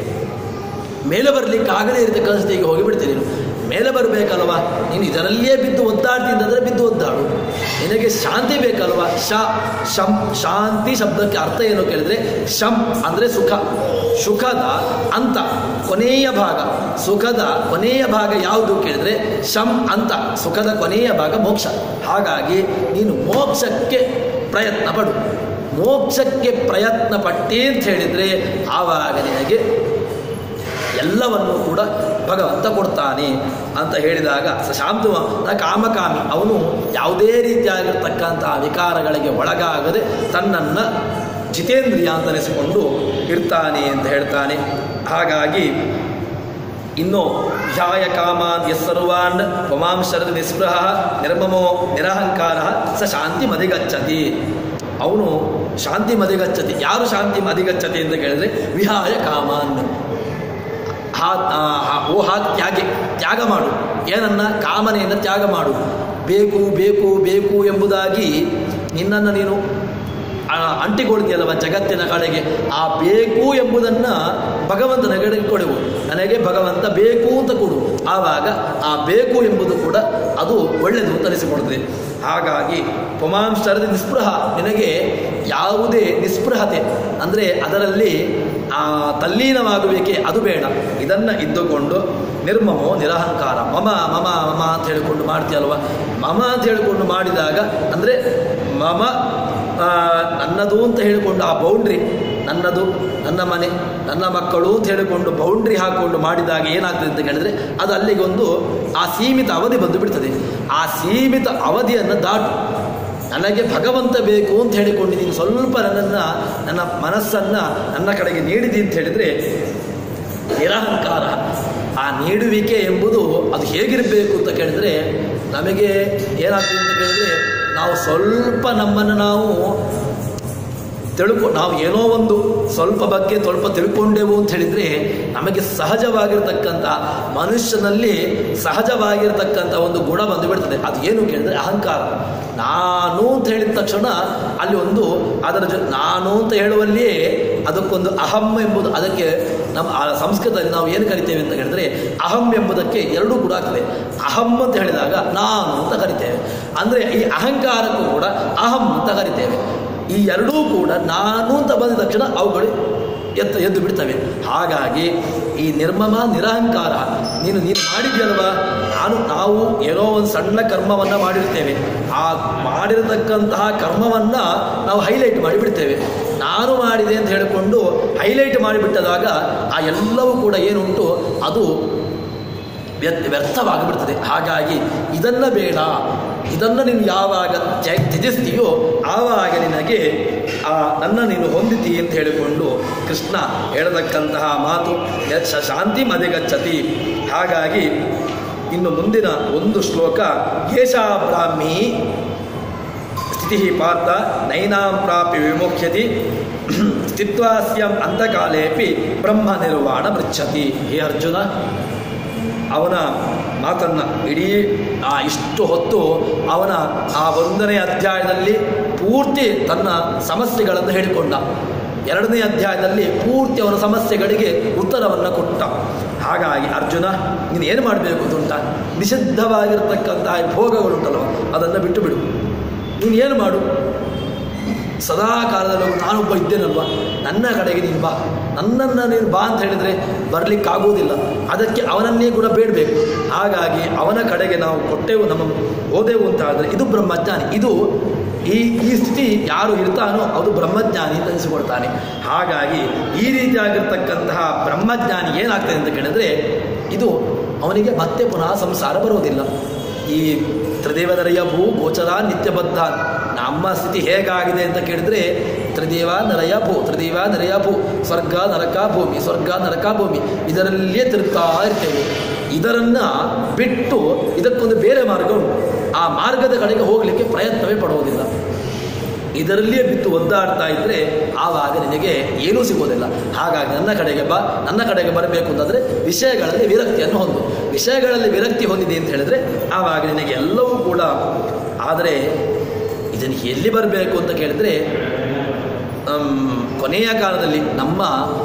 ಮೇಲೆ ಬರಲಿಕ್ಕೆ ಆಗದೇ ಇರತಕ್ಕಂಥ ಸ್ಥಿತಿಗೆ ಹೋಗಿಬಿಡ್ತೀನಿ ನೀನು ಮೇಲೆ ಬರಬೇಕಲ್ವಾ ನೀನು ಇದರಲ್ಲಿಯೇ ಬಿದ್ದು ಒದ್ದಾಡ್ತಿದ್ದಂದರೆ ಬಿದ್ದು ಒದ್ದಾಡು ನಿನಗೆ ಶಾಂತಿ ಬೇಕಲ್ವಾ ಶ ಶಂ ಶಾಂತಿ ಶಬ್ದಕ್ಕೆ ಅರ್ಥ ಏನು ಕೇಳಿದ್ರೆ ಶಂ ಅಂದರೆ ಸುಖ ಸುಖದ ಅಂತ ಕೊನೆಯ ಭಾಗ ಸುಖದ ಕೊನೆಯ ಭಾಗ ಯಾವುದು ಕೇಳಿದ್ರೆ ಶಂ ಅಂತ ಸುಖದ ಕೊನೆಯ ಭಾಗ ಮೋಕ್ಷ ಹಾಗಾಗಿ ನೀನು ಮೋಕ್ಷಕ್ಕೆ ಪ್ರಯತ್ನ ಪಡು ಮೋಕ್ಷಕ್ಕೆ ಪ್ರಯತ್ನ ಪಟ್ಟೆ ಅಂತ ಹೇಳಿದರೆ ಆವಾಗ ನಿನಗೆ ಎಲ್ಲವನ್ನೂ ಕೂಡ ಭಗವಂತ ಕೊಡ್ತಾನೆ ಅಂತ ಹೇಳಿದಾಗ ಸ ಶಾಂತವ ನ ಕಾಮಕಾಮಿ ಅವನು ಯಾವುದೇ ರೀತಿಯಾಗಿರ್ತಕ್ಕಂತಹ ವಿಕಾರಗಳಿಗೆ ಒಳಗಾಗದೆ ತನ್ನನ್ನು ಜಿತೇಂದ್ರಿಯ ಅಂತ ಅನಿಸಿಕೊಂಡು ಇರ್ತಾನೆ ಅಂತ ಹೇಳ್ತಾನೆ ಹಾಗಾಗಿ ಇನ್ನು ಧ್ಯಾಯ ಕಾಮಾನ್ ಯಸ್ಸರ್ವಾನ್ ಪಮಾಂ ಶರದ್ ನಿಸ್ಪೃಹ ನಿರ್ಮಮೋ ನಿರಹಂಕಾರ ಸ ಶಾಂತಿ ಮದಿಗಚ್ಚತಿ ಅವನು ಶಾಂತಿ ಮದಿಗಚ್ಚತಿ ಯಾರು ಶಾಂತಿ ಮದಿಗಚ್ಚತಿ ಅಂತ ಕೇಳಿದ್ರೆ ವಿಹಾಯ ಕಾಮಾನ್ ಹಾ ಆ- ಓ ಹಾ ತ್ಯಾಗೆ ತ್ಯಾಗ ಮಾಡು ಏನನ್ನ ಕಾಮನೆಯನ್ನು ತ್ಯಾಗ ಮಾಡು ಬೇಕು ಬೇಕು ಬೇಕು ಎಂಬುದಾಗಿ ನಿನ್ನನ್ನು ನೀನು ಆ, ಅಂಟಿಕೊಳ್ತೀಯಲ್ಲವ ಜಗತ್ತಿನ ಕಡೆಗೆ ಆ ಬೇಕು ಎಂಬುದನ್ನು ಭಗವಂತನ ಕಡೆಗೆ ಕೊಡುವು ನನಗೆ ಭಗವಂತ ಬೇಕು ಅಂತ ಕೊಡು ಆವಾಗ ಆ ಬೇಕು ಎಂಬುದು ಕೂಡ ಅದು ಒಳ್ಳೆಯದು ಅಂತ ಅನಿಸಿಕೊಡ್ತದೆ ಹಾಗಾಗಿ ಪುಮಾಂಶರದ ನಿಸ್ಪೃಹ ನಿನಗೆ ಯಾವುದೇ ನಿಸ್ಪೃಹತೆ ಅಂದರೆ ಅದರಲ್ಲಿ ಆ ತಲ್ಲೀನವಾಗುವಿಕೆ ಅದು ಬೇಡ ಇದನ್ನು ಇದ್ದುಕೊಂಡು ನಿರ್ಮಮೋ ನಿರಹಂಕಾರ ಮಮ ಮಮ ಮಮ ಅಂತ ಹೇಳಿಕೊಂಡು ಮಾಡ್ತೀಯಲ್ವ ಮಮ ಅಂತ ಹೇಳಿಕೊಂಡು ಮಾಡಿದಾಗ ಅಂದರೆ ಮಮ ಆ, ನನ್ನದು ಅಂತ ಹೇಳಿಕೊಂಡು ಆ ಬೌಂಡ್ರಿ ನನ್ನದು ನನ್ನ ಮನೆ ನನ್ನ ಮಕ್ಕಳು ಅಂತ ಹೇಳಿಕೊಂಡು ಬೌಂಡ್ರಿ ಹಾಕ್ಕೊಂಡು ಮಾಡಿದಾಗ ಏನಾಗ್ತದೆ ಅಂತ ಕೇಳಿದ್ರೆ ಅದು ಅಲ್ಲಿಗೊಂದು ಆ ಸೀಮಿತ ಅವಧಿ ಬಂದು ಬಿಡ್ತದೆ ಆ ಸೀಮಿತ ಅವಧಿಯನ್ನು ದಾಟು ನನಗೆ ಭಗವಂತ ಬೇಕು ಅಂತ ಹೇಳಿಕೊಂಡಿದ್ದೀನಿ ಸ್ವಲ್ಪ ನನ್ನನ್ನು ನನ್ನ ಮನಸ್ಸನ್ನು ನನ್ನ ಕಡೆಗೆ ನೀಡಿದಿ ಅಂತ ಹೇಳಿದರೆ ನಿರಹಂಕಾರ ಆ ನೀಡುವಿಕೆ ಎಂಬುದು ಅದು ಹೇಗಿರಬೇಕು ಅಂತ ಕೇಳಿದರೆ ನಮಗೆ ಏನಾಗ್ತದೆ ಅಂತ ಕೇಳಿದರೆ ನಾವು ಸ್ವಲ್ಪ ನಮ್ಮನ್ನು ನಾವು ತಿಳ್ಕೊ ನಾವು ಏನೋ ಒಂದು ಸ್ವಲ್ಪ ಬಗ್ಗೆ ಸ್ವಲ್ಪ ತಿಳ್ಕೊಂಡೆವು ಅಂತ ಹೇಳಿದರೆ ನಮಗೆ ಸಹಜವಾಗಿರ್ತಕ್ಕಂಥ ಮನುಷ್ಯನಲ್ಲಿ ಸಹಜವಾಗಿರ್ತಕ್ಕಂಥ ಒಂದು ಗುಣ ಬಂದು ಬಿಡ್ತದೆ ಅದು ಏನು ಕೇಳಿದರೆ ಅಹಂಕಾರ ನಾನು ಅಂತ ಹೇಳಿದ ತಕ್ಷಣ ಅಲ್ಲಿ ಒಂದು ಅದರ ಜೊ ನಾನು ಅಂತ ಹೇಳುವಲ್ಲಿಯೇ ಅದಕ್ಕೊಂದು ಅಹಂ ಎಂಬುದು ಅದಕ್ಕೆ ನಮ್ಮ ಆ ಸಂಸ್ಕೃತದಲ್ಲಿ ನಾವು ಏನು ಕರಿತೇವೆ ಅಂತ ಹೇಳಿದ್ರೆ ಅಹಂ ಎಂಬುದಕ್ಕೆ ಎರಡೂ ಕೂಡ ಆಗ್ತದೆ ಅಹಂ ಅಂತ ಹೇಳಿದಾಗ ನಾನು ಅಂತ ಕರಿತೇವೆ ಅಂದರೆ ಈ ಅಹಂಕಾರಕ್ಕೂ ಕೂಡ ಅಹಂ ಅಂತ ಕರಿತೇವೆ ಈ ಎರಡೂ ಕೂಡ ನಾನು ಅಂತ ಬಂದ ತಕ್ಷಣ ಅವುಗಳು ಎತ್ತ ಎದ್ದು ಬಿಡ್ತವೆ ಹಾಗಾಗಿ ಈ ನಿರ್ಮಮ ನಿರಹಂಕಾರ ನೀನು ನೀನು ಮಾಡಿದ್ಯಲ್ವಾ ನಾನು ನಾವು ಏನೋ ಒಂದು ಸಣ್ಣ ಕರ್ಮವನ್ನು ಮಾಡಿರ್ತೇವೆ ಆ ಮಾಡಿರತಕ್ಕಂತಹ ಕರ್ಮವನ್ನು ನಾವು ಹೈಲೈಟ್ ಮಾಡಿಬಿಡ್ತೇವೆ ನಾನು ಮಾಡಿದೆ ಅಂತ ಹೇಳಿಕೊಂಡು ಹೈಲೈಟ್ ಮಾಡಿಬಿಟ್ಟದಾಗ ಆ ಎಲ್ಲವೂ ಕೂಡ ಏನುಂಟು ಅದು ವ್ಯರ್ಥ ವ್ಯರ್ಥವಾಗಿಬಿಡ್ತದೆ ಹಾಗಾಗಿ ಇದನ್ನು ಬೇಡ ಇದನ್ನು ನೀನು ಯಾವಾಗ ತ್ಯ- ತ್ಯಜಿಸ್ತೀಯೋ ಆವಾಗ ನಿನಗೆ ಆ ನನ್ನ ನೀನು ಹೊಂದಿತಿ ಅಂತ ಹೇಳಿಕೊಂಡು ಕೃಷ್ಣ ಹೇಳತಕ್ಕಂತಹ ಮಾತು ಯತ್ ಶಾಂತಿ ಮದೆಗಚ್ಚತಿ ಹಾಗಾಗಿ ಇನ್ನು ಮುಂದಿನ ಒಂದು ಶ್ಲೋಕ ಯೇಷಾ ಬ್ರಾಹ್ಮಿ ಸ್ಥಿತಿ ಪಾರ್ಥ ನೈನಾಂ ಪ್ರಾಪ್ಯ ವಿಮುಖ್ಯತಿ ಸ್ಥಿತ್ವಾಸ್ಯಂ ಅಂತಕಾಲೇಪಿ ಬ್ರಹ್ಮ ನಿರ್ವಾಣ ಪೃಚ್ಛತಿ ಹೇ ಅರ್ಜುನ ಅವನ ಮಾತನ್ನು ಇಡೀ ಆ ಇಷ್ಟು ಹೊತ್ತು ಅವನ ಆ ಒಂದನೇ ಅಧ್ಯಾಯದಲ್ಲಿ ಪೂರ್ತಿ ತನ್ನ ಸಮಸ್ಯೆಗಳನ್ನು ಹೇಳಿಕೊಂಡ ಎರಡನೇ ಅಧ್ಯಾಯದಲ್ಲಿ ಪೂರ್ತಿ ಅವನ ಸಮಸ್ಯೆಗಳಿಗೆ ಉತ್ತರವನ್ನು ಕೊಟ್ಟ ಹಾಗಾಗಿ ಅರ್ಜುನ ನೀನು ಏನು ಮಾಡಬೇಕು ಅಂತುಂಟ ನಿಷಿದ್ಧವಾಗಿರ್ತಕ್ಕಂತಹ ಭೋಗಗಳುಂಟಲ್ವ ಅದನ್ನು ಬಿಟ್ಟು ಬಿಡು ನೀನು ಏನು ಮಾಡು ಸದಾ ಕಾಲದಲ್ಲೂ ನಾನೊಬ್ಬ ಇದ್ದೇನಲ್ವ ನನ್ನ ಕಡೆಗೆ ನೀನು ಬಾ ನನ್ನನ್ನು ನೀನು ಬಾ ಅಂತ ಹೇಳಿದರೆ ಬರಲಿಕ್ಕಾಗುವುದಿಲ್ಲ ಅದಕ್ಕೆ ಅವನನ್ನೇ ಕೂಡ ಬೇಡಬೇಕು ಹಾಗಾಗಿ ಅವನ ಕಡೆಗೆ ನಾವು ಕೊಟ್ಟೆವು ನಮ್ಮ ಹೋದೆವು ಅಂತ ಆದರೆ ಇದು ಬ್ರಹ್ಮಜ್ಞಾನಿ ಇದು ಈ ಈ ಸ್ಥಿತಿ ಯಾರು ಇರ್ತಾನೋ ಅದು ಬ್ರಹ್ಮಜ್ಞಾನಿ ಅಂತ ಅನಿಸಿಕೊಳ್ತಾನೆ ಹಾಗಾಗಿ ಈ ರೀತಿಯಾಗಿರ್ತಕ್ಕಂತಹ ಬ್ರಹ್ಮಜ್ಞಾನಿ ಏನಾಗ್ತದೆ ಅಂತ ಕೇಳಿದ್ರೆ ಇದು ಅವನಿಗೆ ಮತ್ತೆ ಪುನಃ ಸಂಸಾರ ಬರುವುದಿಲ್ಲ ಈ ತ್ರಿದೇವನರಯ ಭೂ ಗೋಚರ ನಿತ್ಯಬದ್ಧ ನಮ್ಮ ಸ್ಥಿತಿ ಹೇಗಾಗಿದೆ ಅಂತ ಕೇಳಿದ್ರೆ ತ್ರಿದೇವ ನರಯ ಭೂ ತ್ರಿದೇವ ನರಯ ಭೂ ಸ್ವರ್ಗ ನರಕ ಭೂಮಿ ಸ್ವರ್ಗ ನರಕ ಭೂಮಿ ಇದರಲ್ಲಿಯೇ ತಿರುಗ್ತಾ ಇರ್ತೇವೆ ಇದರನ್ನು ಬಿಟ್ಟು ಇದಕ್ಕೊಂದು ಬೇರೆ ಮಾರ್ಗ ಉಂಟು ಆ ಮಾರ್ಗದ ಕಡೆಗೆ ಹೋಗಲಿಕ್ಕೆ ಪ್ರಯತ್ನವೇ ಪಡುವುದಿಲ್ಲ ಇದರಲ್ಲಿಯೇ ಬಿತ್ತು ಒದ್ದಾಡ್ತಾ ಇದ್ದರೆ ಆವಾಗ ನಿನಗೆ ಏನೂ ಸಿಗೋದಿಲ್ಲ ಹಾಗಾಗಿ ನನ್ನ ಕಡೆಗೆ ಬಾ ನನ್ನ ಕಡೆಗೆ ಬರಬೇಕು ಅಂತಂದರೆ ವಿಷಯಗಳಲ್ಲಿ ವಿರಕ್ತಿಯನ್ನು ಹೊಂದು ವಿಷಯಗಳಲ್ಲಿ ವಿರಕ್ತಿ ಹೊಂದಿದೆ ಅಂತ ಹೇಳಿದ್ರೆ ಆವಾಗ ನಿನಗೆ ಎಲ್ಲವೂ ಕೂಡ ಆದರೆ ಇದನ್ನು ಎಲ್ಲಿ ಬರಬೇಕು ಅಂತ ಕೇಳಿದ್ರೆ ಆಮ್, ಕೊನೆಯ ಕಾಲದಲ್ಲಿ ನಮ್ಮ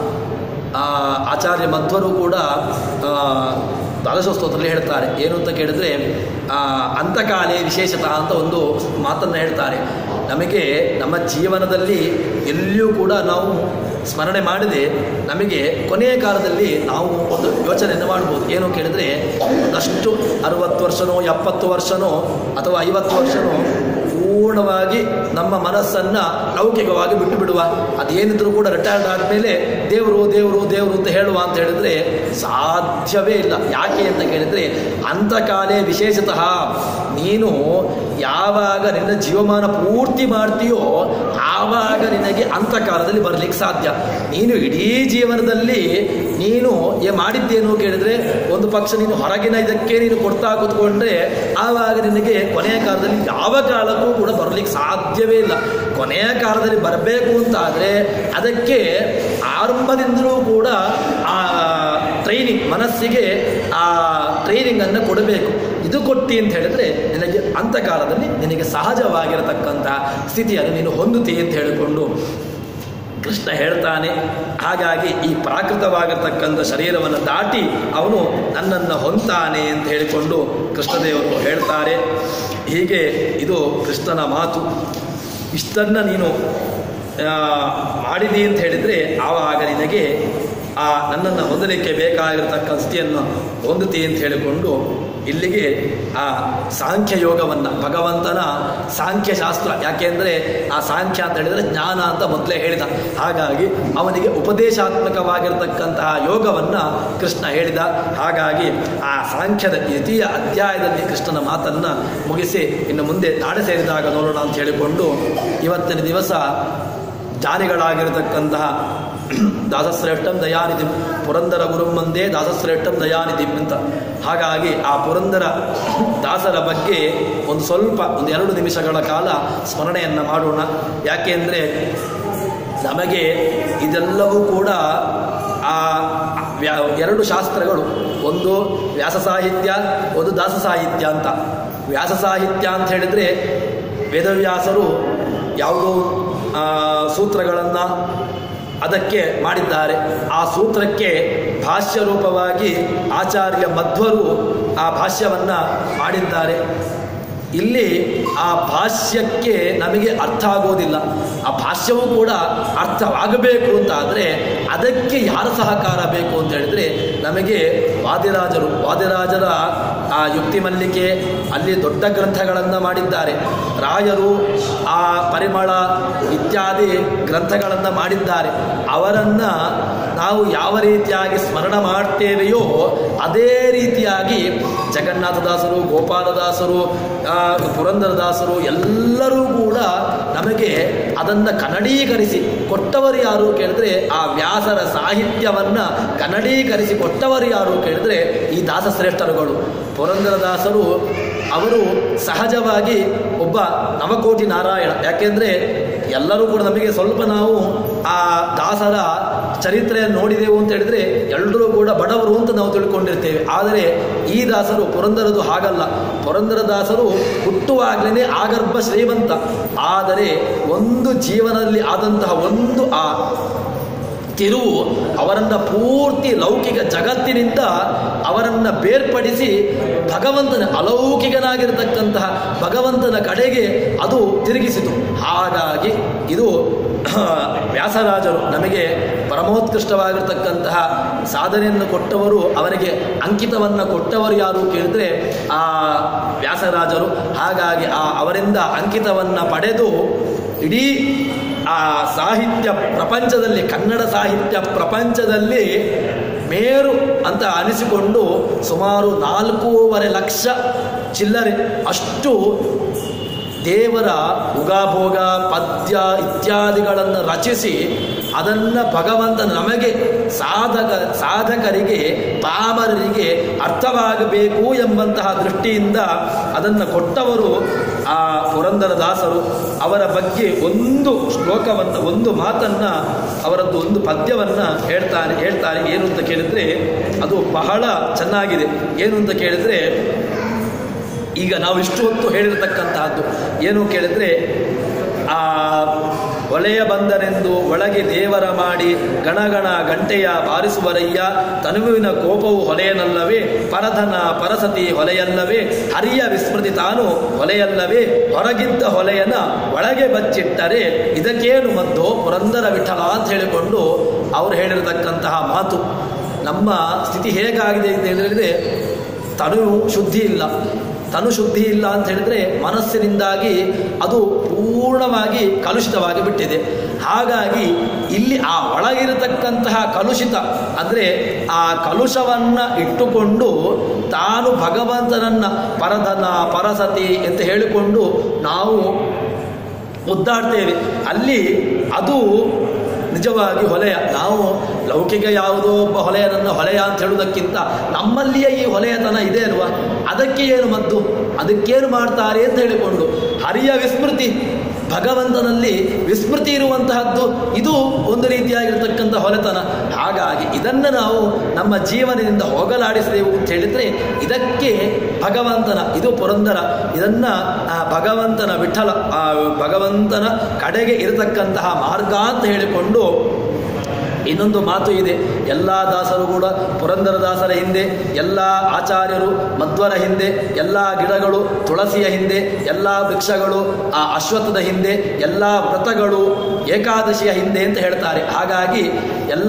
ಆ, ಆಚಾರ್ಯ ಮಧ್ವರು ಕೂಡ ಆ, ದ್ವಾದಶ ಸ್ತೋತ್ರದಲ್ಲಿ ಹೇಳ್ತಾರೆ ಏನು ಅಂತ ಕೇಳಿದ್ರೆ ಆ, ಅಂತಕಾಲೇ ವಿಶೇಷತಃ ಅಂತ ಒಂದು ಮಾತನ್ನು ಹೇಳ್ತಾರೆ ನಮಗೆ ನಮ್ಮ ಜೀವನದಲ್ಲಿ ಎಲ್ಲಿಯೂ ಕೂಡ ನಾವು ಸ್ಮರಣೆ ಮಾಡದೆ ನಮಗೆ ಕೊನೆಯ ಕಾಲದಲ್ಲಿ ನಾವು ಒಂದು ಯೋಚನೆಯನ್ನು ಮಾಡ್ಬೋದು ಏನು ಕೇಳಿದ್ರೆ ಒಂದಷ್ಟು ಅರುವತ್ತು ವರ್ಷನೋ ಎಪ್ಪತ್ತು ವರ್ಷನೋ ಅಥವಾ ಐವತ್ತು ವರ್ಷನೋ ಪೂರ್ಣವಾಗಿ ನಮ್ಮ ಮನಸ್ಸನ್ನು ಲೌಕಿಕವಾಗಿ ಬಿಟ್ಟು ಬಿಡುವ ಅದೇನಿದ್ರೂ ಕೂಡ ರಿಟೈರ್ಡ್ ಆದಮೇಲೆ ದೇವರು ದೇವರು ದೇವರು ಅಂತ ಹೇಳುವ ಅಂತ ಹೇಳಿದ್ರೆ ಸಾಧ್ಯವೇ ಇಲ್ಲ ಯಾಕೆ ಅಂತ ಕೇಳಿದರೆ ಅಂತಕಾಲೇ ವಿಶೇಷತಃ ನೀನು ಯಾವಾಗ ನಿನ್ನ ಜೀವಮಾನ ಪೂರ್ತಿ ಮಾಡ್ತೀಯೋ ಆವಾಗ ನಿನಗೆ ಅಂತಕಾಲದಲ್ಲಿ ಬರಲಿಕ್ಕೆ ಸಾಧ್ಯ ನೀನು ಇಡೀ ಜೀವನದಲ್ಲಿ ನೀನು ಏ ಮಾಡಿದ್ದೇನು ಕೇಳಿದ್ರೆ ಒಂದು ಪಕ್ಷ ನೀನು ಹೊರಗಿನ ಇದಕ್ಕೆ ನೀನು ಕೊಡ್ತಾ ಕೂತ್ಕೊಂಡ್ರೆ ಆವಾಗ ನಿನಗೆ ಕೊನೆಯ ಕಾಲದಲ್ಲಿ ಯಾವ ಕಾಲಕ್ಕೂ ಕೂಡ ಬರಲಿಕ್ಕೆ ಸಾಧ್ಯವೇ ಇಲ್ಲ ಕೊನೆಯ ಕಾಲದಲ್ಲಿ ಬರಬೇಕು ಅಂತ ಆದರೆ ಅದಕ್ಕೆ ಆರಂಭದಿಂದಲೂ ಕೂಡ ಆ ಟ್ರೈನಿಂಗ್ ಮನಸ್ಸಿಗೆ ಆ ಟ್ರೈನಿಂಗನ್ನು ಕೊಡಬೇಕು ಇದು ಕೊಟ್ಟಿ ಅಂತ ಹೇಳಿದ್ರೆ ನಿನಗೆ ಅಂತಕಾಲದಲ್ಲಿ ನಿನಗೆ ಸಹಜವಾಗಿರತಕ್ಕಂಥ ಸ್ಥಿತಿಯನ್ನು ನೀನು ಹೊಂದುತ್ತಿ ಅಂತ ಹೇಳಿಕೊಂಡು ಕೃಷ್ಣ ಹೇಳ್ತಾನೆ ಹಾಗಾಗಿ ಈ ಪ್ರಾಕೃತವಾಗಿರ್ತಕ್ಕಂಥ ಶರೀರವನ್ನು ದಾಟಿ ಅವನು ನನ್ನನ್ನು ಹೊಂತಾನೆ ಅಂತ ಹೇಳಿಕೊಂಡು ಕೃಷ್ಣದೇವರು ಹೇಳ್ತಾರೆ ಹೀಗೆ ಇದು ಕೃಷ್ಣನ ಮಾತು ಇಷ್ಟನ್ನು ನೀನು ಆ, ಮಾಡಿದಿ ಅಂತ ಹೇಳಿದರೆ ಆವಾಗ ನಿನಗೆ ಆ ನನ್ನನ್ನು ಹೊಂದಲಿಕ್ಕೆ ಬೇಕಾಗಿರತಕ್ಕ ಸ್ಥಿತಿಯನ್ನು ಹೊಂದುತ್ತಿ ಅಂತ ಹೇಳಿಕೊಂಡು ಇಲ್ಲಿಗೆ ಆ ಸಾಂಖ್ಯ ಯೋಗವನ್ನು ಭಗವಂತನ ಸಾಂಖ್ಯಶಾಸ್ತ್ರ ಯಾಕೆಂದರೆ ಆ ಸಾಂಖ್ಯ ಅಂತ ಹೇಳಿದರೆ ಜ್ಞಾನ ಅಂತ ಮೊದಲೇ ಹೇಳಿದ ಹಾಗಾಗಿ ಅವನಿಗೆ ಉಪದೇಶಾತ್ಮಕವಾಗಿರ್ತಕ್ಕಂತಹ ಯೋಗವನ್ನು ಕೃಷ್ಣ ಹೇಳಿದ ಹಾಗಾಗಿ ಆ ಸಾಂಖ್ಯದ ದ್ವಿತೀಯ ಅಧ್ಯಾಯದಲ್ಲಿ ಕೃಷ್ಣನ ಮಾತನ್ನು ಮುಗಿಸಿ ಇನ್ನು ಮುಂದೆ ನಾಳೆ ಸೇರಿದಾಗ ನೋಡೋಣ ಅಂತ ಹೇಳಿಕೊಂಡು ಇವತ್ತಿನ ದಿವಸ ಜಾರಿಗಳಾಗಿರತಕ್ಕಂತಹ ದಾಸಶ್ರೇಷ್ಠಂ ದಯಾನಿಧಿಂ ಪುರಂದರ ಗುರುಂ ಮಂದೇ ದಾಸಶ್ರೇಷ್ಠಂ ದಯಾನಿಧಿಂ ಅಂತ ಹಾಗಾಗಿ ಆ ಪುರಂದರ ದಾಸರ ಬಗ್ಗೆ ಒಂದು ಸ್ವಲ್ಪ ಒಂದು ಎರಡು ನಿಮಿಷಗಳ ಕಾಲ ಸ್ಮರಣೆಯನ್ನು ಮಾಡೋಣ ಯಾಕೆಂದರೆ ನಮಗೆ ಇದೆಲ್ಲವೂ ಕೂಡ ಆ ವ್ಯಾ ಎರಡು ಶಾಸ್ತ್ರಗಳು ಒಂದು ವ್ಯಾಸ ಸಾಹಿತ್ಯ ಒಂದು ದಾಸ ಸಾಹಿತ್ಯ ಅಂತ ವ್ಯಾಸ ಸಾಹಿತ್ಯ ಅಂತ ಹೇಳಿದರೆ ವೇದವ್ಯಾಸರು ಯಾವುದೋ ಸೂತ್ರಗಳನ್ನು ಅದಕ್ಕೆ ಮಾಡಿದ್ದಾರೆ ಆ ಸೂತ್ರಕ್ಕೆ ಭಾಷ್ಯ ರೂಪವಾಗಿ ಆಚಾರ್ಯ ಮಧ್ವರು ಆ ಭಾಷ್ಯವನ್ನು ಮಾಡಿದ್ದಾರೆ ಇಲ್ಲಿ ಆ ಭಾಷ್ಯಕ್ಕೆ ನಮಗೆ ಅರ್ಥ ಆಗೋದಿಲ್ಲ ಆ ಭಾಷ್ಯವೂ ಕೂಡ ಅರ್ಥವಾಗಬೇಕು ಅಂತ ಆದರೆ ಅದಕ್ಕೆ ಯಾರ ಸಹಕಾರ ಬೇಕು ಅಂತ ಹೇಳಿದರೆ ನಮಗೆ ವಾದಿರಾಜರು ವಾದಿರಾಜರ ಆ ಯುಕ್ತಿ ಮಲ್ಲಿಕೆ ಅಲ್ಲಿ ದೊಡ್ಡ ಗ್ರಂಥಗಳನ್ನು ಮಾಡಿದ್ದಾರೆ ರಾಯರು ಆ ಪರಿಮಳ ಇತ್ಯಾದಿ ಗ್ರಂಥಗಳನ್ನು ಮಾಡಿದ್ದಾರೆ ಅವರನ್ನು ನಾವು ಯಾವ ರೀತಿಯಾಗಿ ಸ್ಮರಣ ಮಾಡ್ತೇವೆಯೋ ಅದೇ ರೀತಿಯಾಗಿ ಜಗನ್ನಾಥದಾಸರು ಗೋಪಾಲದಾಸರು ಆ, ಪುರಂದರದಾಸರು ಎಲ್ಲರೂ ಕೂಡ ನಮಗೆ ಅದನ್ನು ಕನ್ನಡೀಕರಿಸಿ ಕೊಟ್ಟವರು ಯಾರು ಕೇಳಿದ್ರೆ ಆ ವ್ಯಾಸರ ಸಾಹಿತ್ಯವನ್ನು ಕನ್ನಡೀಕರಿಸಿ ಕೊಟ್ಟವರು ಯಾರು ಕೇಳಿದ್ರೆ ಈ ದಾಸಶ್ರೇಷ್ಠರುಗಳು ಪುರಂದರದಾಸರು ಅವರು ಸಹಜವಾಗಿ ಒಬ್ಬ ನವಕೋಟಿ ನಾರಾಯಣ ಯಾಕೆಂದರೆ ಎಲ್ಲರೂ ಕೂಡ ನಮಗೆ ಸ್ವಲ್ಪ ನಾವು ಆ ದಾಸರ ಚರಿತ್ರೆಯನ್ನು ನೋಡಿದೆವು ಅಂತ ಹೇಳಿದ್ರೆ ಎಲ್ಲರೂ ಕೂಡ ಬಡವರು ಅಂತ ನಾವು ತಿಳ್ಕೊಂಡಿರ್ತೇವೆ ಆದರೆ ಈ ದಾಸರು ಪುರಂದರದು ಹಾಗಲ್ಲ ಪುರಂದರದಾಸರು ಹುಟ್ಟುವಾಗಲೇ ಆಗರ್ಭ ಶ್ರೀಮಂತ ಆದರೆ ಒಂದು ಜೀವನದಲ್ಲಿ ಆದಂತಹ ಒಂದು ಆ ತಿರುವು ಅವರನ್ನು ಪೂರ್ತಿ ಲೌಕಿಕ ಜಗತ್ತಿನಿಂದ ಅವರನ್ನು ಬೇರ್ಪಡಿಸಿ ಭಗವಂತನ ಅಲೌಕಿಕನಾಗಿರತಕ್ಕಂತಹ ಭಗವಂತನ ಕಡೆಗೆ ಅದು ತಿರುಗಿಸಿತು ಹಾಗಾಗಿ ಇದು ವ್ಯಾಸರಾಜರು ನಮಗೆ ಪರಮೋತ್ಕೃಷ್ಟವಾಗಿರ್ತಕ್ಕಂತಹ ಸಾಧನೆಯನ್ನು ಕೊಟ್ಟವರು ಅವರಿಗೆ ಅಂಕಿತವನ್ನು ಕೊಟ್ಟವರು ಯಾರು ಕೇಳಿದ್ರೆ ಆ ವ್ಯಾಸರಾಜರು ಹಾಗಾಗಿ ಆ ಅವರಿಂದ ಅಂಕಿತವನ್ನು ಪಡೆದು ಇಡೀ ಆ ಸಾಹಿತ್ಯ ಪ್ರಪಂಚದಲ್ಲಿ ಕನ್ನಡ ಸಾಹಿತ್ಯ ಪ್ರಪಂಚದಲ್ಲಿ ಮೇರು ಅಂತ ಅನಿಸಿಕೊಂಡು ಸುಮಾರು ನಾಲ್ಕೂವರೆ ಲಕ್ಷ ಚಿಲ್ಲರೆ ಅಷ್ಟು ದೇವರ ಉಗಾಭೋಗ ಪದ್ಯ ಇತ್ಯಾದಿಗಳನ್ನು ರಚಿಸಿ ಅದನ್ನು ಭಗವಂತ ನಮಗೆ ಸಾಧಕ ಸಾಧಕರಿಗೆ ಪಾಮರರಿಗೆ ಅರ್ಥವಾಗಬೇಕು ಎಂಬಂತಹ ದೃಷ್ಟಿಯಿಂದ ಅದನ್ನು ಕೊಟ್ಟವರು ಆ ಪುರಂದರದಾಸರು ಅವರ ಬಗ್ಗೆ ಒಂದು ಶ್ಲೋಕವನ್ನು ಒಂದು ಮಾತನ್ನು ಅವರದ್ದು ಒಂದು ಪದ್ಯವನ್ನು ಹೇಳ್ತಾರೆ ಹೇಳ್ತಾರೆ ಏನು ಅಂತ ಕೇಳಿದರೆ ಅದು ಬಹಳ ಚೆನ್ನಾಗಿದೆ ಏನು ಅಂತ ಕೇಳಿದರೆ ಈಗ ನಾವು ಇಷ್ಟು ಹೊತ್ತು ಹೇಳಿರತಕ್ಕಂತಹದ್ದು ಏನು ಕೇಳಿದ್ರೆ ಆ ಒಲೆಯ ಬಂದನೆಂದು ಒಳಗೆ ದೇವರ ಮಾಡಿ ಗಣಗಣ ಗಂಟೆಯ ಬಾರಿಸುವರಯ್ಯ ತನುವಿನ ಕೋಪವು ಹೊಲೆಯನಲ್ಲವೇ ಪರಧನ ಪರಸತಿ ಹೊಲೆಯಲ್ಲವೇ ಹರಿಯ ವಿಸ್ಮೃತಿ ತಾನು ಹೊಲೆಯಲ್ಲವೇ ಹೊರಗಿದ್ದ ಹೊಲೆಯನ ಒಳಗೆ ಬಚ್ಚಿಟ್ಟರೆ ಇದಕ್ಕೇನು ಮದ್ದು ಪುರಂದರ ವಿಠಲ ಅಂತ ಹೇಳಿಕೊಂಡು ಅವರು ಹೇಳಿರತಕ್ಕಂತಹ ಮಾತು ನಮ್ಮ ಸ್ಥಿತಿ ಹೇಗಾಗಿದೆ ಅಂತ ಹೇಳಿದ್ರೆ ತನು ಶುದ್ಧಿ ಇಲ್ಲ ತನು ಶುದ್ಧಿ ಇಲ್ಲ ಅಂತ ಹೇಳಿದ್ರೆ ಮನಸ್ಸಿನಿಂದಾಗಿ ಅದು ಪೂರ್ಣವಾಗಿ ಕಲುಷಿತವಾಗಿ ಬಿಟ್ಟಿದೆ ಹಾಗಾಗಿ ಇಲ್ಲಿ ಆ ಒಳಗಿರತಕ್ಕಂತಹ ಕಲುಷಿತ ಅಂದರೆ ಆ ಕಲುಷವನ್ನು ಇಟ್ಟುಕೊಂಡು ತಾನು ಭಗವಂತನನ್ನ ಪರಧನ ಪರಸತಿ ಅಂತ ಹೇಳಿಕೊಂಡು ನಾವು ಮುದ್ದಾಡ್ತೇವೆ ಅಲ್ಲಿ ಅದು ನಿಜವಾಗಿ ಹೊಲೆಯ ನಾವು ಲೌಕಿಕ ಯಾವುದೋ ಒಬ್ಬ ಹೊಲೆಯನನ್ನು ಹೊಲೆಯ ಅಂತ ಹೇಳುವುದಕ್ಕಿಂತ ನಮ್ಮಲ್ಲಿಯೇ ಈ ಹೊಲೆಯತನ ಇದೆ ಅಲ್ವಾ ಅದಕ್ಕೆ ಏನು ಮದ್ದು ಅದಕ್ಕೇನು ಮಾಡ್ತಾರೆ ಅಂತ ಹೇಳಿಕೊಂಡು ಹರಿಯ ವಿಸ್ಮೃತಿ ಭಗವಂತನಲ್ಲಿ ವಿಸ್ಮೃತಿ ಇರುವಂತಹದ್ದು ಇದು ಒಂದು ರೀತಿಯಾಗಿರ್ತಕ್ಕಂಥ ಹೊಲೆತನ ಹಾಗಾಗಿ ಇದನ್ನು ನಾವು ನಮ್ಮ ಜೀವನದಿಂದ ಹೋಗಲಾಡಿಸಿದೆವು ಅಂತ ಹೇಳಿದರೆ ಇದಕ್ಕೆ ಭಗವಂತನ ಇದು ಪುರಂದರ ಇದನ್ನು ಆ ಭಗವಂತನ ವಿಠಲ ಆ ಭಗವಂತನ ಕಡೆಗೆ ಇರತಕ್ಕಂತಹ ಮಾರ್ಗ ಅಂತ ಹೇಳಿಕೊಂಡು ಇನ್ನೊಂದು ಮಾತು ಇದೆ ಎಲ್ಲ ದಾಸರು ಕೂಡ ಪುರಂದರ ದಾಸರ ಹಿಂದೆ ಎಲ್ಲ ಆಚಾರ್ಯರು ಮಧ್ವರ ಹಿಂದೆ ಎಲ್ಲ ಗಿಡಗಳು ತುಳಸಿಯ ಹಿಂದೆ ಎಲ್ಲ ವೃಕ್ಷಗಳು ಆ ಅಶ್ವತ್ಥದ ಹಿಂದೆ ಎಲ್ಲ ವ್ರತಗಳು ಏಕಾದಶಿಯ ಹಿಂದೆ ಅಂತ ಹೇಳ್ತಾರೆ ಹಾಗಾಗಿ ಎಲ್ಲ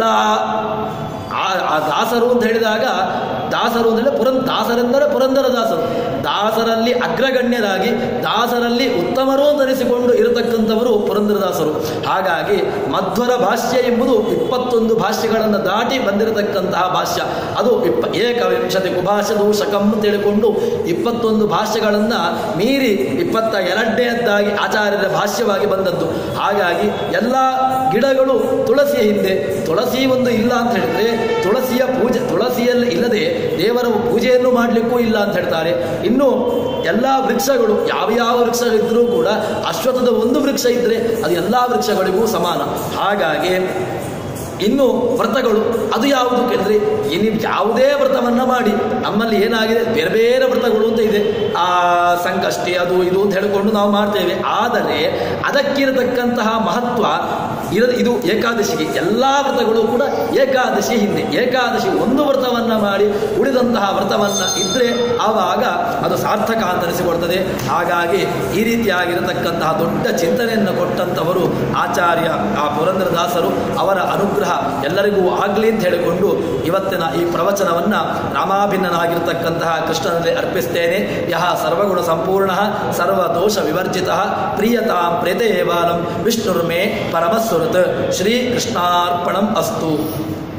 ಆ- ಆ ದಾಸರು ಅಂತ ಹೇಳಿದಾಗ ದಾಸರು ಅಂದರೆ ಪುರಂ ದಾಸರೆಂದರೆ ಪುರಂದರ ದಾಸರು ದಾಸರಲ್ಲಿ ಅಗ್ರಗಣ್ಯರಾಗಿ ದಾಸರಲ್ಲಿ ಉತ್ತಮರು ಅಂತ ಅನಿಸಿಕೊಂಡು ಇರತಕ್ಕಂಥವರು ಪುರಂದರದಾಸರು ಹಾಗಾಗಿ ಮಧ್ವರ ಭಾಷ್ಯ ಎಂಬುದು ಇಪ್ಪತ್ತೊಂದು ಭಾಷ್ಯಗಳನ್ನು ದಾಟಿ ಬಂದಿರತಕ್ಕಂತಹ ಭಾಷ್ಯ ಅದು ಇಪ್ಪ ಏಕವಿಂಶತಿ ಕುಭಾಷದು ಶಕಂ ಅಂತ ಹೇಳಿಕೊಂಡು ಇಪ್ಪತ್ತೊಂದು ಭಾಷ್ಯಗಳನ್ನು ಮೀರಿ ಇಪ್ಪತ್ತ ಎರಡನೇದ್ದಾಗಿ ಆಚಾರ್ಯರ ಭಾಷ್ಯವಾಗಿ ಬಂದದ್ದು ಹಾಗಾಗಿ ಎಲ್ಲ ಗಿಡಗಳು ತುಳಸಿಯ ಹಿಂದೆ ತುಳಸಿ ಒಂದು ಇಲ್ಲ ಅಂತ ಹೇಳಿದ್ರೆ ತುಳಸಿಯ ಪೂಜೆ ತುಳಸಿಯಲ್ಲಿ ಇಲ್ಲದೆ ದೇವರ ಪೂಜೆಯನ್ನು ಮಾಡಲಿಕ್ಕೂ ಇಲ್ಲ ಅಂತ ಹೇಳ್ತಾರೆ ಇನ್ನು ಎಲ್ಲ ವೃಕ್ಷಗಳು ಯಾವ ಯಾವ ವೃಕ್ಷ ಇದ್ದರೂ ಕೂಡ ಅಶ್ವತ್ಥದ ಒಂದು ವೃಕ್ಷ ಇದ್ದರೆ ಅದು ಎಲ್ಲ ವೃಕ್ಷಗಳಿಗೂ ಸಮಾನ ಹಾಗಾಗಿ ಇನ್ನು ವ್ರತಗಳು ಅದು ಯಾವುದು ಕೇಳಿದ್ರೆ ನೀವು ಯಾವುದೇ ವ್ರತವನ್ನ ಮಾಡಿ ನಮ್ಮಲ್ಲಿ ಏನಾಗಿದೆ ಬೇರೆ ಬೇರೆ ವ್ರತಗಳು ಅಂತ ಇದೆ ಆ ಸಂಕಷ್ಟಿ ಅದು ಇದು ಅಂತ ಹೇಳಿಕೊಂಡು ನಾವು ಮಾಡ್ತೇವೆ ಆದರೆ ಅದಕ್ಕಿರತಕ್ಕಂತಹ ಮಹತ್ವ ಇರ ಇದು ಏಕಾದಶಿಗೆ ಎಲ್ಲ ವ್ರತಗಳು ಕೂಡ ಏಕಾದಶಿ ಹಿಂದೆ ಏಕಾದಶಿ ಒಂದು ವ್ರತವನ್ನ ಮಾಡಿ ಉಳಿದಂತಹ ವ್ರತವನ್ನ ಇದ್ರೆ ಆವಾಗ ಅದು ಸಾರ್ಥಕ ಅಂತ ಅನಿಸಿಕೊಳ್ತದೆ ಹಾಗಾಗಿ ಈ ರೀತಿಯಾಗಿರತಕ್ಕಂತಹ ದೊಡ್ಡ ಚಿಂತನೆಯನ್ನು ಕೊಟ್ಟಂತವರು ಆಚಾರ್ಯ ಆ ಪುರಂದರದಾಸರು ಅವರ ಅನುಗ್ರಹ ಎಲ್ಲರಿಗೂ ಆಗಲಿ ಅಂತ ಹೇಳಿಕೊಂಡು ಇವತ್ತಿನ ಈ ಪ್ರವಚನವನ್ನ ರಾಮಾಭಿನ್ನನಾಗಿರ್ತಕ್ಕಂತಹ ಕೃಷ್ಣನಲ್ಲಿ ಅರ್ಪಿಸ್ತೇನೆ ಯಹ ಸರ್ವಗುಣ ಸಂಪೂರ್ಣ ಸರ್ವ ದೋಷ ವಿವರ್ಜಿತ ಪ್ರಿಯತಾಂ ಪ್ರೇತೇವಾಲಂ ವಿಷ್ಣುರ್ಮೇ ಪರಮಸ್ವರತ್ ಶ್ರೀ ಕೃಷ್ಣಾರ್ಪಣಂ ಅಸ್ತು